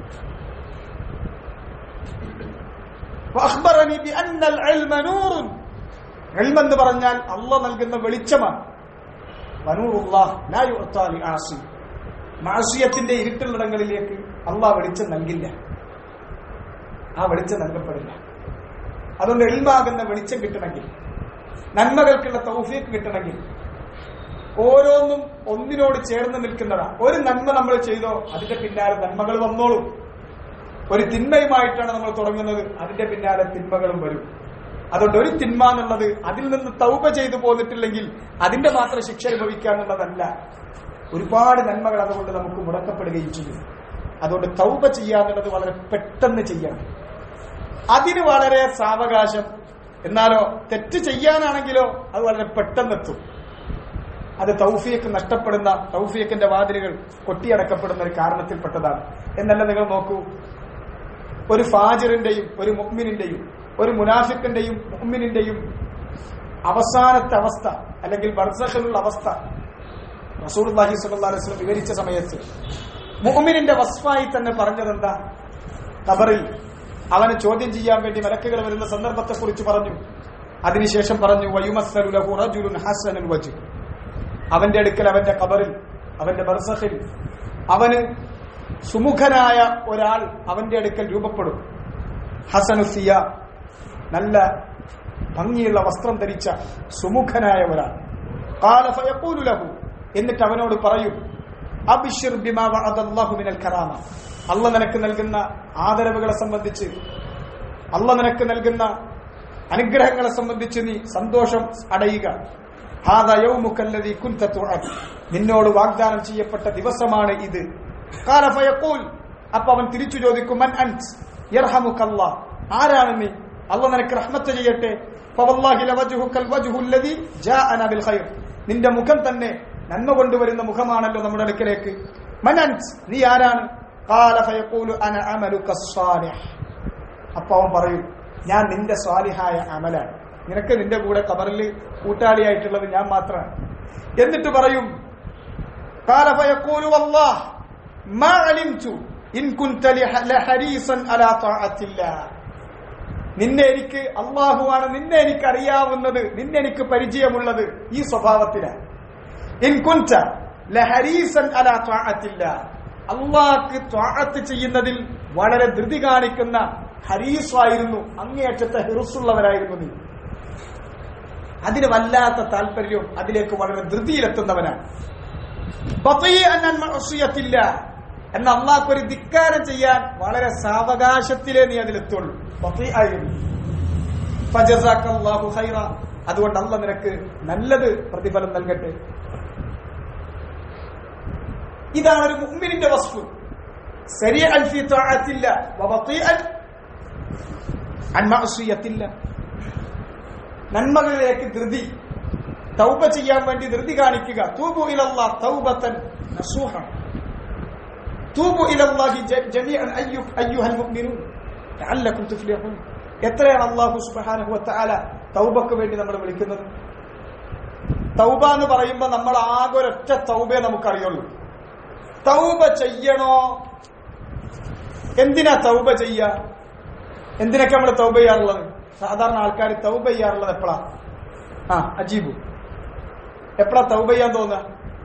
وأخبرني بأن العلم نور علم എന്ന് പറഞ്ഞാൽ അള്ളാഹ് നൽകുന്ന വെളിച്ചമാണ് വനൂറുല്ലാഹ് ലാ യുഅത്താ ലിആസി മാസിയത്തിന്റെ ഇരുട്ടുള്ളിടങ്ങളിലേക്ക് അള്ളാഹ് വെളിച്ചം നൽകില്ല ആ വെളിച്ചം നൽകപ്പെടില്ല അതുകൊണ്ട് എൽമാകുന്ന വെളിച്ചം കിട്ടണമെങ്കിൽ നന്മകൾക്കുള്ള തൗഫീക്ക് കിട്ടണമെങ്കിൽ ഓരോന്നും ഒന്നിനോട് ചേർന്ന് നിൽക്കുന്നതാ ഒരു നന്മ നമ്മൾ ചെയ്തോ അതിന്റെ പിന്നാലെ നന്മകൾ വന്നോളും ഒരു തിന്മയുമായിട്ടാണ് നമ്മൾ തുടങ്ങുന്നത് അതിന്റെ പിന്നാലെ തിന്മകളും വരും അതുകൊണ്ട് ഒരു തിന്മ എന്നുള്ളത് അതിൽ നിന്ന് തൗപ ചെയ്തു പോന്നിട്ടില്ലെങ്കിൽ അതിന്റെ മാത്രം ശിക്ഷ അനുഭവിക്കുക എന്നുള്ളതല്ല ഒരുപാട് നന്മകൾ അതുകൊണ്ട് നമുക്ക് മുടക്കപ്പെടുകയും ചെയ്യും അതുകൊണ്ട് തൗപ ചെയ്യാന്നുള്ളത് വളരെ പെട്ടെന്ന് ചെയ്യണം അതിന് വളരെ സാവകാശം എന്നാലോ തെറ്റ് ചെയ്യാനാണെങ്കിലോ അത് വളരെ പെട്ടെന്നെത്തും അത് തൗഫിയക്ക് നഷ്ടപ്പെടുന്ന തൗഫിയക്കിന്റെ വാതിലുകൾ കൊട്ടിയടക്കപ്പെടുന്ന ഒരു കാരണത്തിൽപ്പെട്ടതാണ് എന്നല്ല നിങ്ങൾ നോക്കൂ ഒരു ഫാജിറിന്റെയും ഒരു മുഹ്മിനിന്റെയും ഒരു മുനാഫിക്കിന്റെയും മുഹ്മിനിന്റെയും അവസാനത്തെ അവസ്ഥ അല്ലെങ്കിൽ ബർസഖിലുള്ള അവസ്ഥ റസൂൽ അലൈഹി സ്വലം വിവരിച്ച സമയത്ത് മുഹമ്മിനിന്റെ വസ്ഫായി തന്നെ പറഞ്ഞതെന്താ ഖബറിൽ അവനെ ചോദ്യം ചെയ്യാൻ വേണ്ടി മലക്കുകൾ വരുന്ന സന്ദർഭത്തെ കുറിച്ച് പറഞ്ഞു അതിനുശേഷം പറഞ്ഞു വയുമസ്സലു ലഹു റജുലുൻ ഹസനുൽ വജ്ഹ് അവന്റെ അടുക്കൽ അവന്റെ ഖബറിൽ അവന്റെ ബർസഖിൽ അവന് സുമുഖനായ ഒരാൾ അവന്റെ അടുക്കൽ രൂപപ്പെടും ഹസനുസിയ നല്ല ഭംഗിയുള്ള വസ്ത്രം ധരിച്ച സുമുഖനായ ഒരാൾ قال فيقول له എന്നിട്ട് അവനോട് പറയും അബിഷിർ ബിമാ വഅദല്ലാഹു മിനൽ കറാമ അല്ല നിനക്ക് നൽകുന്ന ആദരവുകളെ സംബന്ധിച്ച് അല്ല നിനക്ക് നൽകുന്ന അനുഗ്രഹങ്ങളെ സംബന്ധിച്ച് നീ സന്തോഷം അടയുക ഹാദ യൗമുക്കല്ലദീ കുൻത തുഅദ് നിന്നോട് വാഗ്ദാനം ചെയ്യപ്പെട്ട ദിവസമാണ് ഇത് ഖാല ഫയഖൂൽ അപ്പൊ അവൻ തിരിച്ചു ചോദിക്കും മൻ അൻത് യർഹമുക്കല്ലാ ആരാണ് നീ അല്ല നിനക്ക് റഹ്മത്ത് ചെയ്യട്ടെ ഫവല്ലാഹി ലവജ്ഹുക്കൽ വജ്ഹുല്ലദീ ജാഅന ബിൽ ഖൈർ നിന്റെ മുഖം തന്നെ നന്മ കൊണ്ടുവരുന്ന മുഖമാണല്ലോ നമ്മുടെ അടുക്കലേക്ക് മൻ അൻത് നീ ആരാണ് ഖാല ഫയഖൂലു അന അമലുക സ്സാലിഹ് അപ്പൊ അവൻ പറയും ഞാൻ നിന്റെ സ്വാലിഹായ അമലാണ് നിനക്ക് നിന്റെ കൂടെ കബറിൽ കൂട്ടാളിയായിട്ടുള്ളത് ഞാൻ മാത്രമാണ് എന്നിട്ട് പറയും قال فيقول والله ما علمت إن كنت لح- لحريصا على طاعة الله നിന്നെ എനിക്ക് അള്ളാഹുവാണ് നിന്നെ എനിക്ക് അറിയാവുന്നത് നിന്നെ എനിക്ക് പരിചയമുള്ളത് ഈ സ്വഭാവത്തിലാണ് ഇൻ കുൻത ലഹരീസൻ അലാ ത്വാഅത്തില്ല അള്ളാഹ്ക്ക് ത്വാഅത്ത് ചെയ്യുന്നതിൽ വളരെ ധൃതി കാണിക്കുന്ന ഹരീസായിരുന്നു അങ്ങേയറ്റത്തെ ഹിറുസുള്ളവരായിരുന്നു നീ അതിന് വല്ലാത്ത താല്പര്യവും അതിലേക്ക് വളരെ ധൃതിയിലെത്തുന്നവനാണ് ബത്തീഅൻ അൻ മഅസിയത്തില്ല എന്ന അള്ളാഹ്ക്ക് ഒരു ധിക്കാരം ചെയ്യാൻ വളരെ സാവകാശത്തിലേ നീ അതിലെത്തുള്ളൂ ബത്തീആയിരുന്നു ഫജസാക്കല്ലാഹു ഖൈറ അതുകൊണ്ട് അല്ല നിനക്ക് നല്ലത് പ്രതിഫലം നൽകട്ടെ ഇതാണ് ഒരു മുഅ്മിനിന്റെ വസ്തു സരിഅൻ ഫീ തആത്തില്ല വബത്തീഅൻ അൻ മഅസിയത്തില്ല നന്മകളിലേക്ക് ധൃതി തൗബ ചെയ്യാൻ വേണ്ടി ധൃതി കാണിക്കുക തൂബു ഇലല്ലാ തൗബത്തൻ നസൂഹ തൂബു ഇലല്ലാഹി ജ- ജമീഅൻ അയ്യു അയ്യുഹൽ മുഅ്മിനൂൻ ലഅല്ലക്കും തുഫ്ലിഹൂൻ എത്രയാണ് അല്ലാഹു സുബ്ഹാനഹു വതആല തൗബക്ക് വേണ്ടി നമ്മൾ വിളിക്കുന്നത് തൗബ എന്ന് പറയുമ്പോൾ നമ്മൾ ആകെ ഒരൊറ്റ തൗബയെ നമുക്കറിയുള്ളൂ തൗബ ചെയ്യണോ എന്തിനാ തൗബ ചെയ്യ എന്തിനൊക്കെ നമ്മൾ തൗബ ചെയ്യാറുള്ളത് സാധാരണ ആൾക്കാർ തൗബ ചെയ്യാറുള്ളത് എപ്പോഴാ ആ അജീബു എപ്പോഴാ തൗബ ചെയ്യാൻ തോന്നുക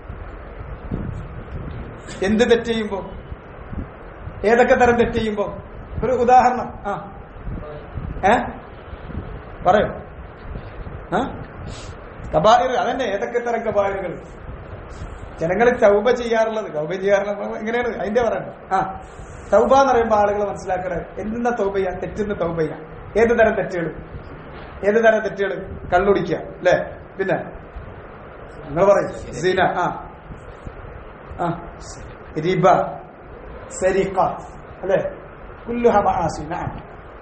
എന്ത് തെറ്റ് ചെയ്യുമ്പോ ഏതൊക്കെ തരം തെറ്റ് ചെയ്യുമ്പോ ഒരു ഉദാഹരണം ആ ഏ പറയൂ ആ കബായർ അതന്നെ ഏതൊക്കെ തരം കബായറുകൾ ജനങ്ങൾ തൗബ ചെയ്യാറുള്ളത് തൗബ ചെയ്യാറുള്ളത് എങ്ങനെയാണ് അതിന്റെ പറയുന്നത് ആ തൗബ എന്ന് പറയുമ്പോൾ ആളുകൾ മനസ്സിലാക്കണത് എന്തിനാ തൗബ ചെയ്യാ തെറ്റുന്ന തൗബ ചെയ്യാ ഏത് തരം തെറ്റുകൾ ഏത് തരം തെറ്റുകൾ കള്ളുടിക്കുക അല്ലേ പിന്നെ നിങ്ങൾ പറയും സീന ആ ആ റിബ സരിഖ അല്ലേ കുല്ലുഹ മആസി നഅം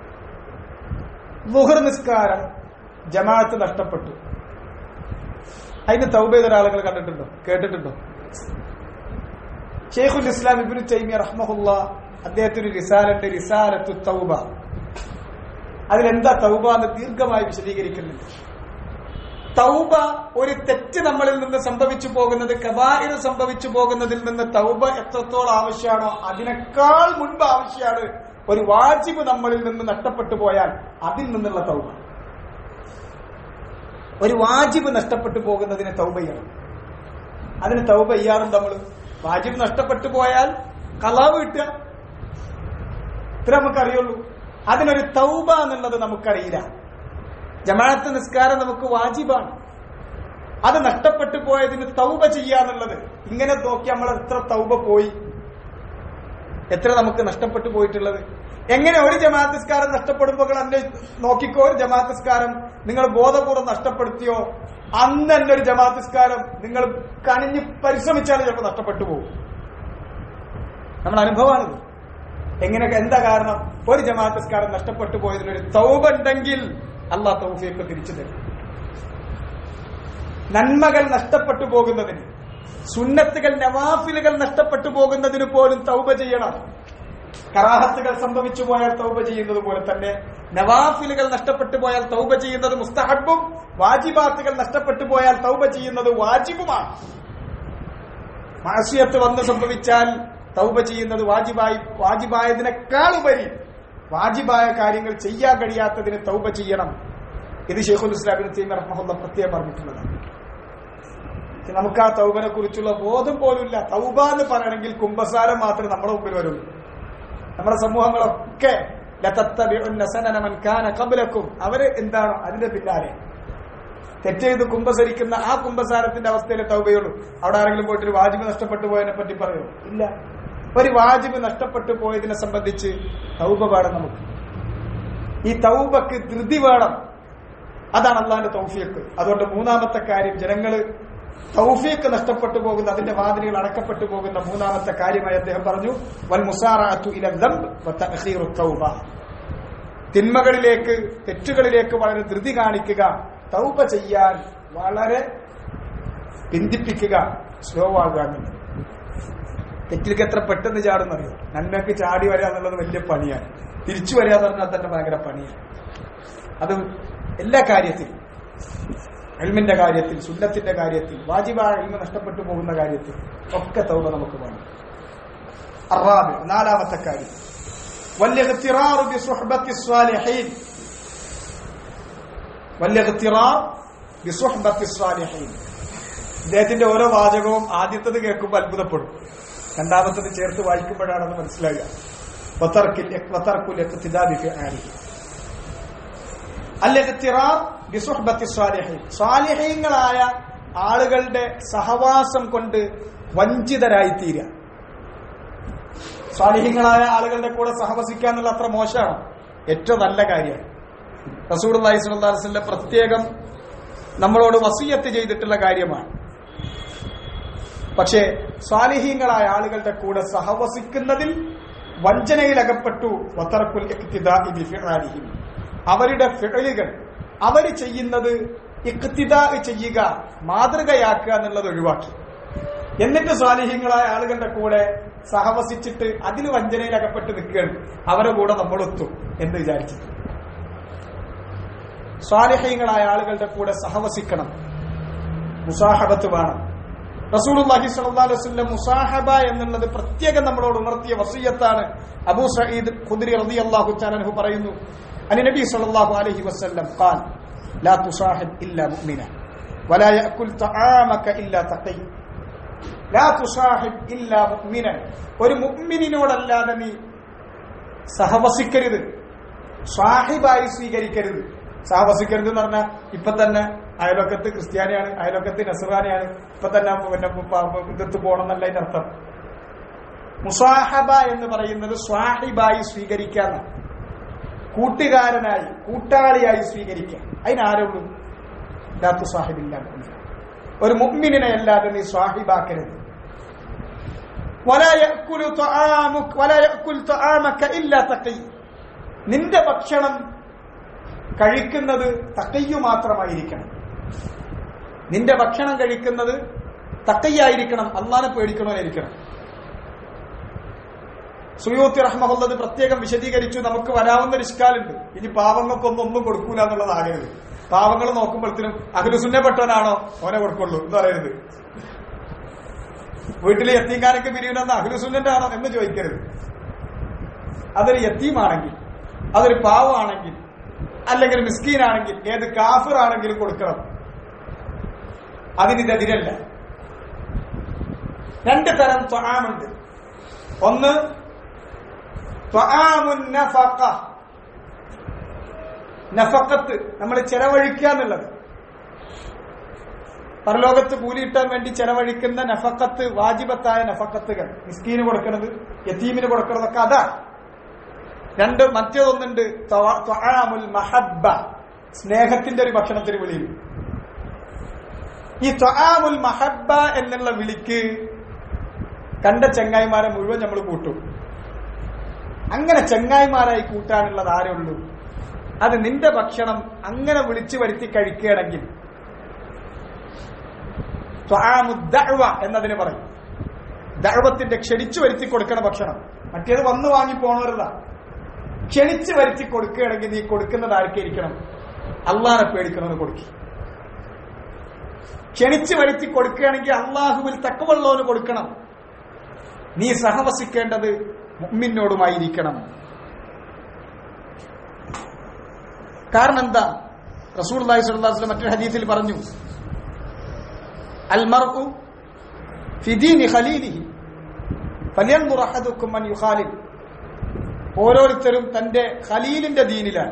ളുഹർ നിസ്കാരം ജമാഅത്ത് നഷ്ടപ്പെട്ടു അതിന് തൗബ ചെയ്ത ആളുകൾ കണ്ടിട്ടുണ്ടോ കേട്ടിട്ടുണ്ടോ ഷെയ്ഖുൽ ഇസ്ലാം ഇബ്നു തൈമിയ റഹ്മഹുല്ല അദ്ദേഹത്തിന് റിസാലുണ്ട് റിസാലത്തു തൗബ അതിലെന്താ തൗബ എന്ന് ദീർഘമായി വിശദീകരിക്കുന്നുണ്ട് തൗബ ഒരു തെറ്റ് നമ്മളിൽ നിന്ന് സംഭവിച്ചു പോകുന്നത് കബായിർ സംഭവിച്ചു പോകുന്നതിൽ നിന്ന് തൗബ എത്രത്തോളം ആവശ്യമാണോ അതിനേക്കാൾ മുൻപ് ആവശ്യമാണ് ഒരു വാജിബ് നമ്മളിൽ നിന്ന് നഷ്ടപ്പെട്ടു പോയാൽ അതിൽ നിന്നുള്ള തൗബ ഒരു വാജിബ് നഷ്ടപ്പെട്ടു പോകുന്നതിന് തൗബ ചെയ്യണം അതിന് തൗബ ചെയ്യാറുണ്ട് നമ്മൾ വാജിബ് നഷ്ടപ്പെട്ടു പോയാൽ കലാവ് കിട്ടുക ഇത്ര നമുക്കറിയുള്ളൂ അതിനൊരു തൗബ എന്നുള്ളത് നമുക്കറിയില്ല ജമാഅത്ത് നിസ്കാരം നമുക്ക് വാജിബാണ് അത് നഷ്ടപ്പെട്ടു പോയതിന് തൗബ ചെയ്യാന്നുള്ളത് ഇങ്ങനെ നോക്കി നമ്മൾ എത്ര തൗബ പോയി എത്ര നമുക്ക് നഷ്ടപ്പെട്ടു പോയിട്ടുള്ളത് എങ്ങനെ ഒരു ജമാഅത്ത് നിസ്കാരം നഷ്ടപ്പെടുമ്പോൾ അന്നെ നോക്കിക്കോ ഒരു ജമാഅത്ത് നിസ്കാരം നിങ്ങൾ ബോധപൂർവ്വം നഷ്ടപ്പെടുത്തിയോ അന്ന് തന്നെ ഒരു ജമാഅത്ത് നിസ്കാരം നിങ്ങൾ കണിഞ്ഞ് പരിശ്രമിച്ചാൽ ചിലപ്പോൾ നഷ്ടപ്പെട്ടു പോകും നമ്മുടെ അനുഭവമാണിത് എങ്ങനെ എന്താ കാരണം ഒരു ജമാഅത്ത് നിസ്കാരം നഷ്ടപ്പെട്ടു പോയതിനൊരു തൗബ ഉണ്ടെങ്കിൽ അള്ളാഹ് തൗഫീഖ് തിരിച്ചു തരും നന്മകൾ നഷ്ടപ്പെട്ടു പോകുന്നതിന് സുന്നത്തുകൾ നവാഫിലുകൾ നഷ്ടപ്പെട്ടു പോകുന്നതിന് പോലും തൗബ ചെയ്യണം കറാഹത്തുകൾ സംഭവിച്ചു പോയാൽ തൗബ ചെയ്യുന്നത് പോലെ തന്നെ നവാഫിലുകൾ നഷ്ടപ്പെട്ടു പോയാൽ തൗബ ചെയ്യുന്നത് മുസ്തഹബും വാജിബാത്തുകൾ നഷ്ടപ്പെട്ടു പോയാൽ തൗബ ചെയ്യുന്നത് വാജിബുമാണ് മാസിയത്ത് വന്ന് സംഭവിച്ചാൽ തൗബ ചെയ്യുന്നത് വാജിബായി വാജിബായതിനേക്കാൾ ഉപരി വാജിബായ കാര്യങ്ങൾ ചെയ്യാൻ കഴിയാത്തതിന് തൗബ ചെയ്യണം ഇത് ഷെയ്ഖുൽ ഇസ്ലാമിന് തീമ റഹ്മുള്ള പ്രത്യേകം പറഞ്ഞിട്ടുള്ളതാണ് നമുക്ക് ആ തൗബനെ കുറിച്ചുള്ള ബോധം പോലുമില്ല തൗബ എന്ന് പറയണമെങ്കിൽ കുംഭസാരം മാത്രമേ നമ്മുടെ മുമ്പിൽ വരുള്ളൂ നമ്മുടെ സമൂഹങ്ങളൊക്കെ കബലക്കും അവര് എന്താണ് അതിന്റെ പിന്നാലെ തെറ്റ് ചെയ്ത് കുംഭസരിക്കുന്ന ആ കുംഭസാരത്തിന്റെ അവസ്ഥയിലെ തൗബയുള്ളൂ അവിടെ ആരെങ്കിലും പോയിട്ട് ഒരു വാജിബ് നഷ്ടപ്പെട്ടു പോയതിനെ പറ്റി പറയൂ ഇല്ല ഒരു വാജിബ് നഷ്ടപ്പെട്ടു പോയതിനെ സംബന്ധിച്ച് തൗബ വേണം നമുക്ക് ഈ തൗബക്ക് ധൃതി വേണം അതാണ് അള്ളാന്റെ തൗഫിയക്ക് അതുകൊണ്ട് മൂന്നാമത്തെ കാര്യം ജനങ്ങള് തൗഫീഖ് നഷ്ടപ്പെട്ടു പോകുന്ന അതിന്റെ വാതിലുകൾ അടക്കപ്പെട്ടു പോകുന്ന മൂന്നാമത്തെ കാര്യമായി അദ്ദേഹം പറഞ്ഞു വൽ മുസാറഅത്തു ഇല ദംബ് വതഅഖീറു തൗബ തിന്മകളിലേക്ക് തെറ്റുകളിലേക്ക് വളരെ ധൃതി കാണിക്കുക തൗബ ചെയ്യാൻ വളരെ പിന്തിപ്പിക്കുക സ്ലോ ആകുക എന്നുള്ളത് തെറ്റിലേക്ക് എത്ര പെട്ടെന്ന് ചാടുന്നറിയോ നന്മയ്ക്ക് ചാടി വരിക എന്നുള്ളത് വലിയ പണിയാണ് തിരിച്ചു വരിക എന്ന് പറഞ്ഞാൽ തന്നെ ഭയങ്കര പണിയാണ് അത് എല്ലാ കാര്യത്തിലും എൽമിന്റെ കാര്യത്തിൽ സുന്നത്തിന്റെ കാര്യത്തിൽ വാജിബായ എൽമ നഷ്ടപ്പെട്ടു പോകുന്ന കാര്യത്തിൽ ഒക്കെ തൗബ നമുക്ക് വേണം അറാബ് നാലാമത്തെ കാര്യം والاغترار بصحبة الصالحين والاغترار بصحبة الصالحين ഇദ്ദേഹത്തിന്റെ ഓരോ വാചകവും ആദ്യത്തത് കേൾക്കുമ്പോൾ അത്ഭുതപ്പെടും രണ്ടാമത്തത് ചേർത്ത് വായിക്കുമ്പോഴാണെന്ന് മനസ്സിലാകുക വതർക്കിൽ വതർക്കുൽ ഇഖ്തിദാ ബിഫിആലിഹി സ്വാലിഹീങ്ങളായ ആളുകളുടെ സഹവാസം കൊണ്ട് വഞ്ചിതരായി തീരുക സ്വാലിഹീങ്ങളായ ആളുകളുടെ കൂടെ സഹവസിക്കുക എന്നുള്ള അത്ര മോശമാണ് ഏറ്റവും നല്ല കാര്യമാണ് റസൂർ അള്ളഹി സ്വല്ലാസ്ലെ പ്രത്യേകം നമ്മളോട് വസീയത്ത് ചെയ്തിട്ടുള്ള കാര്യമാണ് പക്ഷേ സ്വാലിഹീങ്ങളായ ആളുകളുടെ കൂടെ സഹവസിക്കുന്നതിൽ വഞ്ചനയിലകപ്പെട്ടു വത്തറക്കുൽ അവരുടെ ഫിഴലുകൾ അവർ ചെയ്യുന്നത് ഇക്തിദാ ചെയ്യുക മാതൃകയാക്കുക എന്നുള്ളത് ഒഴിവാക്കി എന്നിട്ട് സ്വാലിഹ്യങ്ങളായ ആളുകളുടെ കൂടെ സഹവസിച്ചിട്ട് അതിൽ വഞ്ചനയിൽ അകപ്പെട്ട് നിൽക്കുകയാണ് അവരുടെ കൂടെ നമ്മളൊത്തും എന്ന് വിചാരിച്ചിട്ട് സ്വാലിഹ്യങ്ങളായ ആളുകളുടെ കൂടെ സഹവസിക്കണം മുസാഹബത്ത് വേണം റസൂലുള്ളാഹി സ്വല്ലല്ലാഹു അലൈഹി വസല്ലം മുസാഹബ എന്നുള്ളത് പ്രത്യേകം നമ്മളോട് ഉണർത്തിയ വസിയത്താണ് അബൂ സഈദ് ഖുദ്രി റളിയല്ലാഹു തആല അൻഹു പറയുന്നു അനി നബി സ്വല്ലല്ലാഹു അലൈഹി വസല്ലം ഖാൽ ലാ തുസാഹിബ് ഇല്ലാ മുഅ്മിന വലാ യഅകുൽ തആമക ഇല്ലാ തഖി ലാ തുസാഹിബ് ഇല്ലാ മുഅ്മിന ഒരു മുഅ്മിനിനോടല്ലാതെ നീ സഹവസിക്കരുത് സാഹിബായി സ്വീകരിക്കരുത് സഹവസിക്കരുത് എന്ന് പറഞ്ഞാൽ ഇപ്പൊ തന്നെ അയലോക്കത്ത് ക്രിസ്ത്യാനിയാണ് അയലോക്കത്ത് നസറാനിയാണ് ഇപ്പൊ തന്നെ പിന്നെ ഇതത്ത് പോകണം എന്നല്ല അതിന്റെ അർത്ഥം മുസാഹബ എന്ന് പറയുന്നത് സ്വാഹിബായി സ്വീകരിക്കാൻ കൂട്ടുകാരനായി കൂട്ടാളിയായി സ്വീകരിക്കാൻ അതിനാരുള്ളൂ ലാത്തു സാഹിബില്ല ഒരു മുഗ്മിനെ അല്ലാതെ നീ സ്വാഹിബാക്കരുത് നിന്റെ ഭക്ഷണം കഴിക്കുന്നത് തക്കയ്യു മാത്രമായിരിക്കണം നിന്റെ ഭക്ഷണം കഴിക്കുന്നത് തക്കയ്യായിരിക്കണം അള്ളാനെ പേടിക്കണമായിരിക്കണം സുയൂത്തി റഹ്മുള്ളത് പ്രത്യേകം വിശദീകരിച്ചു നമുക്ക് വരാവുന്ന ഒരു ഇഷ്കാലുണ്ട് ഇനി പാവങ്ങൾക്കൊന്നും ഒന്നും കൊടുക്കൂല എന്നുള്ളതാകരുത് പാവങ്ങൾ നോക്കുമ്പോഴത്തേനും അഖിലുസുന്നപ്പെട്ടവനാണോ ഓനെ കൊടുക്കുള്ളൂ എന്ന് പറയരുത് വീട്ടിൽ യത്തീങ്കാരൊക്കെ പിരിവിനെന്ന് അഖിലുസുന്നന്റെ ആണോ എന്ന് ചോദിക്കരുത് അതൊരു യത്തീമാണെങ്കിൽ അതൊരു പാവമാണെങ്കിൽ അല്ലെങ്കിൽ മിസ്കീനാണെങ്കിൽ ഏത് കാഫിർ ആണെങ്കിലും കൊടുക്കണം അതിനിതെതിരല്ല രണ്ട് തരം ത്വആമുണ്ട് ഒന്ന് ത്വആമുൻ നഫഖ നഫക്കത്ത് നമ്മൾ ചെലവഴിക്കുക എന്നുള്ളത് പരലോകത്ത് കൂലി കിട്ടാൻ വേണ്ടി ചെലവഴിക്കുന്ന നഫക്കത്ത് വാജിബത്തായ നഫക്കത്തുകൾ മിസ്കീന് കൊടുക്കുന്നത് യത്തീമിന് കൊടുക്കുന്നതൊക്കെ അതാ രണ്ട് മറ്റേതൊന്നുണ്ട് ത്വ- ത്വആമുൽ മഹബ്ബ സ്നേഹത്തിന്റെ ഒരു ഭക്ഷണത്തിന് വിളിയും ഈ ത്വആമുൽ മഹബ്ബ എന്നുള്ള വിളിക്ക് കണ്ട ചെങ്ങായിമാരെ മുഴുവൻ നമ്മൾ കൂട്ടും അങ്ങനെ ചെങ്ങായിമാരായി കൂട്ടാനുള്ളത് ആരേ ഉള്ളൂ അത് നിന്റെ ഭക്ഷണം അങ്ങനെ വിളിച്ചു വരുത്തി കഴിക്കുകയാണെങ്കിൽ ത്വആമു ദഅ്വ എന്നതിന് പറയും ദഅവത്തിന്റെ ക്ഷണിച്ചു വരുത്തി കൊടുക്കണ ഭക്ഷണം മറ്റേത് വന്നു വാങ്ങി പോണവരല്ല ക്ഷണിച്ചു വരുത്തി കൊടുക്കുകയാണെങ്കിൽ നീ കൊടുക്കുന്നത് ആർക്കായിരിക്കണം അള്ളാനെ പേടിക്കണമെന്ന് കൊടുക്കും ക്ഷണിച്ചു വരുത്തി കൊടുക്കുകയാണെങ്കിൽ അള്ളാഹുവിൽ തക്കവള്ളവന് കൊടുക്കണം നീ സഹവസിക്കേണ്ടത് മുമ്മിനോടുമായിരിക്കണം കാരണം എന്താ റസൂൽ അള്ളാഹി സ്വല്ലല്ലാഹു അലൈഹി വസല്ലം മറ്റൊരു ഹദീസിൽ പറഞ്ഞു അൽ മർഉ ഫി ദീനി ഖലീലിഹി ഫലിയൻദുർ അഹദുക്കും മൻ യുഖാലിൽ ഓരോരുത്തരും തന്റെ ഖലീലിന്റെ ദീനിലാണ്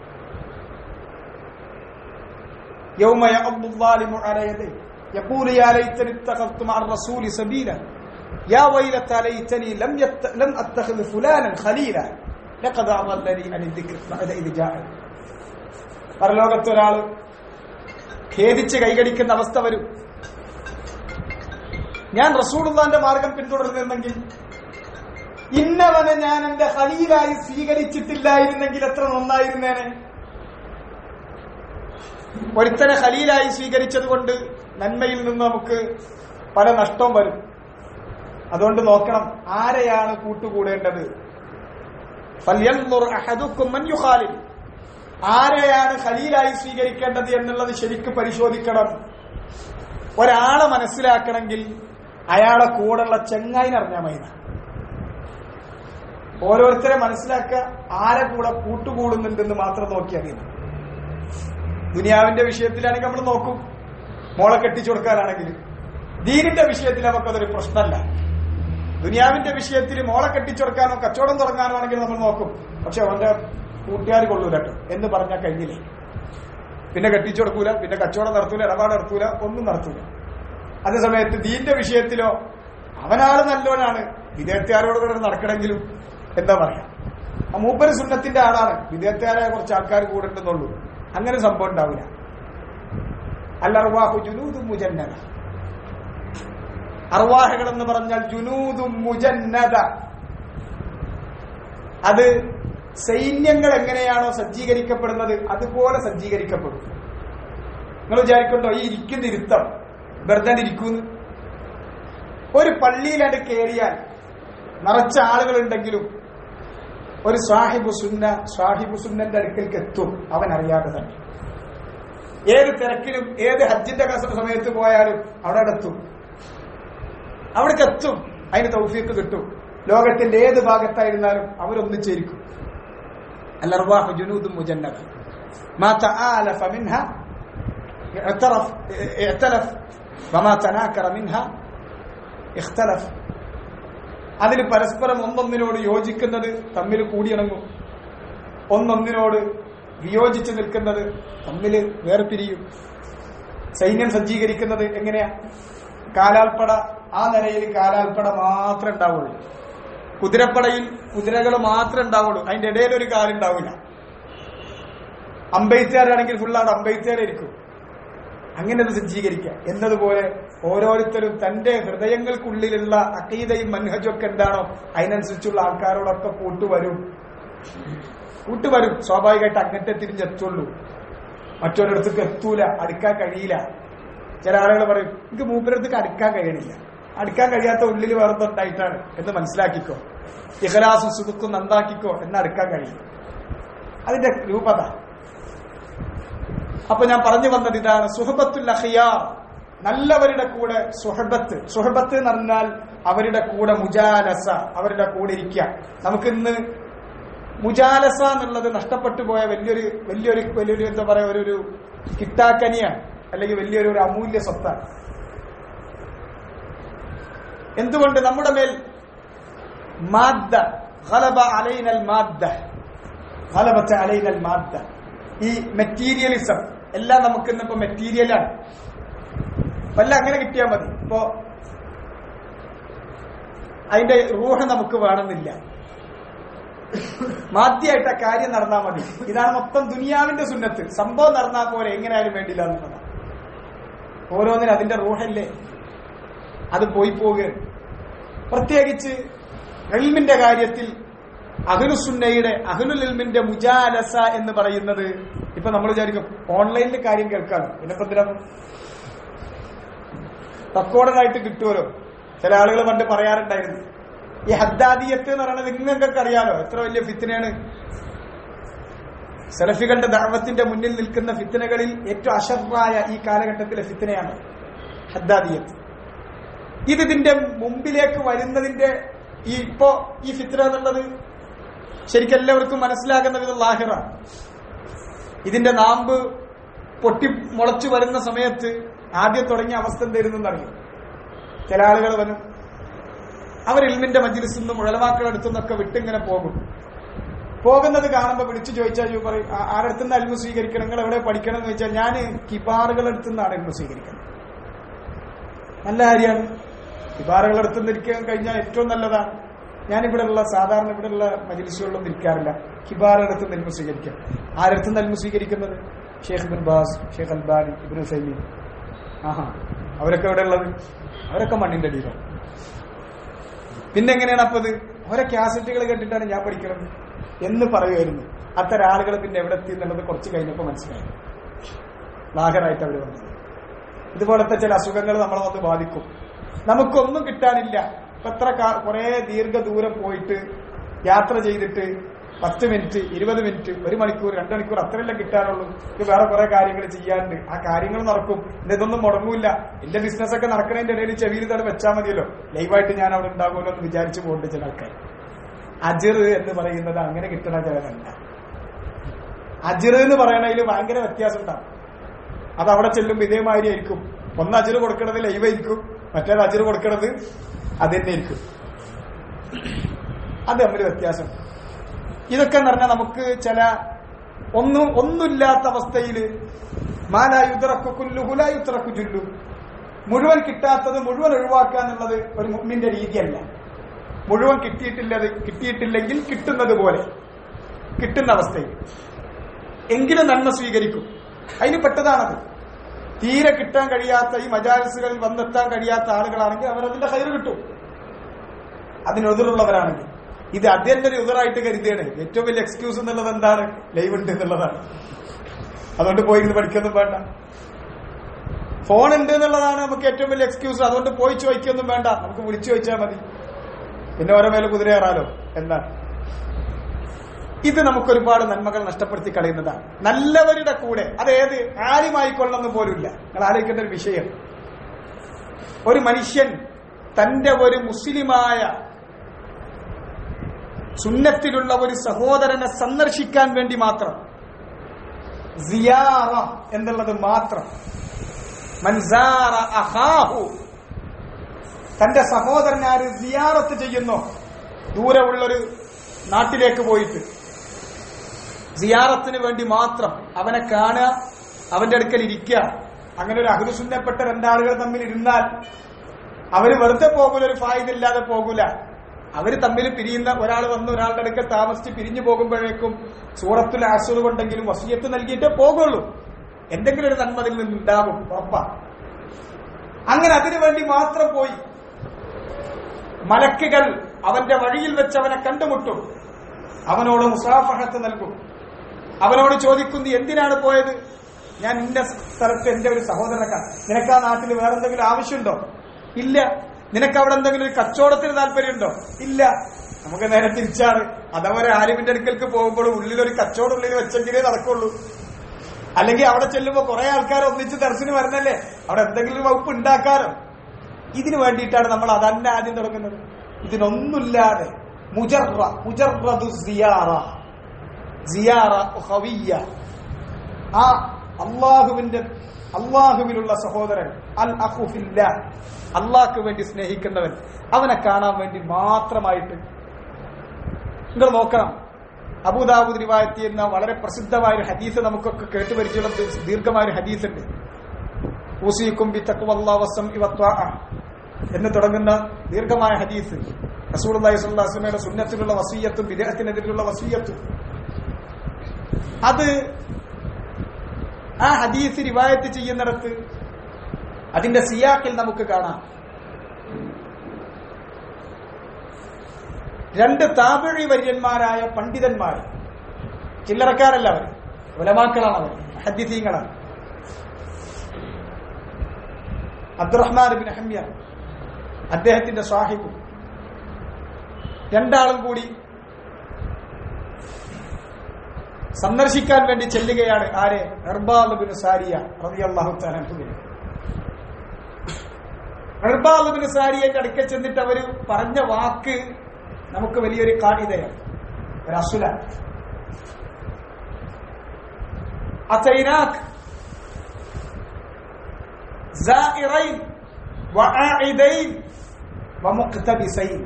يوم يعض الظالم على يديه يقول يا ليتني اتخذت مع الرسول سبيلا يا ويلتى ليتني لم يت... لم اتخذ فلانا خليلا لقد اضلني عن الذكر بعد اذ جاءني പരലോകത്ത് ഒരാൾ ഖേദിച്ച് കൈകടിക്കുന്ന അവസ്ഥ വരും ഞാൻ റസൂലുള്ളാന്റെ മാർഗം പിന്തുടർന്നിരുന്നെങ്കിൽ ഇന്നവനെ ഞാൻ എന്റെ ഖലീലായി സ്വീകരിച്ചിട്ടില്ലായിരുന്നെങ്കിൽ എത്ര നന്നായിരുന്നേനെ ഒരുത്തനെ ഖലീലായി സ്വീകരിച്ചത് കൊണ്ട് നന്മയിൽ നിന്ന് നമുക്ക് പല നഷ്ടവും വരും അതുകൊണ്ട് നോക്കണം ആരെയാണ് കൂട്ടുകൂടേണ്ടത് ഫല്യൻദുർ അഹദുക്കും മൻ യുഖാലിൽ ആരെയാണ് ഖലീലായി സ്വീകരിക്കേണ്ടത് എന്നുള്ളത് ശരിക്ക് പരിശോധിക്കണം ഒരാളെ മനസ്സിലാക്കണമെങ്കിൽ അയാളെ കൂടെയുള്ള ചെങ്ങായിനെ അറിഞ്ഞാൽ മതി ഓരോരുത്തരെ മനസ്സിലാക്കുക ആരെ കൂടെ കൂട്ടുകൂടുന്നുണ്ടെന്ന് മാത്രം നോക്കിയാൽ മതി ദുനിയാവിന്റെ വിഷയത്തിലാണെങ്കിൽ നമ്മൾ നോക്കും മോളെ കെട്ടിച്ചു കൊടുക്കാനാണെങ്കിൽ ദീനിന്റെ വിഷയത്തിൽ നമുക്കതൊരു പ്രശ്നമല്ല ദുനിയാവിന്റെ വിഷയത്തിൽ മോളെ കെട്ടിച്ചു കൊടുക്കാനോ കച്ചവടം തുടങ്ങാനോ ആണെങ്കിൽ നമ്മൾ നോക്കും പക്ഷെ അവന്റെ കൂട്ടുകാർ കൊള്ളൂല കേട്ടോ എന്ന് പറഞ്ഞാൽ കഴിഞ്ഞില്ലേ പിന്നെ കെട്ടിച്ചു കൊടുക്കൂല പിന്നെ കച്ചവടം നടത്തൂല ഇടപാട് നടത്തൂല ഒന്നും നടത്തൂല അതേ സമയത്ത് ദീന്റെ വിഷയത്തിലോ അവനാള് നല്ലവനാണ് വിദേഹത്തുകാരോട് കൂടെ നടക്കണമെങ്കിലും എന്താ പറയാ ആ മൂപ്പര് സുന്നത്തിന്റെ ആളാണ് വിദേഹത്തുകാരെ കുറച്ച് ആൾക്കാർ കൂടെ ഉണ്ടെന്നുള്ളൂ അങ്ങനെ സംഭവം ഉണ്ടാവില്ല അല്ലർവാഹു ജുനൂദും മുജന്നത അർവാഹകൾ എന്ന് പറഞ്ഞാൽ ജുനൂദും മുജന്നത അത് സൈന്യങ്ങൾ എങ്ങനെയാണോ സജ്ജീകരിക്കപ്പെടുന്നത് അതുപോലെ സജ്ജീകരിക്കപ്പെടും നിങ്ങൾ വിചാരിക്കണ്ടോ ഈ ഇരിക്കുന്ന ഇരുത്തം വെറുതെ ഇരിക്കുന്നു ഒരു പള്ളിയിലത് കയറിയാൽ നിറച്ച ആളുകൾ ഉണ്ടെങ്കിലും ഒരു സാഹിബു സുന്ന സാഹിബു സുന്നന്റെ അടുക്കലേക്ക് എത്തും അവൻ അറിയാതെ തന്നെ ഏത് തിരക്കിലും ഏത് ഹജ്ജിന്റെ കസ സമയത്ത് പോയാലും അവിടെ എത്തും അവിടേക്ക് എത്തും അതിന് തൗഫീക്ക് കിട്ടും ലോകത്തിന്റെ ഏത് ഭാഗത്തായിരുന്നാലും അവരൊന്നിച്ചിരിക്കും الأرواح جنود مجندة ما تآلف منها اعترف اعتلف وما تناكر منها اختلف അതിൽ പരസ്പരം ഒന്നൊന്നിനോട് യോജിക്കുന്നത് തമ്മിൽ കൂടിയിണങ്ങും ഒന്നൊന്നിനോട് വിയോജിച്ച് നിൽക്കുന്നത് തമ്മിൽ വേർപിരിയും സൈന്യം സജ്ജീകരിക്കുന്നത് എങ്ങനെയാ കാലാൽപ്പട ആ നിലയിൽ കാലാൽപ്പട മാത്രമേ ഉണ്ടാവുള്ളൂ കുതിരപ്പടയിൽ കുതിരകൾ മാത്രമേ ഉണ്ടാവുള്ളൂ അതിന്റെ ഇടയിൽ ഒരു കാര്യം ഉണ്ടാവില്ല അമ്പെയ്ത്തുകാരാണെങ്കിൽ ഫുൾ അവിടെ അമ്പെയ്ത്തുകാരായിരിക്കും അങ്ങനെ അത് സജ്ജീകരിക്കുക എന്നതുപോലെ ഓരോരുത്തരും തന്റെ ഹൃദയങ്ങൾക്കുള്ളിലുള്ള അക്കീതയും മൻഹജും ഒക്കെ എന്താണോ അതിനനുസരിച്ചുള്ള ആൾക്കാരോടൊക്കെ കൂട്ടുവരും കൂട്ടുവരും സ്വാഭാവികമായിട്ട് അങ്ങനത്തെ തിരിഞ്ഞെത്തുള്ളൂ മറ്റൊരിടത്തേക്ക് എത്തൂല അടുക്കാൻ കഴിയില്ല ചില ആളുകൾ പറയും എനിക്ക് മൂപ്പരടുത്തേക്ക് അടുക്കാൻ കഴിയണില്ല അടുക്കാൻ കഴിയാത്ത ഉള്ളിൽ വേറെന്തുണ്ടായിട്ടാണ് എന്ന് മനസ്സിലാക്കിക്കോ ഇഖലാസും സുതുക്കും നന്നാക്കിക്കോ എന്ന് അടുക്കാൻ കഴിയും അതിന്റെ രൂപത അപ്പൊ ഞാൻ പറഞ്ഞു വന്നത് ഇതാണ് സുഹബത്തുൽ അഹിയാർ നല്ലവരുടെ കൂടെ സുഹബത്ത് സുഹബത്ത് എന്ന് പറഞ്ഞാൽ അവരുടെ കൂടെ മുജാലസ അവരുടെ കൂടെ ഇരിക്കുക നമുക്കിന്ന് മുജാലസ എന്നുള്ളത് നഷ്ടപ്പെട്ടു പോയ വലിയൊരു വലിയൊരു വലിയൊരു എന്താ പറയാ ഒരു ഒരു കിട്ടാക്കനിയാണ് അല്ലെങ്കിൽ വലിയൊരു ഒരു അമൂല്യ സ്വത്താണ് എന്തുകൊണ്ട് നമ്മുടെ മേൽ മാദ്ദ ഖലബ അലൈനൽ മാദ്ദ ഖലബത്ത് അലൈനൽ മാദ്ദ ഈ മെറ്റീരിയലിസം എല്ലാം നമുക്ക് ഇന്നിപ്പോ മെറ്റീരിയലാണ് വല്ല അങ്ങനെ കിട്ടിയാൽ മതി ഇപ്പോ അതിന്റെ റൂഹ നമുക്ക് വേണമെന്നില്ല മാധ്യമായിട്ട് ആ കാര്യം നടന്നാൽ മതി ഇതാണ് മൊത്തം ദുനിയാവിന്റെ സുന്നത്ത് സംഭവം നടന്നാൽ പോലെ എങ്ങനെയായാലും വേണ്ടില്ല എന്നുള്ളതാണ് ഓരോന്നിനും അതിന്റെ റൂഹല്ലേ അത് പോയി പോകുകയാണ് പ്രത്യേകിച്ച് എൽമിന്റെ കാര്യത്തിൽ അഹ്ലുസുന്നയുടെ അഹ്ലുൽ ഇൽമിന്റെ മുജാലസ എന്ന് പറയുന്നത് ഇപ്പൊ നമ്മൾ വിചാരിക്കും ഓൺലൈനിൽ കാര്യം കേൾക്കാണ് പിന്നിപ്പോ എന്തിനാണ് റെക്കോർഡായിട്ട് കിട്ടുമല്ലോ ചില ആളുകൾ പണ്ട് പറയാറുണ്ടായിരുന്നു ഈ ഹദ്ദാദിയത്ത് എന്ന് പറയുന്നത് നിങ്ങൾക്കൊക്കെ അറിയാലോ എത്ര വലിയ ഫിത്തിനയാണ് സെലഫികളുടെ ദാവത്തിന്റെ മുന്നിൽ നിൽക്കുന്ന ഫിത്തനകളിൽ ഏറ്റവും അഷറായ ഈ കാലഘട്ടത്തിലെ ഫിത്തനയാണ് ഹദ്ദാദിയത്ത് ഇത് ഇതിന്റെ മുമ്പിലേക്ക് വരുന്നതിന്റെ ഈ ഇപ്പോ ഈ ഫിത്തന എന്നുള്ളത് ശരിക്കും എല്ലാവർക്കും മനസ്സിലാകുന്ന വിധം ലാഹിറ ഇതിന്റെ നാമ്പ് പൊട്ടി മുളച്ചു വരുന്ന സമയത്ത് ആദ്യം തുടങ്ങിയ അവസ്ഥ എന്തായിരുന്നു അറിയും ചില ആളുകൾ വരും അവർ ഇൽമിന്റെ മജ്ലിസിൽ നിന്നും ഉഴലമാക്കളുടെ അടുത്തു നിന്നൊക്കെ വിട്ടിങ്ങനെ പോകും പോകുന്നത് കാണുമ്പോൾ വിളിച്ചു ചോദിച്ചാൽ ഇവർ പറയും "ആ- ആരടുത്ത് നിന്ന് അൽമു സ്വീകരിക്കണം നിങ്ങൾ എവിടെ പഠിക്കണം എന്ന് ചോദിച്ചാൽ ഞാൻ കിബാറുകളുടെ അടുത്ത് നിന്നാണ് അൽമു സ്വീകരിക്കുന്നത് നല്ല കാര്യമാണ് കിബാറുകളുടെ അടുത്ത് നിന്ന് ഇരിക്കാൻ കഴിഞ്ഞാൽ ഏറ്റവും നല്ലതാണ് ഞാൻ ഇവിടെ ഉള്ള സാധാരണ ഇവിടെ ഉള്ള മജിലിസുകളിലൊന്നും ഇരിക്കാറില്ല കിബാറുടെ അടുത്ത് നിന്ന് അൽമു സ്വീകരിക്കാം ആരടുത്ത് നിന്ന് അൽമു സ്വീകരിക്കുന്നത് Sheikh bin Baz Sheikh Albani Ibn Uthaymeen ആഹാ അവരൊക്കെ എവിടെ ഉള്ളത് അവരൊക്കെ മണ്ണിന്റെ അടിയിലാണ് പിന്നെ എങ്ങനെയാണ് അപ്പത് ഓരോ കാസറ്റുകൾ കേട്ടിട്ടാണ് ഞാൻ പഠിക്കുന്നത് എന്ന് പറയുമായിരുന്നു അത്തരം ആളുകൾ പിന്നെ എവിടെ എത്തി എന്നുള്ളത് കുറച്ച് കഴിഞ്ഞപ്പോൾ മനസ്സിലായി ലാഹറായിട്ട് അവർ വന്നത് ഇതുപോലത്തെ ചില അസുഖങ്ങൾ നമ്മളെ വന്ന് ബാധിക്കും നമുക്കൊന്നും കിട്ടാനില്ല ഇപ്പൊ എത്ര കാ- കുറേ ദീർഘദൂരം പോയിട്ട് യാത്ര ചെയ്തിട്ട് പത്ത് മിനിറ്റ് ഇരുപത് മിനിറ്റ് ഒരു മണിക്കൂർ രണ്ട് മണിക്കൂർ അത്രയെല്ലാം കിട്ടാനുള്ളൂ ഇത് വേറെ കുറെ കാര്യങ്ങൾ ചെയ്യാണ്ട് ആ കാര്യങ്ങൾ നടക്കും പിന്നെ ഇതൊന്നും മുടങ്ങൂല എന്റെ ബിസിനസ് ഒക്കെ നടക്കുന്നതിന്റെ ഇടയിൽ ചെവിയിൽ തന്നെ വെച്ചാൽ മതിയല്ലോ ലൈവായിട്ട് ഞാൻ അവിടെ ഉണ്ടാകുമല്ലോ എന്ന് വിചാരിച്ചു പോകുന്നുണ്ട് ചില ആൾക്കാർ അജിർ എന്ന് പറയുന്നത് അങ്ങനെ കിട്ടണ ചിലതല്ല അജിർ എന്ന് പറയണതിൽ ഭയങ്കര വ്യത്യാസം ഉണ്ടാവും അത് അവിടെ ചെല്ലുമ്പോൾ ഇതേമാതിരി ആയിരിക്കും ഒന്ന് അജിർ കൊടുക്കണത് ലൈവ് ആയിരിക്കും മറ്റേത് അജിർ കൊടുക്കണത് അത് തന്നെ ആയിരിക്കും അത് തമ്മിൽ വ്യത്യാസം ഇതൊക്കെ എന്ന് പറഞ്ഞാൽ നമുക്ക് ചില ഒന്നും ഒന്നുമില്ലാത്ത അവസ്ഥയിൽ മാലായുദ്റക്കു ചുല്ലു മുഴുവൻ കിട്ടാത്തത് മുഴുവൻ ഒഴിവാക്കുക എന്നുള്ളത് ഒരു മുമ്മിന്റെ രീതിയല്ല മുഴുവൻ കിട്ടിയിട്ടില്ലത് കിട്ടിയിട്ടില്ലെങ്കിൽ കിട്ടുന്നത് പോലെ കിട്ടുന്ന അവസ്ഥയിൽ എങ്കിലും നന്മ സ്വീകരിക്കും അതിന് പെട്ടതാണത് തീരെ കിട്ടാൻ കഴിയാത്ത ഈ മജാലിസുകളിൽ വന്നെത്താൻ കഴിയാത്ത ആളുകളാണെങ്കിൽ അവരതിന്റെ കയറ് കിട്ടും അതിനെതിരുള്ളവരാണെങ്കിൽ ഇത് അദ്ദേഹത്തിന്റെ ഒരു എതിറായിട്ട് കരുതിയാണ് ഏറ്റവും വലിയ എക്സ്ക്യൂസ് എന്നുള്ളത് എന്താണ് ലൈവ് ഉണ്ട് എന്നുള്ളതാണ് അതുകൊണ്ട് പോയി ഇരുന്ന് പഠിക്കൊന്നും വേണ്ട ഫോൺ ഉണ്ട് എന്നുള്ളതാണ് നമുക്ക് ഏറ്റവും വലിയ എക്സ്ക്യൂസ് അതുകൊണ്ട് പോയി ചോദിക്കൊന്നും വേണ്ട നമുക്ക് വിളിച്ചു ചോദിച്ചാൽ മതി പിന്നെ ഓരോ മേലെ കുതിരയേറാലോ എന്താണ് ഇത് നമുക്ക് ഒരുപാട് നന്മകൾ നഷ്ടപ്പെടുത്തി കളയുന്നതാണ് നല്ലവരുടെ കൂടെ അത് ഏത് ആരുമായിക്കൊള്ളണമെന്ന് പോലുമില്ല നിങ്ങൾ ആലോചിക്കേണ്ട ഒരു വിഷയം ഒരു മനുഷ്യൻ തന്റെ ഒരു മുസ്ലിമായ സുന്നത്തിലുള്ള ഒരു സഹോദരനെ സന്ദർശിക്കാൻ വേണ്ടി മാത്രം സിയാറ എന്നുള്ളത് മാത്രം മൻസാറ അഹാഹു തന്റെ സഹോദരൻ ആര് സിയാറത്ത് ചെയ്യുന്നോ ദൂരമുള്ളൊരു നാട്ടിലേക്ക് പോയിട്ട് സിയാറത്തിന് വേണ്ടി മാത്രം അവനെ കാണുക അവന്റെ അടുക്കൽ ഇരിക്കുക അങ്ങനെ ഒരു അഹുസുന്നപ്പെട്ട രണ്ടാളുകൾ തമ്മിൽ ഇരുന്നാൽ അവര് വെറുതെ പോകൂല ഒരു ഫായിദ ഇല്ലാതെ പോകൂല അവര് തമ്മിൽ പിരിയുന്ന ഒരാൾ വന്ന് ഒരാളുടെ അടുക്കൽ താമസിച്ച് പിരിഞ്ഞു പോകുമ്പോഴേക്കും സൂറത്തുൽ ആസുൽ കൊണ്ടെങ്കിലും വസീയത്ത് നൽകിയിട്ടേ പോകുള്ളൂ എന്തെങ്കിലും ഒരു നന്മ അതിൽ നിന്നുണ്ടാകും ഉറപ്പാ അങ്ങനെ അതിനു വേണ്ടി മാത്രം പോയി മലക്കുകൾ അവന്റെ വഴിയിൽ വെച്ച് അവനെ കണ്ടുമുട്ടും അവനോട് മുസാഫഹത്ത് നൽകും അവനോട് ചോദിക്കുന്നു എന്തിനാണ് പോയത് ഞാൻ ഇന്ന സ്ഥലത്ത് എന്റെ ഒരു സഹോദരനെ കാണാം നിനക്ക് ആ നാട്ടിൽ വേറെന്തെങ്കിലും ആവശ്യമുണ്ടോ ഇല്ല നിനക്ക് അവിടെ എന്തെങ്കിലും ഒരു കച്ചവടത്തിന് താല്പര്യമുണ്ടോ ഇല്ല നമുക്ക് നേരെ തിരിച്ചാണ് അഥവാ ഒരു ആലിമിന്റെ അടുക്കൽക്ക് പോകുമ്പോൾ ഉള്ളിൽ ഒരു കച്ചവടം ഉള്ളിൽ വെച്ചെങ്കിലേ നടക്കുള്ളൂ അല്ലെങ്കിൽ അവിടെ ചെല്ലുമ്പോ കുറെ ആൾക്കാർ ഒന്നിച്ച് ദർശനം വരണല്ലേ അവിടെ എന്തെങ്കിലും ഒരു വകുപ്പ് ഉണ്ടാക്കാറോ ഇതിനു വേണ്ടിയിട്ടാണ് നമ്മൾ അതന്നെ ആദ്യം തുടങ്ങുന്നത് ഇതിനൊന്നുമില്ലാതെ മുജറ മുജറദു സിയാറ സിയാറ ഉഖവിയ്യ. ആ അള്ളാഹുവിന്റെ അള്ളാഹുവിലുള്ള സഹോദരൻ അൽ അഖുഫില്ല അള്ളാഹ്ക്ക് വേണ്ടി സ്നേഹിക്കുന്നവൻ അവനെ കാണാൻ വേണ്ടി മാത്രമായിട്ട് നിങ്ങൾ നോക്കണം അബൂദാബുദ് റിവായത്ത് ചെയ്യുന്ന വളരെ പ്രസിദ്ധമായ ഒരു ഹദീസ് നമുക്കൊക്കെ കേട്ട് പരിചയമുള്ള ദീർഘമായ ഒരു ഹദീസ് ഉണ്ട് ഊസിക്കും ബി തഖ്വല്ലാ വസം ഇവത്വാ എന്ന് തുടങ്ങുന്ന ദീർഘമായ ഹദീസ് റസൂലുള്ളാഹി സ്വല്ലല്ലാഹു അലൈഹി വസല്ലമയുടെ സുന്നത്തിലുള്ള വസീയത്തും വിദേഹത്തിനെതിരെയുള്ള വസീയത്തും അത് ആ ഹദീസ് റിവായത്ത് ചെയ്യുന്നിടത്ത് അതിന്റെ സിയാക്കിൽ നമുക്ക് കാണാം രണ്ട് താപിഴി വര്യന്മാരായ പണ്ഡിതന്മാർ ചില്ലറക്കാരല്ല അവർ ഉലമാക്കളാണ് അവർ ഹദ്ദിസീങ്ങളാണ് അബ്ദുറഹ്മാൻ ബിൻ ഹമ്യ അദ്ദേഹത്തിന്റെ സാഹിബ് രണ്ടാളും കൂടി സന്ദർശിക്കാൻ വേണ്ടി ചെല്ലുകയാണ് ആരെ നിർബാലുബിന് സാരിയ റളിയല്ലാഹു തആല അൻഹുവിനെ നിർബാലുബിന് സാരിയന്റെ അടുക്കൽ ചെന്നിട്ട് അവര് പറഞ്ഞ വാക്ക് നമുക്ക് വലിയൊരു കാണിതയാണ് ഒരു അസുല أتيناك زائرين وعائدين ومقتبسين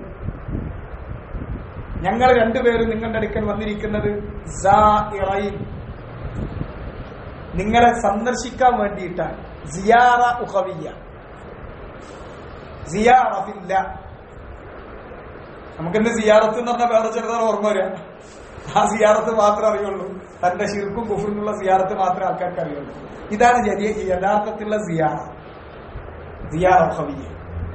ഞങ്ങൾ രണ്ടുപേരും നിങ്ങളുടെ അടുക്കൽ വന്നിരിക്കുന്നത് സാഇറൈൻ. നിങ്ങളെ സന്ദർശിക്കാൻ വേണ്ടിയിട്ടാണ് സിയാറ ഉഹവിയ സിയാറത്തില്ല നമുക്കിന്ന് സിയാറത്ത് എന്ന് പറഞ്ഞാൽ വേറെ ചെറുതാണ് ഓർമ്മ വരിക ആ സിയാറത്ത് മാത്രമേ അറിയുള്ളൂ തന്റെ ശിർക്കും കുഫറിനുള്ള സിയാറത്ത് മാത്രമേ ആൾക്കാർക്ക് അറിയുള്ളൂ ഇതാണ് ജരി- യഥാർത്ഥത്തിലുള്ള സിയാറ സിയാറ ഉഹവിയ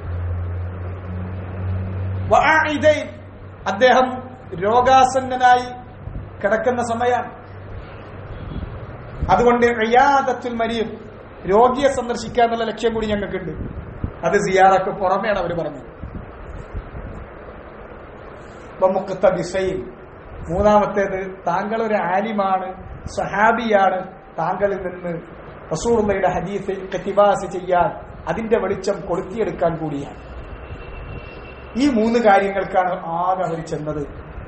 വആഇദൈൻ. അദ്ദേഹം രോഗാസന്നനായി കിടക്കുന്ന സമയമാണ് അതുകൊണ്ട് റിയാദത്തുൽ മരിയം രോഗിയെ സന്ദർശിക്കുക എന്നുള്ള ലക്ഷ്യം കൂടി ഞങ്ങൾക്കുണ്ട് അത് സിയാറക്ക് പുറമെയാണ് അവർ പറഞ്ഞത് വമുഖ്തബിസൈൻ. മൂന്നാമത്തേത് താങ്കൾ ഒരു ആലിമാണ് സഹാബിയാണ് താങ്കളിൽ നിന്ന് റസൂറുള്ളയുടെ ഹദീസ് കത്തിബാസ് ചെയ്യാൻ അതിന്റെ വെളിച്ചം കൊളുത്തിയെടുക്കാൻ കൂടിയാണ് ഈ മൂന്ന് കാര്യങ്ങൾക്കാണ് ആകെ അവർ ചെന്നത്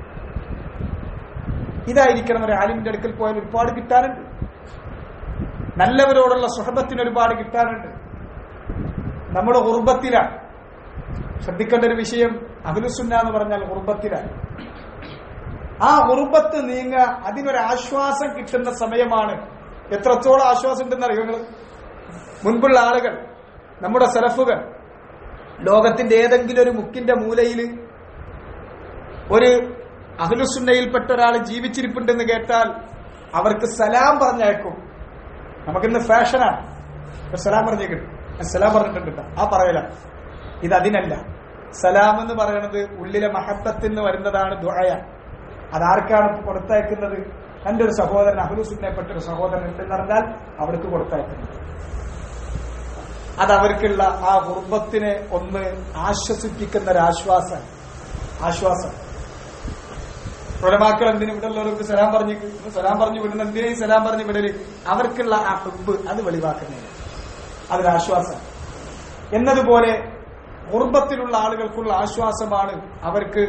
ഇതായിരിക്കണം ഒരു ആലിമിന്റെ അടുക്കൽ പോയാൽ ഒരുപാട് കിട്ടാനുണ്ട് നല്ലവരോടുള്ള സുഹബത്തിന് ഒരുപാട് കിട്ടാനുണ്ട് നമ്മുടെ ഉർബത്തിലാണ് ശ്രദ്ധിക്കേണ്ട ഒരു വിഷയം അഖിലുസുന്ന എന്ന് പറഞ്ഞാൽ ഉർബത്തിലാണ് ആ ഉർബത്ത് നീങ്ങ അതിനൊരു ആശ്വാസം കിട്ടുന്ന സമയമാണ് എത്രത്തോളം ആശ്വാസം ഉണ്ടെന്ന് അറിയോ നിങ്ങൾ മുൻപുള്ള ആളുകൾ നമ്മുടെ സെലഫുകൾ ലോകത്തിന്റെ ഏതെങ്കിലും ഒരു മുക്കിന്റെ മൂലയിൽ ഒരു അഹ്ലുസുന്നയിൽപ്പെട്ട ഒരാൾ ജീവിച്ചിരിപ്പുണ്ടെന്ന് കേട്ടാൽ അവർക്ക് സലാം പറഞ്ഞയക്കും നമുക്കിന്ന് ഫാഷനാണ് ഒരു സലാം പറഞ്ഞേക്കും സലാം പറഞ്ഞിട്ടുണ്ട് ട്ടോ. ആ പറയല ഇത് അതിനല്ല സലാം എന്ന് പറയുന്നത് ഉള്ളിലെ മഹത്തത്തിൽ നിന്ന് വരുന്നതാണ് ദുഴയാണ് അതാർക്കാണ് കൊടുത്തയക്കുന്നത് എന്റെ ഒരു സഹോദരൻ അഹ്ലുസുന്നയിൽപ്പെട്ട ഒരു സഹോദരൻ ഉണ്ടെന്ന് പറഞ്ഞാൽ അവർക്ക് കൊടുത്തയക്കുന്നത് അത് അവർക്കുള്ള ആ കുടുംബത്തിനെ ഒന്ന് ആശ്വസിപ്പിക്കുന്ന ഒരു ആശ്വാസം ആശ്വാസം ഉലമാക്കൾ എന്തിനു ഇവിടെ ഉള്ളവർക്ക് സലാം പറഞ്ഞു സലാം പറഞ്ഞു വിടുന്ന എന്തിനാ ഈ സലാം പറഞ്ഞു വിടല് അവർക്കുള്ള ആ ഹുബ് അത് വെളിവാക്കുന്നില്ല അതൊരു ആശ്വാസം എന്നതുപോലെ കുടുംബത്തിലുള്ള ആളുകൾക്കുള്ള ആശ്വാസമാണ് അവർക്ക്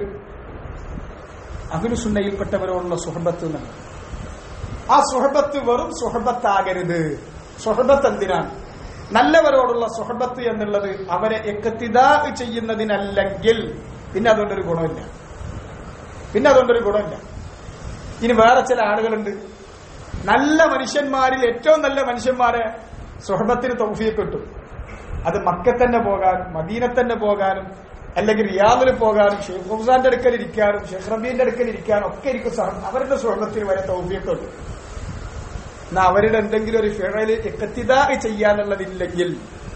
അഹിലുസുന്നയിൽപ്പെട്ടവരോടുള്ള സുഹബത്ത് എന്നുള്ളത് ആ സുഹബത്ത് വെറും സുഹബത്താകരുത് സുഹബത്ത് എന്തിനാണ് നല്ലവരോടുള്ള സുഹബത്ത് എന്നുള്ളത് അവരെ എക്കത്തിതാ ചെയ്യുന്നതിനല്ലെങ്കിൽ പിന്നെ അതുകൊണ്ടൊരു ഗുണമില്ല പിന്നെ അതുകൊണ്ടൊരു ഗുണമില്ല ഇനി വേറെ ചില ആളുകളുണ്ട് നല്ല മനുഷ്യന്മാരിൽ ഏറ്റവും നല്ല മനുഷ്യന്മാരെ സുഹബത്തിന് തൗഫീഖ് കിട്ടും അത് മക്ക തന്നെ പോകാനും മദീന തന്നെ പോകാനും അല്ലെങ്കിൽ റിയാദിൽ പോകാനും ഷെയ്ഖ് ഹുസാന്റെ അടുക്കൽ ഇരിക്കാനും ഷെയ്ഖ് റബീന്റെ അടുക്കൽ ഇരിക്കാനും ഒക്കെ ഇരിക്കും സഹ- അവരുടെ സുഹബത്തിന് വരെ തൗഫീഖ് കിട്ടും എന്നാ അവരുടെ എന്തെങ്കിലും ഒരു ഫിഴല് എക്കത്തിതാ ചെയ്യാനുള്ളതില്ലെങ്കിൽ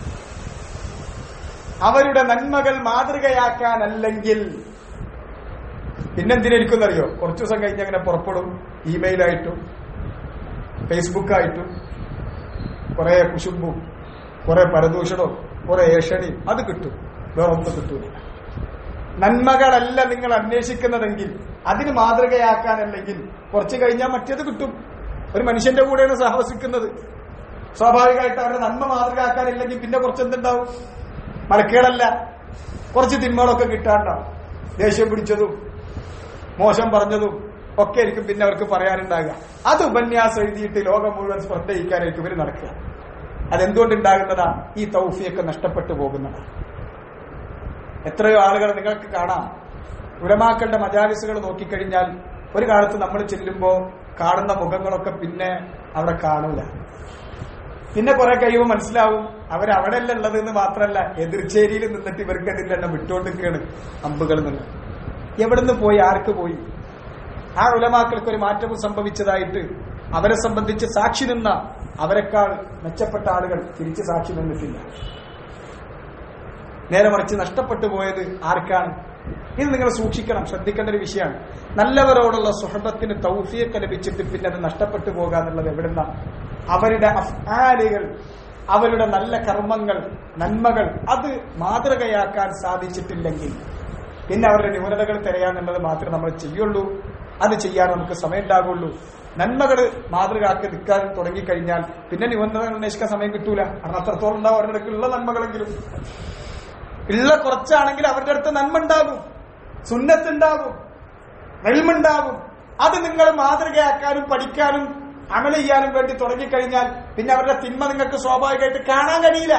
അവരുടെ നന്മകൾ മാതൃകയാക്കാനല്ലെങ്കിൽ പിന്നെന്തിനായിരിക്കും അറിയോ കുറച്ചു ദിവസം കഴിഞ്ഞ് അങ്ങനെ പുറപ്പെടും ഇമെയിലായിട്ടും ഫേസ്ബുക്കായിട്ടും കുറെ കുശുമ്പും കുറെ പരദൂഷണവും കുറെ ഏഷണിയും അത് കിട്ടും വേറൊന്നും കിട്ടൂല നന്മകളല്ല നിങ്ങൾ അന്വേഷിക്കുന്നതെങ്കിൽ അതിന് മാതൃകയാക്കാനല്ലെങ്കിൽ കുറച്ച് കഴിഞ്ഞാൽ മറ്റേത് കിട്ടും ഒരു മനുഷ്യന്റെ കൂടെയാണ് സഹവസിക്കുന്നത് സ്വാഭാവികമായിട്ട് അവരുടെ നന്മ മാതൃകയാക്കാനില്ലെങ്കിൽ പിന്നെ കുറച്ച് എന്തുണ്ടാവും മലക്കുകളല്ല കുറച്ച് തിന്മകളൊക്കെ കിട്ടാണ്ടാവും ദേഷ്യം പിടിച്ചതും മോശം പറഞ്ഞതും ഒക്കെ ആയിരിക്കും പിന്നെ അവർക്ക് പറയാനുണ്ടാകുക അത് ഉപന്യാസം എഴുതിയിട്ട് ലോകം മുഴുവൻ ശ്രദ്ധയിക്കാനായിരിക്കും ഇവർ നടക്കുക അതെന്തുകൊണ്ടുണ്ടാകുന്നതാ ഈ തൗഫിയൊക്കെ നഷ്ടപ്പെട്ടു പോകുന്നതാണ് എത്രയോ ആളുകൾ നിങ്ങൾക്ക് കാണാം ഉലമാക്കളുടെ മജാലിസുകൾ നോക്കിക്കഴിഞ്ഞാൽ ഒരു കാലത്ത് നമ്മൾ ചെല്ലുമ്പോൾ കാണുന്ന മുഖങ്ങളൊക്കെ പിന്നെ അവിടെ കാണൂല പിന്നെ കുറെ കഴിയുമ്പോൾ മനസ്സിലാവും അവരവിടെയല്ല ഉള്ളത് എന്ന് മാത്രമല്ല എതിർച്ചേരിയിൽ നിന്നിട്ട് ഇവർക്ക് അതിന്റെ എണ്ണം വിട്ടുകൊണ്ടിരിക്കുകയാണ് അമ്പുകൾ നിന്ന് എവിടുന്ന് പോയി ആർക്ക് പോയി ആ ഉലമാക്കൾക്ക് ഒരു മാറ്റവും സംഭവിച്ചതായിട്ട് അവരെ സംബന്ധിച്ച് സാക്ഷി നിന്ന അവരെക്കാൾ മെച്ചപ്പെട്ട ആളുകൾ തിരിച്ച് സാക്ഷി നിന്നിട്ടില്ല നേരെ മറിച്ച് നഷ്ടപ്പെട്ടു പോയത് ആർക്കാണ് ഇത് നിങ്ങൾ സൂക്ഷിക്കണം ശ്രദ്ധിക്കേണ്ട ഒരു വിഷയമാണ് നല്ലവരോടുള്ള സുഹൃത്തത്തിന് തൗഫിയൊക്കെ ലഭിച്ചിട്ട് പിന്നെ അത് നഷ്ടപ്പെട്ടു പോകുക എന്നുള്ളത് എവിടുന്ന അവരുടെ അഫ്ആലുകൾ അവരുടെ നല്ല കർമ്മങ്ങൾ നന്മകൾ അത് മാതൃകയാക്കാൻ സാധിച്ചിട്ടില്ലെങ്കിൽ പിന്നെ അവരുടെ ന്യൂനതകൾ തിരയാന്നുള്ളത് മാത്രമേ നമ്മൾ ചെയ്യുള്ളൂ അത് ചെയ്യാൻ നമുക്ക് സമയം ഉണ്ടാകുള്ളൂ നന്മകൾ മാതൃകയാക്കി നിൽക്കാൻ തുടങ്ങിക്കഴിഞ്ഞാൽ പിന്നെ ന്യൂനതകൾ അന്വേഷിക്കാൻ സമയം കിട്ടൂല കാരണം അത്രത്തോളം ഉണ്ടാവും അവരുടെ അടുക്കുള്ള നന്മകളെങ്കിലും ഉള്ള കുറച്ചാണെങ്കിൽ അവരുടെ അടുത്ത് നന്മ ഉണ്ടാകും സുന്നത്തുണ്ടാകും വെൽമുണ്ടാകും അത് നിങ്ങൾ മാതൃകയാക്കാനും പഠിക്കാനും അമല ചെയ്യാനും വേണ്ടി തുടങ്ങിക്കഴിഞ്ഞാൽ പിന്നെ അവരുടെ തിന്മ നിങ്ങൾക്ക് സ്വാഭാവികമായിട്ട് കാണാൻ കഴിയില്ല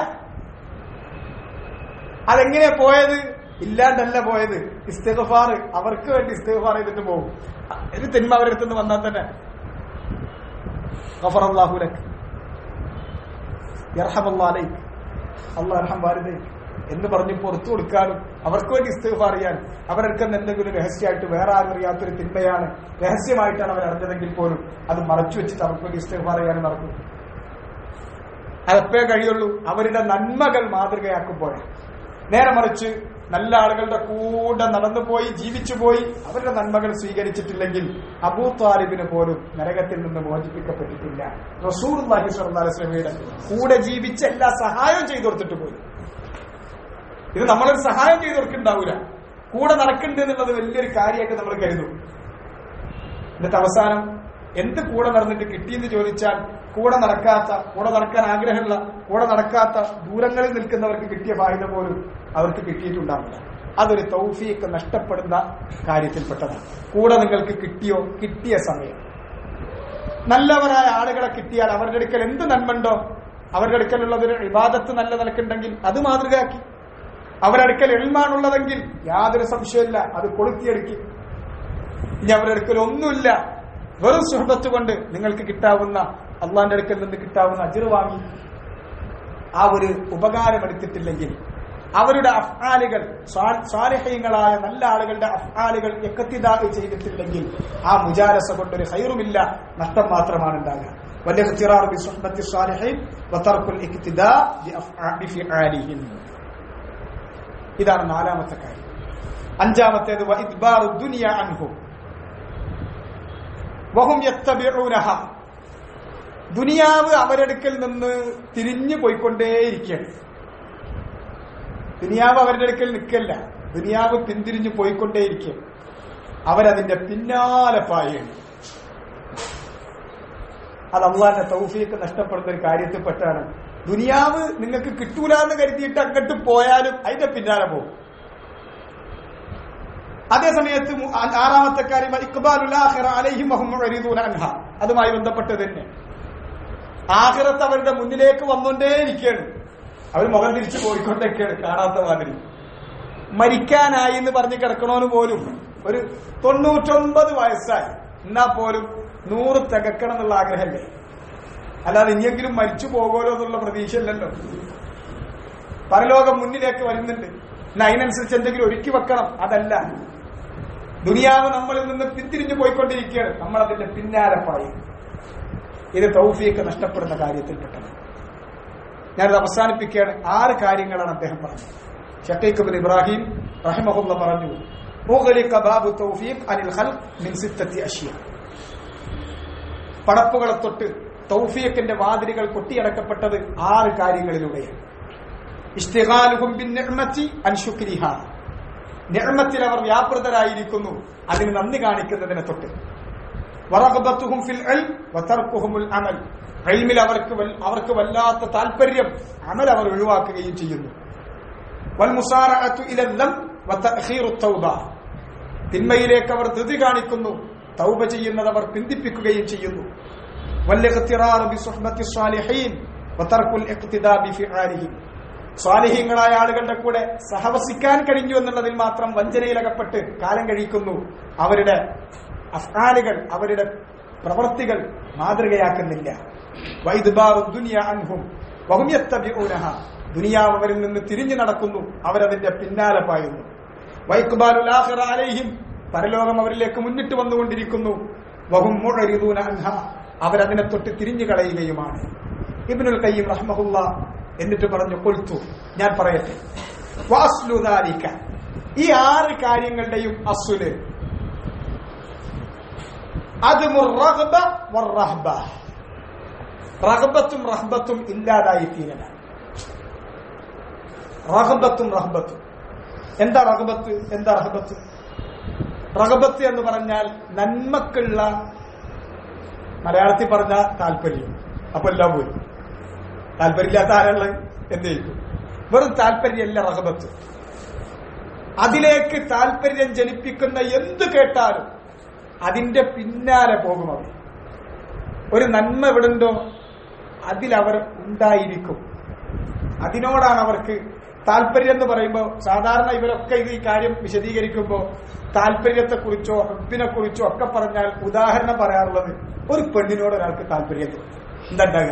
അതെങ്ങനെയാ പോയത് ഇല്ലാണ്ടല്ല പോയത് ഇസ്തിഗ്ഫാർ അവർക്ക് വേണ്ടി ഇസ്തിഗ്ഫാർ ചെയ്തിട്ട് പോകും ഒരു തിന്മ അവരുടെ അടുത്ത് നിന്ന് വന്നാൽ തന്നെ ഗഫറല്ലാഹുലക് യർഹമല്ലാലൈക് അള്ളാഹ് അർഹം വാരിദൈക് എന്ന് പറഞ്ഞ് പുറത്തു കൊടുക്കാനും അവർക്ക് വേണ്ടി ഇസ്തിഗ്ഫാർ ചെയ്യാനും അവരെടുക്കുന്ന എന്തെങ്കിലും രഹസ്യമായിട്ട് വേറെ ആരും അറിയാത്തൊരു തിന്മയാണ് രഹസ്യമായിട്ടാണ് അവർ അറിഞ്ഞതെങ്കിൽ പോലും അത് മറച്ചു വെച്ചിട്ട് അവർക്ക് വേണ്ടി ഇസ്തിഗ്ഫാർ ചെയ്യാനും നടക്കും അതെപ്പേ കഴിയുള്ളൂ അവരുടെ നന്മകൾ മാതൃകയാക്കുമ്പോഴേ നേരെ മറിച്ച് നല്ല ആളുകളുടെ കൂടെ നടന്നുപോയി ജീവിച്ചു പോയി അവരുടെ നന്മകൾ സ്വീകരിച്ചിട്ടില്ലെങ്കിൽ അബൂ താലിബിന് പോലും നരകത്തിൽ നിന്ന് മോചിപ്പിക്കപ്പെട്ടിട്ടില്ല റസൂർ സ്വലമിയുടെ കൂടെ ജീവിച്ച് എല്ലാ സഹായവും ചെയ്തു കൊടുത്തിട്ട് പോയി ഇത് നമ്മളൊരു സഹായം ചെയ്തു കൊടുക്കുന്നുണ്ടാവൂല കൂടെ നടക്കുന്നുണ്ട് എന്നുള്ളത് വലിയൊരു കാര്യമായിട്ട് നമ്മൾ കരുതും എന്നിട്ട് അവസാനം എന്ത് കൂടെ നടന്നിട്ട് കിട്ടിയെന്ന് ചോദിച്ചാൽ കൂടെ നടക്കാത്ത കൂടെ നടക്കാൻ ആഗ്രഹമുള്ള കൂടെ നടക്കാത്ത ദൂരങ്ങളിൽ നിൽക്കുന്നവർക്ക് കിട്ടിയ ഫായ്ദ പോലും അവർക്ക് കിട്ടിയിട്ടുണ്ടാവില്ല അതൊരു തൗഫീക്ക് നഷ്ടപ്പെടുന്ന കാര്യത്തിൽപ്പെട്ടതാണ് കൂടെ നിങ്ങൾക്ക് കിട്ടിയോ കിട്ടിയ സമയം നല്ലവരായ ആളുകളെ കിട്ടിയാൽ അവരുടെ അടുക്കൽ എന്ത് നന്മണ്ടോ അവരുടെ അടുക്കലുള്ളതൊരു ഇബാദത്ത് നല്ല നിലക്കുണ്ടെങ്കിൽ അത് മാതൃകയാക്കി അവരുടെ അടുക്കൽ എൽമാണുള്ളതെങ്കിൽ യാതൊരു സംശയമില്ല അത് കൊളുത്തിയെടുക്കും ഇനി അവരുടെ അടുക്കൽ ഒന്നുമില്ല വെറും സുഹൃത്ത് കൊണ്ട് നിങ്ങൾക്ക് കിട്ടാവുന്ന അള്ളാന്റെ അടുക്കൽ നിന്ന് കിട്ടാവുന്ന അജിർ വാങ്ങി ആ ഒരു ഉപകാരം എടുത്തിട്ടില്ലെങ്കിൽ അവരുടെ അഫ്ആലുകൾ സ്വാരഹ്യങ്ങളായ നല്ല ആളുകളുടെ അഫ്ആലുകൾ എക്കത്തിദാഹ് ചെയ്തിട്ടില്ലെങ്കിൽ ആ മുജാലസ കൊണ്ടൊരു ഹൈറുമില്ല നഷ്ടം മാത്രമാണ് ഉണ്ടാകുക വലിയ ബിസുഹബത്തി സ്വാലിഹീൻ വതർക്കുൽ ഇക്തിദാ ബിഫിആലിഹിം ഇതാണ് നാലാമത്തെ കാര്യം അഞ്ചാമത്തേത് വഇദ്ബാറു ദുനിയ അൻഹു വഹും യത്തബിഊനഹ ദുനിയാവ് അവരെടുക്കൽ നിന്ന് തിരിഞ്ഞു പോയിക്കൊണ്ടേയിരിക്കുകയാണ് ദുനിയാവ് അവരുടെ അടുക്കൽ നിൽക്കല്ല ദുനിയാവ് പിന്തിരിഞ്ഞു പോയിക്കൊണ്ടേയിരിക്കുക അവരതിന്റെ പിന്നാലെ പായാണ് അത് അള്ളാന്റെ തൗഫീക്ക് നഷ്ടപ്പെടുന്ന ഒരു കാര്യത്തിൽപ്പെട്ടാണ് ദുനിയാവ് നിങ്ങൾക്ക് കിട്ടൂല എന്ന് കരുതിയിട്ട് അങ്ങോട്ട് പോയാലും അതിന്റെ പിന്നാലെ പോകും അതേ സമയത്ത് ആറാമത്തെ കാര്യം അൻഹ അതുമായി ബന്ധപ്പെട്ട് തന്നെ ആഹിറത്ത് അവരുടെ മുന്നിലേക്ക് വന്നുകൊണ്ടേയിരിക്കുകയാണ് അവർ മുഖം തിരിച്ചു പോയിക്കൊണ്ടൊക്കെയാണ് കാണാത്ത മാതിരി മരിക്കാനായി എന്ന് പറഞ്ഞ് കിടക്കണോന്ന് പോലും ഒരു തൊണ്ണൂറ്റൊമ്പത് വയസ്സായി എന്നാ പോലും നൂറ് തികക്കണം എന്നുള്ള ആഗ്രഹമല്ലേ അല്ലാതെ ഇനിയെങ്കിലും മരിച്ചു പോകുമല്ലോ എന്നുള്ള പ്രതീക്ഷയില്ലല്ലോ പരലോകം മുന്നിലേക്ക് വരുന്നുണ്ട് പിന്നെ അതിനനുസരിച്ച് എന്തെങ്കിലും ഒരുക്കി വെക്കണം അതല്ല ദുനിയാവ് നമ്മളിൽ നിന്ന് പിന്തിരിഞ്ഞു പോയിക്കൊണ്ടിരിക്കുകയാണ് നമ്മൾ അതിന്റെ പിന്നാലെ പറയും ഇത് തൗഫിയൊക്കെ നഷ്ടപ്പെടുന്ന കാര്യത്തിൽപ്പെട്ടത് ഞാനത് അവസാനിപ്പിക്കുകയാണ് ആറ് കാര്യങ്ങളാണ് അദ്ദേഹം പറഞ്ഞത് ഷക്കീഖ് ബിൻ ഇബ്രാഹിം റഹിമഹുല്ല പറഞ്ഞു മുഗലിക ബാബു തൗഫീഖ് അനിൽ ഖൽഖ് മിൻ സിത്തത്തി അഷ്യ പടപ്പുകളെ തൊട്ട് തൗഫീഖിന്റെ വാതിലുകൾ കൊട്ടിയടക്കപ്പെട്ടത് ആറ് കാര്യങ്ങളിലൂടെയാണ് ഇഷ്തിഗാലുഹും ബിന്നിഅ്മതി അൻ ശുക്രിഹാ നിഅ്മത്തിൽ അവർ വ്യാപൃതരായിരിക്കുന്നു അതിന് നന്ദി കാണിക്കുന്നതിനെ തൊട്ട് വറഗബത്തുഹും ഫിൽ ഇൽം വതർക്കുഹുൽ അമൽ ഇൽമിൽ അവർക്ക് വൽ- അവർക്ക് വല്ലാത്ത താല്പര്യം അമൽ അവർ ഒഴിവാക്കുകയും ചെയ്യുന്നു വൽ മുസാറഅത്തു ഇല ദം വതഅഖീറു തൗബ തിന്മയിലേക്ക് അവർ ധൃതി കാണിക്കുന്നു തൗബ ചെയ്യുന്നത് അവർ പിന്തിപ്പിക്കുകയും ചെയ്യുന്നു വല്ലിഖ്തിറാറു ബിസുഹ്ബത്തി സ്വാലിഹീൻ വതർക്കുൽ ഇഖ്തിദാ ബിഫിആലിഹിം സ്വാലിഹീങ്ങളായ ആളുകളുടെ കൂടെ സഹവസിക്കാൻ കഴിഞ്ഞു എന്നുള്ളതിൽ മാത്രം വഞ്ചനയിലകപ്പെട്ട് കാലം കഴിക്കുന്നു അവരുടെ അഫ്ആലുകൾ അവരുടെ പ്രവൃത്തികൾ മാതൃകയാക്കുന്നില്ല വൈദ്ബാറു ദുനിയ അൻഹും വഹും യത്തബിഊനഹ ദുനിയാവ് അവരിൽ നിന്ന് തിരിഞ്ഞു നടക്കുന്നു അവരതിന്റെ പിന്നാലെ പായുന്നു വൈക്കുബാലുൽ ആഖിറ അലൈഹിം പരലോകം അവരിലേക്ക് മുന്നിട്ട് വന്നുകൊണ്ടിരിക്കുന്നു വഹും മുഅരിദൂന അൻഹ അവരതിനെ തൊട്ട് തിരിഞ്ഞു കളയുകയുമാണ് ഇബ്നുൽ ഖയ്യിം റഹ്മഹുല്ല എന്നിട്ട് പറഞ്ഞു കൊൽത്തു ഞാൻ പറയട്ടെ വാസ്ലു ദാലിക ഈ ആറ് കാര്യങ്ങളുടെയും അസുല് അത് മുറഹബ വറഹബ റഹബത്തും റഹബത്തും ഇല്ലാതായി തീരലാണ് റഹബത്തും റഹബത്തും എന്താ റഹബത്ത് എന്താ റഹബത്ത് റഹബത്ത് എന്ന് പറഞ്ഞാൽ നന്മക്കുള്ള മലയാളത്തിൽ പറഞ്ഞ താല്പര്യം അപ്പൊ എല്ലാം പോയി താല്പര്യമില്ലാത്ത ആരാള് എന്ത് ചെയ്യും വെറും താല്പര്യമല്ല റഹബത്ത് അതിലേക്ക് താല്പര്യം ജനിപ്പിക്കുന്ന എന്ത് കേട്ടാലും അതിന്റെ പിന്നാലെ പോകും അവർ ഒരു നന്മ എവിടുണ്ടോ അതിലവർ ഉണ്ടായിരിക്കും അതിനോടാണ് അവർക്ക് താല്പര്യം എന്ന് പറയുമ്പോൾ സാധാരണ ഇവരൊക്കെ ഇത് ഈ കാര്യം വിശദീകരിക്കുമ്പോൾ താല്പര്യത്തെക്കുറിച്ചോ ഹബ്ബിനെ കുറിച്ചോ ഒക്കെ പറഞ്ഞാൽ ഉദാഹരണം പറയാറുള്ളത് ഒരു പെണ്ണിനോട് ഒരാൾക്ക് താല്പര്യം തോന്നി എന്താ ഉണ്ടാകുക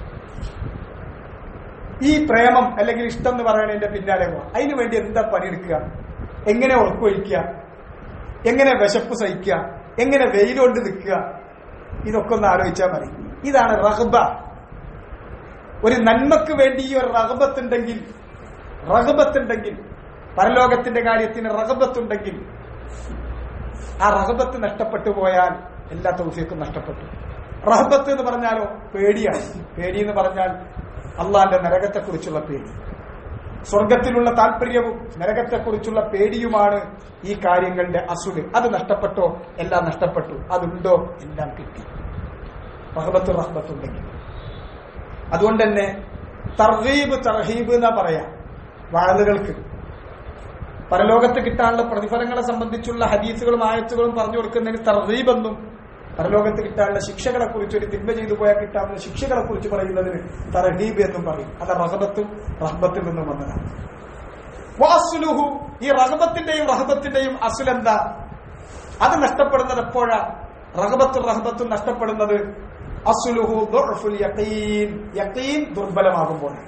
ഈ പ്രേമം അല്ലെങ്കിൽ ഇഷ്ടം എന്ന് പറയുന്നതിന്റെ പിന്നാലെ പോവാം അതിനു വേണ്ടി എന്താ പണിയെടുക്കുക എങ്ങനെ ഉറക്കൊഴിക്കുക എങ്ങനെ വിശപ്പ് സഹിക്കുക എങ്ങനെ വെയിലുകൊണ്ട് നിൽക്കുക ഇതൊക്കെ ഒന്ന് ആലോചിച്ചാൽ മതി ഇതാണ് റഹബ ഒരു നന്മക്ക് വേണ്ടി ഈ ഒരു റഹബത്തുണ്ടെങ്കിൽ റഹബത്തുണ്ടെങ്കിൽ പരലോകത്തിന്റെ കാര്യത്തിന് റഹബത്തുണ്ടെങ്കിൽ ആ റഹബത്ത് നഷ്ടപ്പെട്ടു പോയാൽ എല്ലാ തൗഫീക്കും നഷ്ടപ്പെട്ടു റഹബത്ത് എന്ന് പറഞ്ഞാലോ പേടിയാണ് പേടി എന്ന് പറഞ്ഞാൽ അള്ളാന്റെ നരകത്തെക്കുറിച്ചുള്ള പേടി സ്വർഗത്തിലുള്ള താല്പര്യവും നരകത്തെക്കുറിച്ചുള്ള പേടിയുമാണ് ഈ കാര്യങ്ങളുടെ അസുല് അത് നഷ്ടപ്പെട്ടോ എല്ലാം നഷ്ടപ്പെട്ടു അതുണ്ടോ എല്ലാം കിട്ടി റഹബത്ത് റഹബത്തുണ്ടെങ്കിൽ അതുകൊണ്ട് തന്നെ തർഹീബ് തർഹീബ് എന്നാ പറയാ വാഴലുകൾക്ക് പരലോകത്ത് കിട്ടാനുള്ള പ്രതിഫലങ്ങളെ സംബന്ധിച്ചുള്ള ഹദീസുകളും ആയത്തുകളും പറഞ്ഞു കൊടുക്കുന്നതിന് തർഹീബ് എന്നും പരലോകത്ത് കിട്ടാനുള്ള ശിക്ഷകളെ കുറിച്ച് ഒരു തിന്മ ചെയ്തു പോയാൽ കിട്ടാവുന്ന ശിക്ഷകളെ കുറിച്ച് പറയുന്നതിന് തർഹീബ് എന്നും പറയും അത് റഹബത്തും റഹബത്തിൽ നിന്നും വന്നതാണ് വാസുലുഹു ഈ റഹബത്തിന്റെയും റഹബത്തിന്റെയും അസുലെന്താ അത് നഷ്ടപ്പെടുന്നത് എപ്പോഴാ റഹബത്തും റഹബത്തും നഷ്ടപ്പെടുന്നത് അസുലുഹു ദുഅഫുൽ യഖീൻ യഖീൻ ദുർബലമാകുമ്പോഴാണ്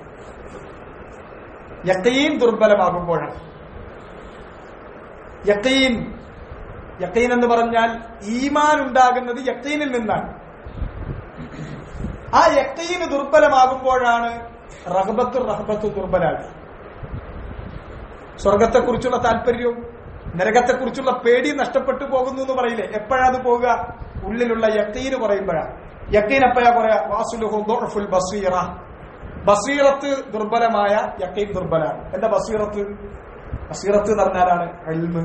യഖീൻ ദുർബലമാകുമ്പോഴാണ് യഖീൻ യഖീൻ എന്ന് പറഞ്ഞാൽ ഈമാൻ ഉണ്ടാകുന്നത് യഖീനിൽ നിന്നാണ് ആ യഖീന് ദുർബലമാകുമ്പോഴാണ് റഹബത്തും റഹബത്തും ദുർബലാകുക സ്വർഗത്തെക്കുറിച്ചുള്ള താല്പര്യവും നരകത്തെക്കുറിച്ചുള്ള പേടി നഷ്ടപ്പെട്ടു പോകുന്നു എന്ന് പറയില്ലേ എപ്പോഴാത് പോവുക ഉള്ളിലുള്ള യക്കീന് പറയുമ്പോഴാണ് യക്കീൻ എപ്പോഴാ പറയാ വാസുലുഹു ദുഅഫുൽ ബസീറ ബസീറത്ത് ദുർബലമായ യക്കീൻ ദുർബലാണ് എന്താ ബസീറത്ത് ബസീറത്ത് എന്ന് പറഞ്ഞാലാണ് എൽമ്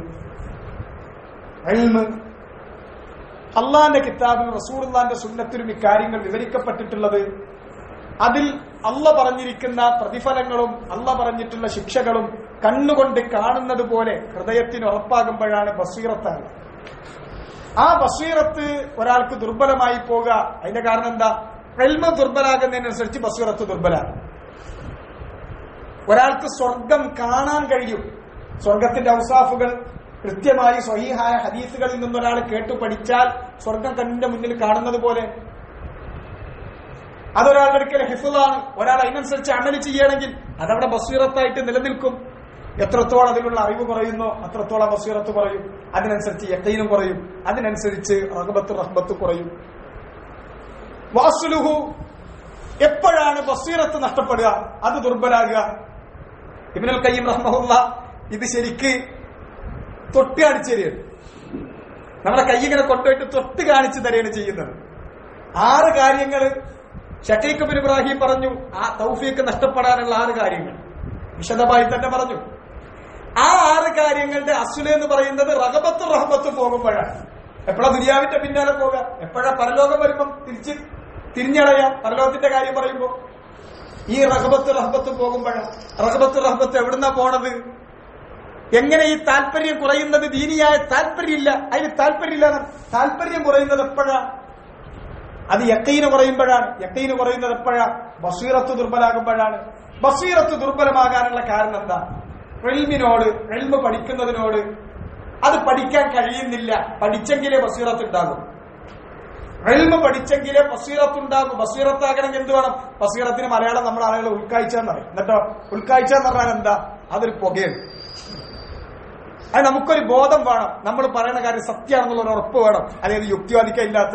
എൽമ് അള്ളാന്റെ കിതാബിലും റസൂർല്ലാന്റെ സുന്നത്തിലും ഇക്കാര്യങ്ങൾ വിവരിക്കപ്പെട്ടിട്ടുള്ളത് അതിൽ അല്ല പറഞ്ഞിരിക്കുന്ന പ്രതിഫലങ്ങളും അല്ല പറഞ്ഞിട്ടുള്ള ശിക്ഷകളും കണ്ണുകൊണ്ട് കാണുന്നത് പോലെ ഹൃദയത്തിന് ഉറപ്പാകുമ്പോഴാണ് ബസീറത്താണ് ആ ബസീറത്ത് ഒരാൾക്ക് ദുർബലമായി പോകുക അതിന്റെ കാരണം എന്താ എൽമ ദുർബലാകുന്നതിനനുസരിച്ച് ബസീറത്ത് ദുർബലാണ് ഒരാൾക്ക് സ്വർഗം കാണാൻ കഴിയും സ്വർഗത്തിന്റെ ഔസാഫുകൾ കൃത്യമായി സ്വഹീഹായ ഹദീസുകളിൽ നിന്നൊരാൾ കേട്ടു പഠിച്ചാൽ സ്വർഗം കണ്ണിന്റെ മുന്നിൽ കാണുന്നത് പോലെ അതൊരാളുടെ അടുക്കൽ ഹിഫുദാണ് ഒരാൾ അതിനനുസരിച്ച് അമല് ചെയ്യണമെങ്കിൽ അതവിടെ ബസീറത്തായിട്ട് നിലനിൽക്കും എത്രത്തോളം അതിലുള്ള അറിവ് കുറയുന്നോ അത്രത്തോളം ബസീറത്ത് കുറയും അതിനനുസരിച്ച് യക്കീനും കുറയും അതിനനുസരിച്ച് റഹബത്ത് റഹബത്ത് കുറയും വാസുലുഹു എപ്പോഴാണ് ബസീറത്ത് നഷ്ടപ്പെടുക അത് ദുർബലാകുക ഇബിനുൽ കയ്യം റഹ്മുല്ല ഇത് ശരിക്ക് തൊട്ട് കാണിച്ചു തരികയാണ് നമ്മുടെ കൈ ഇങ്ങനെ കൊണ്ടുപോയിട്ട് തൊട്ട് കാണിച്ചു തരികയാണ് ചെയ്യുന്നത് ആറ് കാര്യങ്ങൾ ഷക്കീഖ് ബിൻ ഇബ്രാഹിം പറഞ്ഞു ആ തൗഫീക്ക് നഷ്ടപ്പെടാനുള്ള ആറ് കാര്യങ്ങൾ വിശദമായി തന്നെ പറഞ്ഞു ആ ആറ് കാര്യങ്ങളുടെ അസുല എന്ന് പറയുന്നത് റഹബത്തും റഹബത്തും പോകുമ്പോഴാണ് എപ്പോഴാ ദുര്യാവിന്റെ പിന്നാലെ പോകാം എപ്പോഴാ പരലോകം വരുമ്പം തിരിച്ച് തിരിഞ്ഞടയാം പരലോകത്തിന്റെ കാര്യം പറയുമ്പോ ഈ റഹബത്ത് റഹബത്ത് പോകുമ്പോഴാണ് റഹബത്ത് റഹബത്ത് എവിടുന്നാ പോണത് എങ്ങനെ ഈ താല്പര്യം കുറയുന്നത് ദീനിയായ താല്പര്യമില്ല അതിന് താല്പര്യമില്ല താല്പര്യം കുറയുന്നത് എപ്പോഴാ അത് യക്കീന് കുറയുമ്പോഴാണ് യക്കീന് കുറയുന്നത് എപ്പോഴാ ബസീറത്ത് ദുർബലാകുമ്പോഴാണ് ബസീറത്ത് ദുർബലമാകാനുള്ള കാരണം എന്താ എൽമിനോട് എൽമ് പഠിക്കുന്നതിനോട് അത് പഠിക്കാൻ കഴിയുന്നില്ല പഠിച്ചെങ്കിലേ ബസീറത്ത് ഉണ്ടാകും എൽമ് പഠിച്ചെങ്കിലേ ബസീറത്ത് ഉണ്ടാകും ബസീറത്താകണമെങ്കിൽ എന്ത് വേണം ബസീറത്തിന് മലയാളം നമ്മുടെ ആളുകൾ ഉൾക്കാഴ്ച എന്ന് പറയും എന്നിട്ടോ ഉൾക്കാഴ്ച എന്ന് പറഞ്ഞാൽ എന്താ അതൊരു പുകയാണ് അത് നമുക്കൊരു ബോധം വേണം നമ്മൾ പറയുന്ന കാര്യം സത്യമാണെന്നുള്ള ഒരു ഉറപ്പ് വേണം അതായത് യുക്തിവാദിക്ക ഇല്ലാത്ത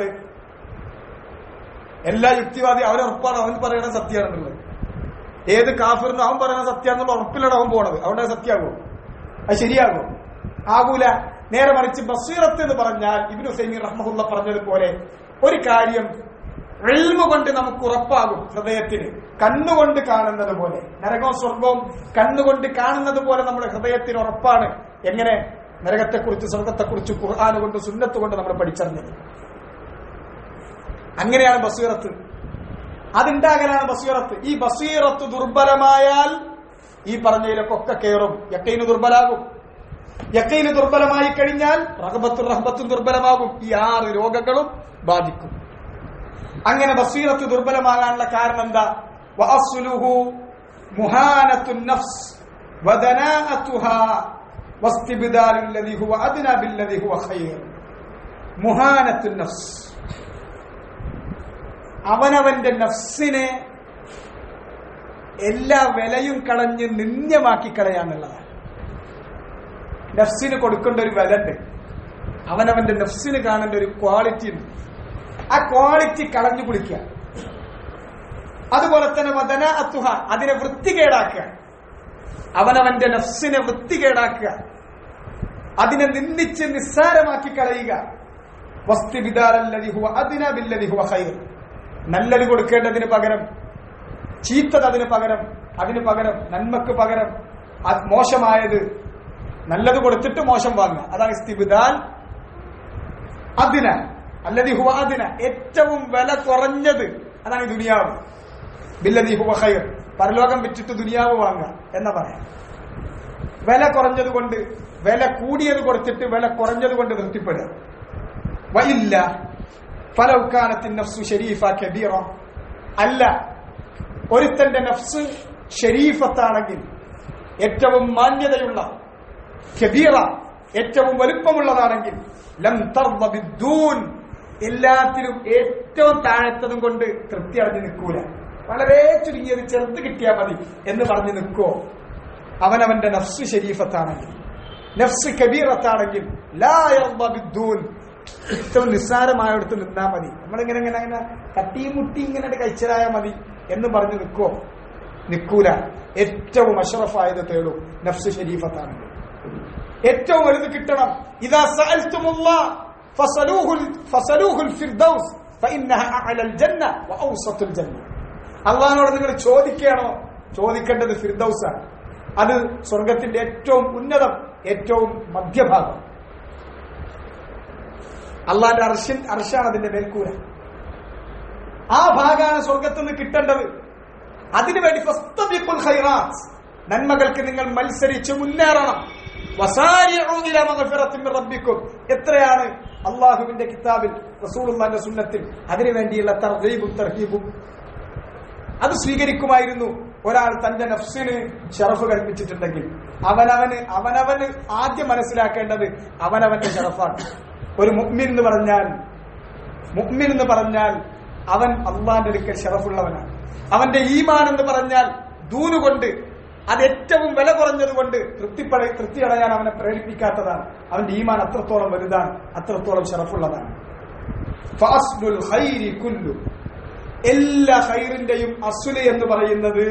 എല്ലാ യുക്തിവാദി അവൻ ഉറപ്പാണ് അവൻ പറയുന്നത് സത്യമാണെന്നുള്ളത് ഏത് കാഫിറിനും അവൻ പറയുന്നത് സത്യമാണെന്നുള്ള ഉറപ്പിലാണ് അവൻ പോണത് അവിടെ സത്യമാകുമോ അത് ശരിയാകുമോ ആകൂല നേരെ മറിച്ച് ബസീറത്ത് എന്ന് പറഞ്ഞാൽ ഇബിനു സൈമി റഹ്മുല്ല പറഞ്ഞതുപോലെ ഒരു കാര്യം എൽമ കൊണ്ട് നമുക്ക് ഉറപ്പാകും ഹൃദയത്തിന് കണ്ണുകൊണ്ട് കാണുന്നത് പോലെ നരകവും സ്വർഗവും കണ്ണുകൊണ്ട് കാണുന്നത് പോലെ നമ്മുടെ ഹൃദയത്തിന് ഉറപ്പാണ് എങ്ങനെ നരകത്തെക്കുറിച്ച് സ്വർഗത്തെക്കുറിച്ച് ഖുർആാന് കൊണ്ട് സുന്നത്ത് കൊണ്ട് നമ്മൾ പഠിച്ചറിഞ്ഞത് അങ്ങനെയാണ് ബസീറത്ത് അതുണ്ടാകലാണ് ബസീറത്ത് ഈ ബസീറത്ത് ദുർബലമായാൽ ഈ പറഞ്ഞതിലൊക്കെ കയറും യക്കൈന് ദുർബലാകും യക്കൈന് ദുർബലമായി കഴിഞ്ഞാൽ റഹബത്തും റഹബത്തും ദുർബലമാകും ഈ ആറ് രോഗങ്ങളും ബാധിക്കും അങ്ങനെ ബസീറത്ത് ദുർബലമാകാനുള്ള കാരണം എന്താ വഅസ്ലുഹു മുഹാനത്തുൻ നഫ്സ് വദനാഅതുഹാ വസ്തിബ്ദാലുൽ ലദി ഹുവ അദ്നാ ബില്ലദി ഹുവ ഖൈർ മുഹാനത്തുൻ നഫ്സ് അവനവന്റെ നഫ്സിനെ എല്ലാ വിലയും കളഞ്ഞ് നിന്ദ്യമാക്കി കളയാന്നുള്ളതാണ് നഫ്സിന് കൊടുക്കേണ്ട ഒരു വില ഉണ്ട് അവനവന്റെ നഫ്സിന് കാണേണ്ട ഒരു ക്വാളിറ്റി ഉണ്ട് ആ ക്വാളിറ്റി കളഞ്ഞു കുളിക്കുക അതുപോലെ തന്നെ വദന അത്തുഹ അതിനെ വൃത്തികേടാക്കുക അവനവന്റെ നഫ്സിനെ വൃത്തികേടാക്കുക അതിനെ നിന്ദിച്ച് നിസ്സാരമാക്കി കളയുക വസ്തുബിദാലല്ലതിഹുവ അതിന ബില്ലതിഹുവ ഖൈർ നല്ലത് കൊടുക്കേണ്ടതിന് പകരം ചീത്തത് അതിന് പകരം അതിന് പകരം നന്മക്ക് പകരം അത് മോശമായത് നല്ലത് കൊടുത്തിട്ട് മോശം വാങ്ങുക അതാണ് ഇസ്തിബിദാൽ അതിന അല്ലതി ഹുവ അതിന ഏറ്റവും വില കുറഞ്ഞത് അതാണ് ഈ ദുനിയാവ് ബില്ലതി ഹുവ ഖൈർ പരലോകം വിറ്റിട്ട് ദുനിയാവ് വാങ്ങുക എന്ന പറയാം വില കുറഞ്ഞത് കൊണ്ട് വില കൂടിയത് കൊടുത്തിട്ട് വില കുറഞ്ഞത് കൊണ്ട് തൃപ്തിപ്പെടുക വയില്ല ഫലൗക്കാനത്തിൻ നഫ്സു ഷരീഫ കബീറ അല്ല ഒരുത്തന്റെ നഫ്സ് ഷരീഫത്താണെങ്കിൽ ഏറ്റവും മാന്യതയുള്ള കബീറ ഏറ്റവും വലുപ്പമുള്ളതാണെങ്കിൽ ലം തർദ ബിദ്ദൂൻ എല്ലാത്തിലും ഏറ്റവും താഴത്തതും കൊണ്ട് തൃപ്തി അടഞ്ഞു നിൽക്കൂല വളരെ ചുരുങ്ങിയത് ചെറുത് കിട്ടിയാൽ മതി എന്ന് പറഞ്ഞു നിൽക്കോ അവനവന്റെ നഫ്സ് ഷരീഫത്താണെങ്കിൽ നഫ്സ് കബീറത്താണെങ്കിൽ ലാ യർദ ബിദ്ദൂൻ ഏറ്റവും നിസ്സാരമായടുത്ത് നിന്നാ മതി നമ്മളിങ്ങനെ ഇങ്ങനെ ഇങ്ങനെ തട്ടിയും മുട്ടി ഇങ്ങനെ കഴിച്ചതായ മതി എന്ന് പറഞ്ഞു നിൽക്കോ നിൽക്കൂല ഏറ്റവും അഷറഫായത് തേടും നഫ്സ് ഷരീഫത്താണെങ്കിൽ ഏറ്റവും വലുത് കിട്ടണം ഇതാ സഅൽതുമുള്ള ഫസലൂഹുൽ ഫസലൂഹുൽ ഫിർദൗസ് ഫഇന്നഹ അഅലൽ ജന്ന വഔസത്തുൽ ജന്ന അള്ളാഹിനോട് നിങ്ങൾ ചോദിക്കുകയാണോ ചോദിക്കേണ്ടത് ഫിർദൗസാണ് അത് സ്വർഗത്തിന്റെ ഏറ്റവും ഉന്നതം ഏറ്റവും മധ്യഭാഗം അള്ളാന്റെ അർഷൻ അർഷാണ് അതിന്റെ മേൽക്കൂര ആ ഭാഗമാണ് സ്വർഗത്തിൽ നിന്ന് കിട്ടേണ്ടത് അതിനുവേണ്ടി ഫസ്തബിഖുൽ ഖൈറാത്ത് നന്മകൾക്ക് നിങ്ങൾ മത്സരിച്ച് മുന്നേറണം വസാരിഉ ഇലാ മഗ്ഫിറത്തിൻ മിർ റബ്ബിക്കും എത്രയാണ് അള്ളാഹുവിന്റെ കിതാബിൽ റസൂലുള്ളാഹിന്റെ സുന്നത്തിൽ അതിനുവേണ്ടിയുള്ള തർഗീബും തർഹീബും അത് സ്വീകരിക്കുമായിരുന്നു ഒരാൾ തന്റെ നഫ്സിന് ഷറഫ് കൽപ്പിച്ചിട്ടുണ്ടെങ്കിൽ അവനവന് അവനവന് ആദ്യം മനസ്സിലാക്കേണ്ടത് അവനവന്റെ ഷറഫാണ് ഒരു മുഅ്മിൻ എന്ന് പറഞ്ഞാൽ മുഅ്മിൻ എന്ന് പറഞ്ഞാൽ അവൻ അള്ളാന്റെ അടുക്കൽ ഷറഫുള്ളവനാണ് അവന്റെ ഈമാൻ എന്ന് പറഞ്ഞാൽ ദൂനുകൊണ്ട് അത് ഏറ്റവും വില കുറഞ്ഞത് കൊണ്ട് തൃപ്തിപ്പെട തൃപ്തിയടയാൻ അവനെ പ്രേരിപ്പിക്കാത്തതാണ് അവന്റെ ഈമാൻ അത്രത്തോളം വലുതാണ് അത്രത്തോളം ഷറഫുള്ളതാണ് ഫാസ്ലുൽ ഖൈരി കുല്ലു എല്ലാ ഹൈറിന്റെയും അസുല എന്ന് പറയുന്നത്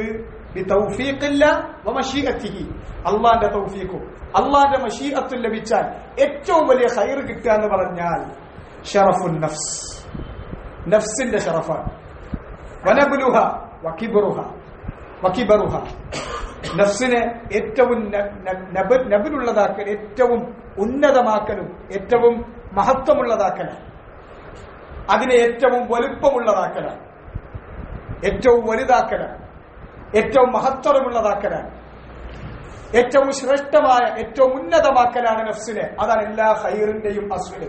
അള്ളാന്റെ തൗഫീഖും അള്ളാന്റെ മഷീഅത്തും ലഭിച്ചാൽ ഏറ്റവും വലിയ ഹൈർ കിട്ടുക എന്ന് പറഞ്ഞാൽ ഷറഫുൻ നഫ്സ് നഫ്സിന്റെ ഷറഫാണ് വനബുലുഹ വക്കിബറുഹ വക്കിബറുഹ നഫ്സിനെ ഏറ്റവും ന- ന- നബ- നബിലുള്ളതാക്കൽ ഏറ്റവും ഉന്നതമാക്കലും ഏറ്റവും മഹത്വമുള്ളതാക്കലാണ് അതിനെ ഏറ്റവും വലുപ്പമുള്ളതാക്കലാണ് ഏറ്റവും വലുതാക്കലാണ് ഏറ്റവും മഹത്വമുള്ളതാക്കലാണ് ഏറ്റവും ശ്രേഷ്ഠമായ ഏറ്റവും ഉന്നതമാക്കലാണ് നഫ്സിനെ അതാണ് എല്ലാ ഹൈറിന്റെയും അസ്വിന്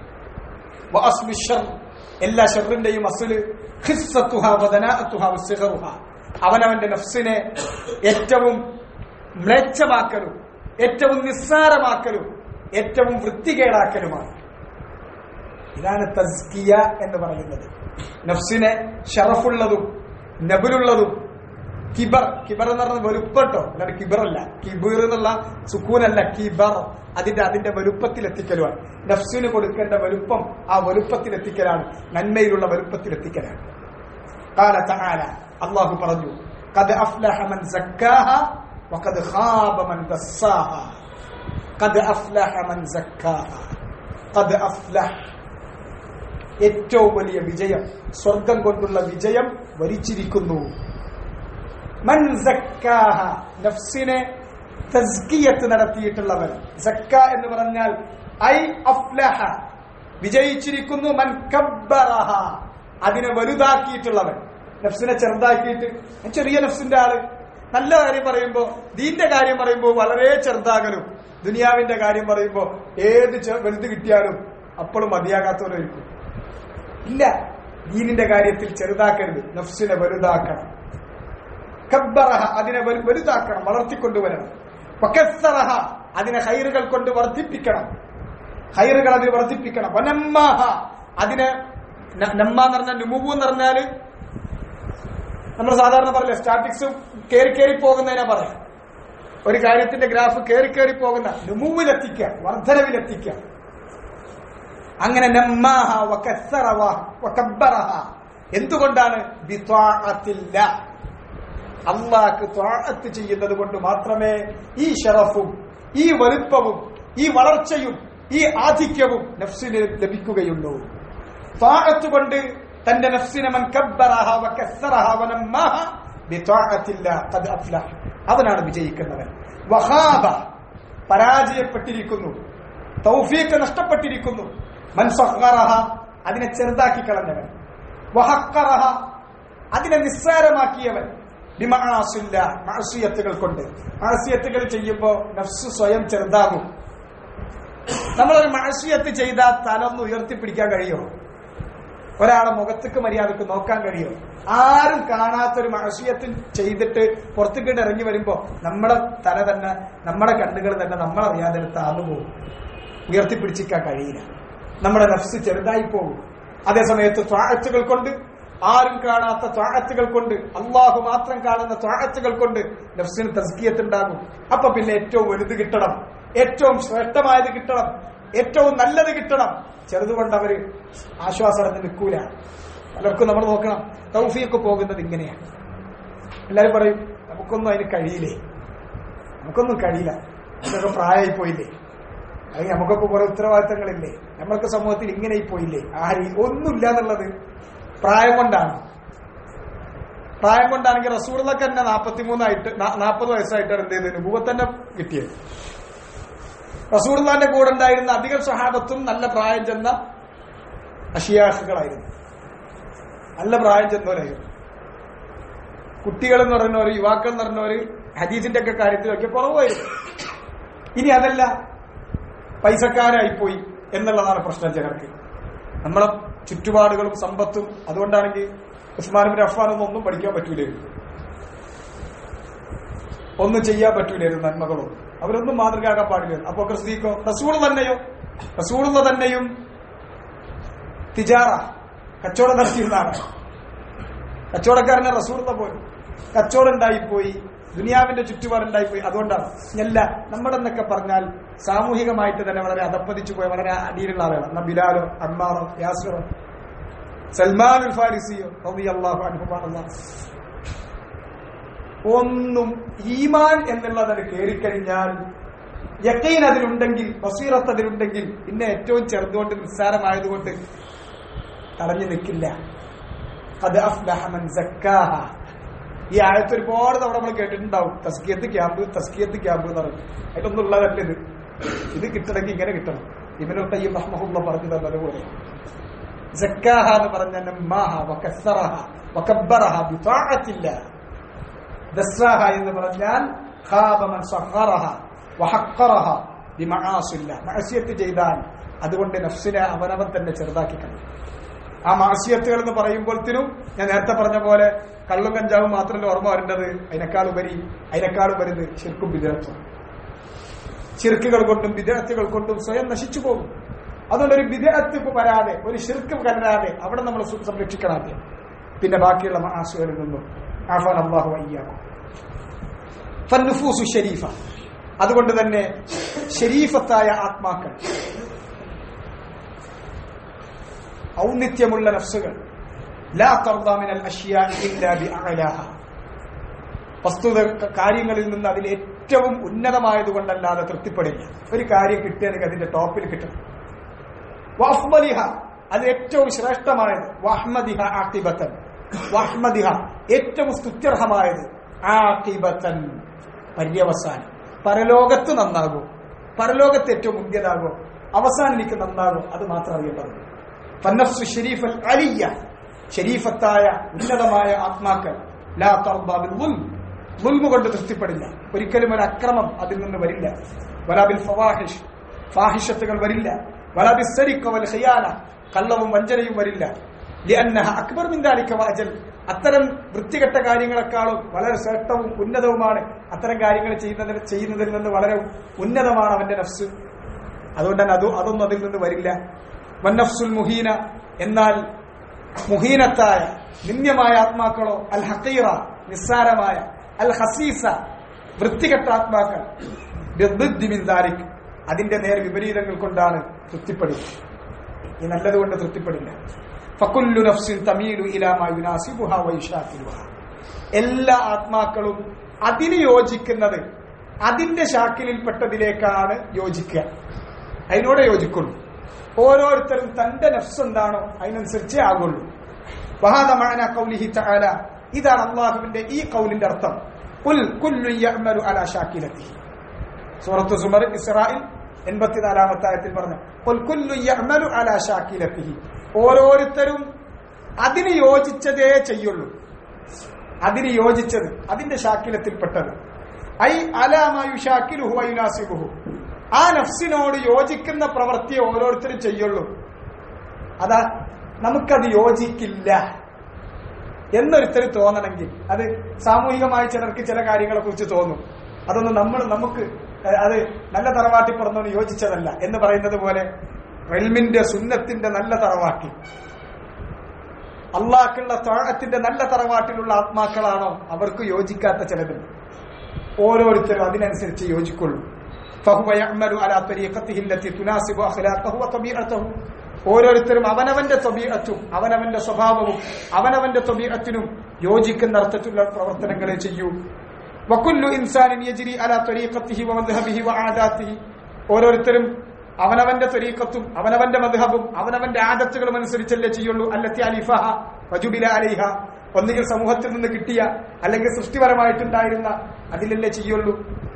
വഅസ്ലു ശർ എല്ലാ ഷെറിന്റെയും അസുല് ഖിസ്സത്തുഹ വദനാഅത്തുഹ വസിഗറുഹ അവനവന്റെ നഫ്സിനെ ഏറ്റവും മ്ലേച്ഛമാക്കലും ഏറ്റവും നിസ്സാരമാക്കലും ഏറ്റവും വൃത്തികേടാക്കലുമാണ് ഇതാണ് തസ്കിയ എന്ന് പറയുന്നത് നഫ്സിനെ ഷറഫുള്ളതും നബിലുള്ളതും കിബർ കിബർ എന്ന് പറഞ്ഞത് വലുപ്പട്ടോ അല്ലാതെ കിബറല്ല കിബീർ എന്നുള്ള സുക്കൂനല്ല കിബർ അതിന്റെ അതിന്റെ വലുപ്പത്തിൽ എത്തിക്കലുമാണ് നഫ്സിന് കൊടുക്കേണ്ട വലുപ്പം ആ വലുപ്പത്തിൽ എത്തിക്കലാണ് നന്മയിലുള്ള വലുപ്പത്തിൽ എത്തിക്കലാണ് قال تعالى അള്ളാഹു പറഞ്ഞു قد أفلح من زكاها وقد خاب من دساها قد أفلح من زكاها قد أفلح ഏറ്റവും വലിയ വിജയം സ്വർഗം കൊണ്ടുള്ള വിജയം വരിച്ചിരിക്കുന്നു മൻ സക്കാഹ നഫ്സിനെ തസ്കിയത്ത് നടത്തിയിട്ടുള്ളവൻ സക്ക എന്ന് പറഞ്ഞാൽ ഐ അഫ്ലഹ വിജയിച്ചിരിക്കുന്നു മൻ കബ്ബറഹ അതിനെ വലുതാക്കിയിട്ടുള്ളവൻ നഫ്സിനെ ചെറുതാക്കിയിട്ട് ഞാൻ ചെറിയ നഫ്സിന്റെ ആള് നല്ല കാര്യം പറയുമ്പോ ദീന്റെ കാര്യം പറയുമ്പോ വളരെ ചെറുതാകലും ദുനിയാവിന്റെ കാര്യം പറയുമ്പോ ഏത് ചെ- വലുത് കിട്ടിയാലും അപ്പോഴും മതിയാകാത്തവരായിരിക്കും ഇല്ല ദീനിന്റെ കാര്യത്തിൽ ചെറുതാക്കരുത് നഫ്സിനെ വലുതാക്കണം കബ്ബറഹ അതിനെ വലു- വലുതാക്കണം വളർത്തിക്കൊണ്ടുവരണം വക്കസ്സറഹ അതിനെ ഹൈറുകൾ കൊണ്ട് വർദ്ധിപ്പിക്കണം ഹൈറുകൾ അതിന് വർദ്ധിപ്പിക്കണം വനമ്മാഹ അതിനെ ന- നമ്മ എന്ന് പറഞ്ഞാൽ നുമുബു എന്ന് പറഞ്ഞാല് നമ്മൾ സാധാരണ പറയില്ല സ്റ്റാറ്റിക്സ് കയറി കയറി പോകുന്നതിനെ പറയാം ഒരു കാര്യത്തിന്റെ ഗ്രാഫ് കയറി കയറി പോകുന്ന നുമുവിലെത്തിക്കുക വർധനവിലെത്തിക്കുക അങ്ങനെ നമ്മാഹ വകസ്സറവ വകബ്ബറഹ എന്തുകൊണ്ടാണ് ബിത്വാഅത്തില്ല അള്ളാഹ്ക്ക് ത്വാഅത്ത് ചെയ്യുന്നത് കൊണ്ട് മാത്രമേ ഈ ഷറഫും ഈ വലുപ്പവും ഈ വളർച്ചയും ഈ ആധിക്യവും നഫ്സിന് ലഭിക്കുകയുള്ളൂ ത്വാഅത്ത് കൊണ്ട് തന്റെ നഫ്സിനെ മൻ കബ്ബറഹ വകസ്സറഹ വനമ്മാഹ ബിത്വാഅത്തില്ല ഖദ് അഫ്ലഹ അവനാണ് വിജയിക്കുന്നവൻ വഹാബ പരാജയപ്പെട്ടിരിക്കുന്നു തൗഫീഖ് നഷ്ടപ്പെട്ടിരിക്കുന്നു മൻ സഖറഹ അതിനെ ചെറുതാക്കി കളഞ്ഞവൻ വഹക്കറഹ അതിനെ നിസ്സാരമാക്കിയവൻ ബിമആസില്ല മഅസിയത്തുകൾ കൊണ്ട് മഅസിയത്തുകൾ ചെയ്യുമ്പോൾ നഫ്സ് സ്വയം ചെറുതാകും നമ്മളൊരു മഅസിയത്ത് ചെയ്താൽ തലൊന്ന് ഉയർത്തിപ്പിടിക്കാൻ കഴിയുമോ ഒരാളെ മുഖത്തേക്ക് മര്യാദക്ക് നോക്കാൻ കഴിയുമോ ആരും കാണാത്തൊരു മഴസിയത്ത് ചെയ്തിട്ട് പുറത്തേക്കിട്ട് ഇറങ്ങി വരുമ്പോ നമ്മുടെ തല തന്നെ നമ്മുടെ കണ്ണുകൾ തന്നെ നമ്മളറിയാതെ താന്നു പോകും ഉയർത്തിപ്പിടിച്ചിക്കാൻ കഴിയില്ല നമ്മുടെ നഫ്സ് ചെറുതായി പോകും അതേസമയത്ത് ത്വാഴത്തുകൾ കൊണ്ട് ആരും കാണാത്ത ത്വാഴത്തുകൾ കൊണ്ട് അള്ളാഹു മാത്രം കാണുന്ന ത്വാഴത്തുകൾ കൊണ്ട് നഫ്സിന് തസ്കിയത്തുണ്ടാകും അപ്പൊ പിന്നെ ഏറ്റവും വലുത് കിട്ടണം ഏറ്റവും ശ്രേഷ്ഠമായത് കിട്ടണം ഏറ്റവും നല്ലത് കിട്ടണം ചെറുതുകൊണ്ട് അവര് ആശ്വാസത്തിന് നിൽക്കൂല പലർക്കും നമ്മൾ നോക്കണം തൗഫിയൊക്കെ പോകുന്നത് ഇങ്ങനെയാണ് എല്ലാരും പറയും നമുക്കൊന്നും അതിന് കഴിയില്ലേ നമുക്കൊന്നും കഴിയില്ല ഇതൊക്കെ പ്രായമായി പോയില്ലേ അല്ലെങ്കിൽ നമുക്കൊക്കെ കുറെ ഉത്തരവാദിത്തങ്ങളില്ലേ നമ്മൾക്ക് സമൂഹത്തിൽ ഇങ്ങനെ പോയില്ലേ ആര് ഒന്നുമില്ല എന്നുള്ളത് പ്രായം കൊണ്ടാണ് പ്രായം കൊണ്ടാണെങ്കിൽ റസൂറിലൊക്കെ തന്നെ നാൽപ്പത്തിമൂന്നായിട്ട് നാൽപ്പത് വയസ്സായിട്ടാണ് എന്ത് ചെയ്തത് നുപൂവ തന്നെ കിട്ടിയത് റസൂർലാന്റെ കൂടെ ഉണ്ടായിരുന്ന അധികം സഹാബത്തും നല്ല പ്രായം ചെന്ന അഷിയാഹുകളായിരുന്നു നല്ല പ്രായം ചെന്നവരായിരുന്നു കുട്ടികൾ എന്ന് പറയുന്നവര് യുവാക്കൾ എന്ന് പറഞ്ഞവര് ഹദീസിന്റെ ഒക്കെ കാര്യത്തിലൊക്കെ കുറവായിരുന്നു ഇനി അതല്ല പൈസക്കാരായിപ്പോയി എന്നുള്ളതാണ് പ്രശ്നം ചിലർക്ക് നമ്മളെ ചുറ്റുപാടുകളും സമ്പത്തും അതുകൊണ്ടാണെങ്കിൽ ഉസ്മാനും റഫാനൊന്നും ഒന്നും പഠിക്കാൻ പറ്റൂലായിരുന്നു ഒന്നും ചെയ്യാൻ പറ്റൂലായിരുന്നു നന്മകളൊന്നും അവരൊന്നും മാതൃകയാക്കാൻ പാടില്ല അപ്പൊ ക്രിസ്തീക്കോ റസൂൾ തന്നെയോ റസൂളുള്ള തന്നെയും തിജാറ കച്ചവടം നടത്തിയിരുന്നാണ് കച്ചവടക്കാരനെ റസൂളുള്ള പോലും കച്ചവടം ഉണ്ടായിപ്പോയി ദുനിയാവിന്റെ ചുറ്റുപാടുണ്ടായിപ്പോയി അതുകൊണ്ടാണ് അല്ല നമ്മുടെ എന്നൊക്കെ പറഞ്ഞാൽ സാമൂഹികമായിട്ട് തന്നെ വളരെ അധപ്പതിച്ചു പോയ വളരെ അടിയിലുള്ള ആളുകൾ എന്നാ ബിലാലോ അമ്മാറോ യാസിറോ സൽമാനുൽ ഫാരിസിയോ റളിയല്ലാഹു അൻഹുമാണല്ലോ ഒന്നും ഈമാൻ എന്നുള്ളതിന് കയറിക്കഴിഞ്ഞാൽ യക്കീൻ അതിലുണ്ടെങ്കിൽ ബസീറത്ത് അതിലുണ്ടെങ്കിൽ പിന്നെ ഏറ്റവും ചെറുതുകൊണ്ട് നിസ്സാരമായതുകൊണ്ട് തടഞ്ഞു നിൽക്കില്ല അത് അഫ്ലഹ മൻ സക്കാഹ ഈ ആയത്ത് ഒരുപാട് തവണ നമ്മൾ കേട്ടിട്ടുണ്ടാവും തസ്കിയത്ത് ക്യാമ്പ് തസ്കിയത്ത് ക്യാമ്പ് എന്ന് പറയും അതിലൊന്നും ഉള്ളതല്ല ഇത് ഇത് കിട്ടണമെങ്കിൽ ഇങ്ങനെ കിട്ടണം ഇവനു തയ്യം റഹ്മഹുല്ല പറഞ്ഞു തന്നതുപോലെ സക്കാഹ എന്ന് പറഞ്ഞ നമ്മാഹ വകസ്സറഹ വകബ്ബറഹ ബിതാഅത്തില്ല ദസ്സാഹ എന്ന് പറഞ്ഞാൽ ഖാബ മൻ സഖറഹ വഹഖറഹ ബിമആസില്ല മഅസിയത്ത് ചെയ്താൽ അതുകൊണ്ട് നഫ്സിനെ അവനവൻ തന്നെ ചെറുതാക്കി കളയും ആ മാസിയത്തുകൾ എന്ന് പറയുമ്പോഴത്തേനും ഞാൻ നേരത്തെ പറഞ്ഞ പോലെ കള്ളും കഞ്ചാവും മാത്രമല്ല ഓർമ്മ വരേണ്ടത് അതിനേക്കാൾ ഉപരി അതിനേക്കാൾ വരുന്നത് ശിർക്കും വിദേഹത്വം ശിർക്കുകൾ കൊണ്ടും വിദേഹത്തുകൾ കൊണ്ടും സ്വയം നശിച്ചു പോകും അതുകൊണ്ട് ഒരു വിദേഹത്ത് വരാതെ ഒരു ശിർക്ക് കലരാതെ അവിടെ നമ്മൾ സു- സംരക്ഷിക്കണം ആദ്യം പിന്നെ ബാക്കിയുള്ള മാസുകളിൽ നിന്നും ആഫാൻ അള്ളാഹു അയ്യാക്കും ഫന്നുഫൂസു ഷരീഫ അതുകൊണ്ട് തന്നെ ഷരീഫത്തായ ആത്മാക്കൾ ഔന്നിത്യമുള്ള നഫ്സുകൾ ലാ തർദാമിനൽ അഷ്യാ ഇല്ലാ ബിഅഅലാഹ വസ്തുത കാര്യങ്ങളിൽ നിന്ന് അതിൽ ഏറ്റവും ഉന്നതമായതുകൊണ്ടല്ലാതെ തൃപ്തിപ്പെടില്ല ഒരു കാര്യം കിട്ടിയാണെങ്കിൽ അതിന്റെ ടോപ്പിൽ കിട്ടണം വഅഫ്ദലിഹ അത് ഏറ്റവും ശ്രേഷ്ഠമായത് വഹ്മദിഹ ആഖിബത്തൻ വഹ്മദിഹ ഏറ്റവും സ്തുത്യർഹമായത് ആഖിബത്തൻ പര്യവസാനം പരലോകത്ത് നന്നാകും പരലോകത്ത് ഏറ്റവും മുന്തിയതാകും അവസാനം എനിക്ക് നന്നാകും അത് മാത്രം അറിയേണ്ടത് ഫന്നഫ്സു ഷരീഫൽ അലിയ ഷരീഫത്തായ ഉന്നതമായ ആത്മാക്കൾ ലാ തർദാ ബിൽ ളുൽം ളുൽമ് കൊണ്ട് തൃപ്തിപ്പെടില്ല ഒരിക്കലും ഒരു അക്രമം അതിൽ നിന്ന് വരില്ല വലാബിൽ ഫവാഹിഷ് ഫാഹിഷത്തുകൾ വരില്ല വലാബിൽ സരിക്ക വൽ ഖിയാന കള്ളവും വഞ്ചനയും വരില്ല ലിഅന്നഹ അക്ബർ മിൻ ദാലിക വഅജൽ അത്തരം വൃത്തികെട്ട കാര്യങ്ങളെക്കാളും വളരെ ശ്രേഷ്ഠവും ഉന്നതവുമാണ് അത്തരം കാര്യങ്ങൾ ചെയ്യുന്നതിന് ചെയ്യുന്നതിൽ നിന്ന് വളരെ ഉന്നതമാണ് അവന്റെ നഫ്സ് അതുകൊണ്ട് തന്നെ അത് അതൊന്നും അതിൽ നിന്ന് വരില്ല വന്നഫ്സുൽ മുഹീന എന്നാൽ മുഹീനത്തായ നിന്ദ്യമായ ആത്മാക്കളോ അൽ ഹക്കീറ നിസ്സാരമായ അൽ ഹസീസ വൃത്തികെട്ട ആത്മാക്കൾ ബിദ്ദിദ്ദി മിൻ ദാലിക്. അതിന്റെ നേർ വിപരീതങ്ങൾ കൊണ്ടാണ് തൃപ്തിപ്പെടുക ഈ നല്ലതുകൊണ്ട് തൃപ്തിപ്പെടില്ല ഫക്കുല്ലു നഫ്സിൻ തമീലു ഇലാമാ യുനാസിബുഹ വൈഷാക്കിലുഹ എല്ലാ ആത്മാക്കളും അതിന് യോജിക്കുന്നത് അതിന്റെ ശാക്കിലിൽപ്പെട്ടതിലേക്കാണ് യോജിക്കുക അതിനോടെ യോജിക്കുള്ളൂ ഓരോരുത്തരും തന്റെ നഫ്സ് എന്താണോ അതിനനുസരിച്ചേ ആകുള്ളൂ വഹാദമാന കൗലിഹി തആല ഇതാണ് അള്ളാഹുവിന്റെ ഈ കൗലിന്റെ അർത്ഥം കുൽ കുല്ലു യഅമലു അലാ ഷാക്കിലത്തിഹി സൂറത്ത് സുമർ ഇസ്രായിൽ എൺപത്തിനാലാമത്തെ ആയത്തിൽ പറഞ്ഞു "ഖുൽ കുല്ലു യഅമലു അലാ ഷാക്കിലത്തിഹി ഓരോരുത്തരും അതിന് യോജിച്ചതേ ചെയ്യുള്ളൂ അതിന് യോജിച്ചത് അതിന്റെ ശാക്കിലത്തിൽപ്പെട്ടത് ഐ അലാമയു ഷാക്കിലുഹു വയുനാസിബുഹു ആ നഫ്സിനോട് യോജിക്കുന്ന പ്രവൃത്തിയെ ഓരോരുത്തരും ചെയ്യുള്ളൂ അതാ നമുക്കത് യോജിക്കില്ല എന്നൊരുത്തർ തോന്നണമെങ്കിൽ അത് സാമൂഹികമായി ചിലർക്ക് ചില കാര്യങ്ങളെ കുറിച്ച് തോന്നും അതൊന്നും നമ്മൾ നമുക്ക് ഏഹ്, അത് നല്ല തറവാട്ടി പറഞ്ഞവന് യോജിച്ചതല്ല എന്ന് പറയുന്നത് പോലെ റെൽമിന്റെ സുന്നത്തിന്റെ നല്ല തറവാട്ടി അള്ളാഹ്ക്കുള്ള താഴത്തിന്റെ നല്ല തറവാട്ടിലുള്ള ആത്മാക്കളാണോ അവർക്ക് യോജിക്കാത്ത ചിലതുണ്ട് ഓരോരുത്തരും അതിനനുസരിച്ച് യോജിക്കൊള്ളൂ فهو يعمل على طريقته التي تناسب اخلاقه وطبيعته ഓരോരുത്തരും അവനവന്റെ തൊബീഅത്തും അവനവന്റെ സ്വഭാവവും അവനവന്റെ തൊബീഅത്തിനും യോജിക്കുന്ന അർത്ഥത്തിലുള്ള പ്രവർത്തനങ്ങളെ ചെയ്യൂ വക്കുല്ലു ഇൻസാനിൻ യജ്രി അലാ ത്വരീഖത്തിഹി വമദ്ഹബിഹി വആദാത്തിഹി ഓരോരുത്തരും അവനവന്റെ ത്വരീഖത്തും അവനവന്റെ മദ്ഹബും അവനവന്റെ ആദത്തുകളും അനുസരിച്ചല്ലേ ചെയ്യുള്ളൂ അല്ലത്തി അലിഫഹ വജുബില അലൈഹ ഒന്നുകിൽ സമൂഹത്തിൽ നിന്ന് കിട്ടിയ അല്ലെങ്കിൽ സൃഷ്ടിപരമായിട്ടുണ്ടായിരുന്ന അതിലല്ലേ ചെയ്യുള്ളൂ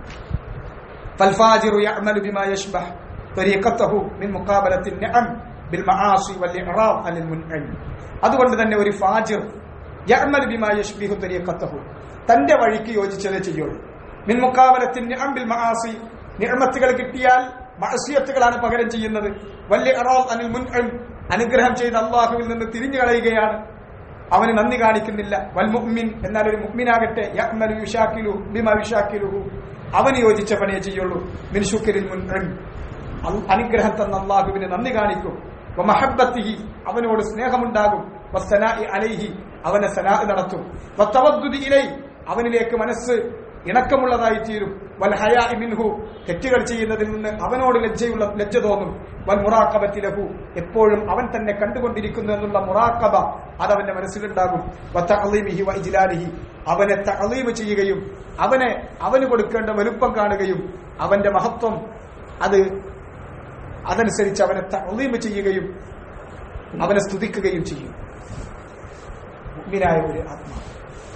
فالفاجر يعمل بما يشبه طريقته من مقابلة النعم بالمعاصي والإعراض عن المنعم അതുകൊണ്ട് തന്നെ ഒരു ഫാജിർ യഅമൽ ബിമാ യശ്ബിഹു തരീഖത്തഹു തന്റെ വഴിക്ക് യോജിച്ചതേ ചെയ്യുള്ളൂ മിൻ മുഖാബലത്തിൻ നിഅം ബിൽ മആസി നിഅമത്തുകൾ കിട്ടിയാൽ മഅസിയത്തുകളാണ് പകരം ചെയ്യുന്നത് വല്യ ഇറാദ് അനിൽ മുൻഅം അനുഗ്രഹം ചെയ്ത അള്ളാഹുവിൽ നിന്ന് തിരിഞ്ഞു കളയുകയാണ് അവന് നന്ദി കാണിക്കുന്നില്ല വൽ മുഅ്മിൻ എന്നാൽ ഒരു മുഅ്മിനാകട്ടെ യഅമലു യുഷാക്കിലു ബിമാ യുഷാക്കിലുഹു അവന് യോജിച്ച പണിയെ ചെയ്യുള്ളൂ മിൻ ശുക്രിൽ മുൻഅം അൽ- അനുഗ്രഹം തന്ന അള്ളാഹുവിന് നന്ദി കാണിക്കും വമഹബ്ബത്തിഹി അവനോട് സ്നേഹമുണ്ടാകും വസ്സനാഇ അലൈഹി അവനെ സനാ നടത്തും വത്തവദ്ദുദി ഇലൈ അവനിലേക്ക് മനസ്സ് ഇണക്കമുള്ളതായി തീരും വൽ ഹയാ മിൻഹു തെറ്റുകൾ ചെയ്യുന്നതിൽ നിന്ന് അവനോട് ലജ്ജയുള്ള ലജ്ജ തോന്നും വൽ മുറാക്കബത്തി ലഹു എപ്പോഴും അവൻ തന്നെ കണ്ടുകൊണ്ടിരിക്കുന്നു എന്നുള്ള മുറാക്കബ അത് അവന്റെ മനസ്സിലുണ്ടാകും വത്തഅളീമിഹി വ ഇജ്ലാലിഹി അവനെ തഅളീം ചെയ്യുകയും അവനെ അവന് കൊടുക്കേണ്ട വലുപ്പം കാണുകയും അവന്റെ മഹത്വം അത് അതനുസരിച്ച് അവനെ തഅളീം ചെയ്യുകയും അവനെ സ്തുതിക്കുകയും ചെയ്യും മുഅ്മിനായ ഒരു ആത്മാവ്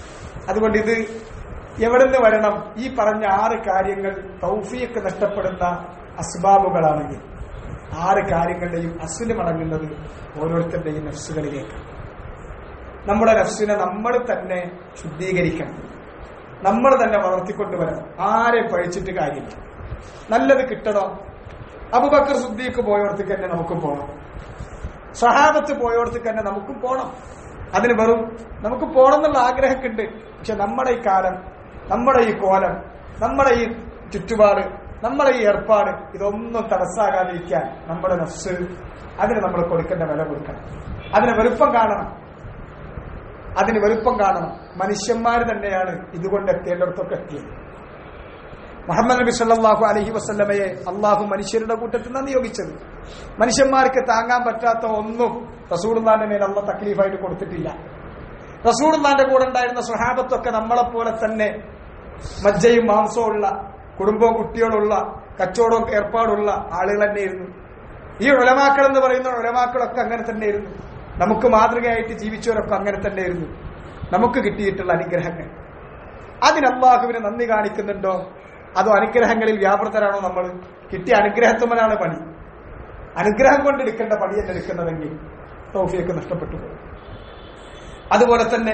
അതുകൊണ്ട് ഇത് എവിടെ നിന്ന് വരണം ഈ പറഞ്ഞ ആറ് കാര്യങ്ങൾ തൗഫീക്ക് നഷ്ടപ്പെടുന്ന അസ്ബാബുകളാണെങ്കിൽ ആറ് കാര്യങ്ങളുടെയും അസുല് മടങ്ങുന്നത് ഓരോരുത്തരുടെയും നഫ്സുകളിലേക്കാണ് നമ്മുടെ നഫ്സിനെ നമ്മൾ തന്നെ ശുദ്ധീകരിക്കണം നമ്മൾ തന്നെ വളർത്തിക്കൊണ്ടുവരണം ആരെ പഴിച്ചിട്ട് കാര്യമില്ല നല്ലത് കിട്ടണോ അബുബക്കർ സുദ്ദീഖ് പോയോടത്തേക്ക് തന്നെ നമുക്കും പോകണം സഹാബത്ത് പോയോടത്തേക്ക് തന്നെ നമുക്കും പോകണം അതിന് വെറും നമുക്ക് പോകണം എന്നുള്ള ആഗ്രഹമൊക്കെ ഉണ്ട് പക്ഷെ നമ്മുടെ ഈ കാലം നമ്മുടെ ഈ കോലം നമ്മുടെ ഈ ചുറ്റുപാട് നമ്മുടെ ഈ ഏർപ്പാട് ഇതൊന്നും തടസ്സാകാതിരിക്കാൻ നമ്മുടെ നഫ്സ് അതിന് നമ്മൾ കൊടുക്കേണ്ട വില കൊടുക്കണം അതിന് വലുപ്പം കാണണം അതിന് വലുപ്പം കാണണം മനുഷ്യന്മാർ തന്നെയാണ് ഇതുകൊണ്ട് എത്തേണ്ടിടത്തൊക്കെ എത്തിയത് മുഹമ്മദ് നബി സല്ലാഹു അലഹി വസ്ല്ലമയെ അള്ളാഹു മനുഷ്യരുടെ കൂട്ടത്തിൽ നിന്ന് നിയോഗിച്ചത് മനുഷ്യന്മാർക്ക് താങ്ങാൻ പറ്റാത്ത ഒന്നും റസൂർദാന്റെ മേൽ അള്ള തക്ലീഫായിട്ട് കൊടുത്തിട്ടില്ല റസൂർദാന്റെ കൂടെ ഉണ്ടായിരുന്ന സ്വഹാബത്തൊക്കെ നമ്മളെപ്പോലെ തന്നെ മജ്ജയും മാംസവും ഉള്ള കുടുംബവും കുട്ടികളുള്ള കച്ചവടവും ഏർപ്പാടുള്ള ആളുകൾ തന്നെയായിരുന്നു ഈ ഉലമാക്കൾ എന്ന് പറയുന്ന ഉലമാക്കളൊക്കെ അങ്ങനെ തന്നെയായിരുന്നു നമുക്ക് മാതൃകയായിട്ട് ജീവിച്ചവരൊക്കെ അങ്ങനെ തന്നെയായിരുന്നു നമുക്ക് കിട്ടിയിട്ടുള്ള അനുഗ്രഹങ്ങൾ അതിന് അള്ളാഹുവിന് നന്ദി കാണിക്കുന്നുണ്ടോ അതോ അനുഗ്രഹങ്ങളിൽ വ്യാപൃതരാണോ നമ്മൾ കിട്ടിയ അനുഗ്രഹത്തുമ്മനാണ് പണി അനുഗ്രഹം കൊണ്ട് എടുക്കേണ്ട പണിയല്ല എടുക്കുന്നതെങ്കിൽ തോഫിയൊക്കെ നഷ്ടപ്പെട്ടു പോകും അതുപോലെ തന്നെ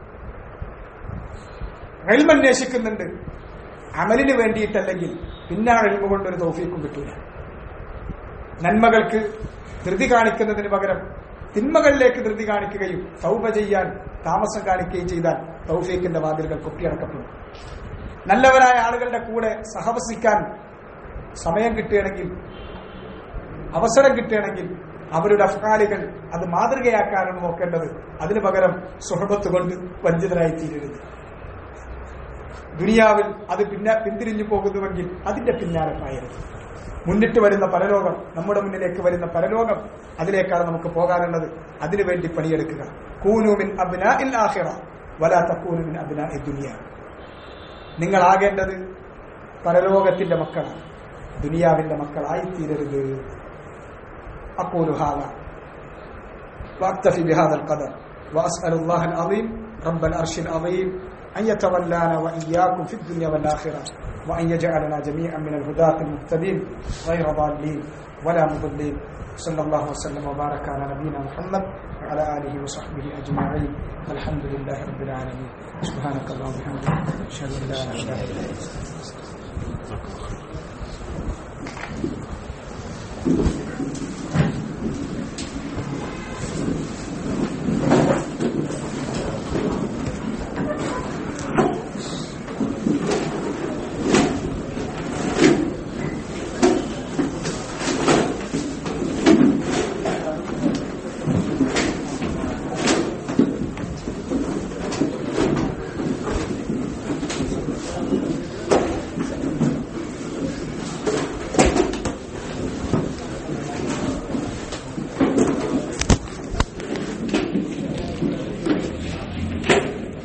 അന്വേഷിക്കുന്നുണ്ട് അമലിന് വേണ്ടിയിട്ടല്ലെങ്കിൽ പിന്നെ ആ എൽമ കൊണ്ട് ഒരു തോഫിയക്കും കിട്ടൂല നന്മകൾക്ക് ധൃതി കാണിക്കുന്നതിന് പകരം തിന്മകളിലേക്ക് ധൃതി കാണിക്കുകയും തൗബ ചെയ്യാൻ താമസം കാണിക്കുകയും ചെയ്താൽ തൗഫീഖിന്റെ വാതിലുകൾ കൊട്ടിയടക്കപ്പെടും നല്ലവരായ ആളുകളുടെ കൂടെ സഹവസിക്കാൻ സമയം കിട്ടുകയാണെങ്കിൽ അവസരം കിട്ടുകയാണെങ്കിൽ അവരുടെ അഫ്കാലികൾ അത് മാതൃകയാക്കാനാണ് നോക്കേണ്ടത് അതിനു പകരം സുഹൃബത്ത് കൊണ്ട് വഞ്ചിതരായി തീരരുത് ദുനിയാവിൽ അത് പിന്നെ പിന്തിരിഞ്ഞു പോകുന്നുവെങ്കിൽ അതിന്റെ പിന്നാലെ പായരുത് മുന്നിട്ട് വരുന്ന പരലോകം നമ്മുടെ മുന്നിലേക്ക് വരുന്ന പരലോകം അതിലേക്കാണ് നമുക്ക് പോകാനുള്ളത് അതിനുവേണ്ടി പണിയെടുക്കുക കൂനൂമിൻ അബ്ന ഇൽ ആഹിറ വലാത്ത കൂനുമിൻ അബ്ന ഇ ദുനിയ നിങ്ങളാകേണ്ടത് പരലോകത്തിന്റെ മക്കളാണ് ദുനിയാവിന്റെ മക്കളായി തീരരുത് أقول هذا وأكتفي بهذا القدر وأسأل الله العظيم رب العرش العظيم أن يتولانا وإياكم في الدنيا والآخرة وأن يجعلنا جميعا من الهداة المهتدين غير ضالين ولا مضلين صلى الله وسلم وبارك على نبينا محمد وعلى آله وصحبه أجمعين والحمد لله رب العالمين سبحانك اللهم وبحمدك أشهد أن لا إله إلا أنت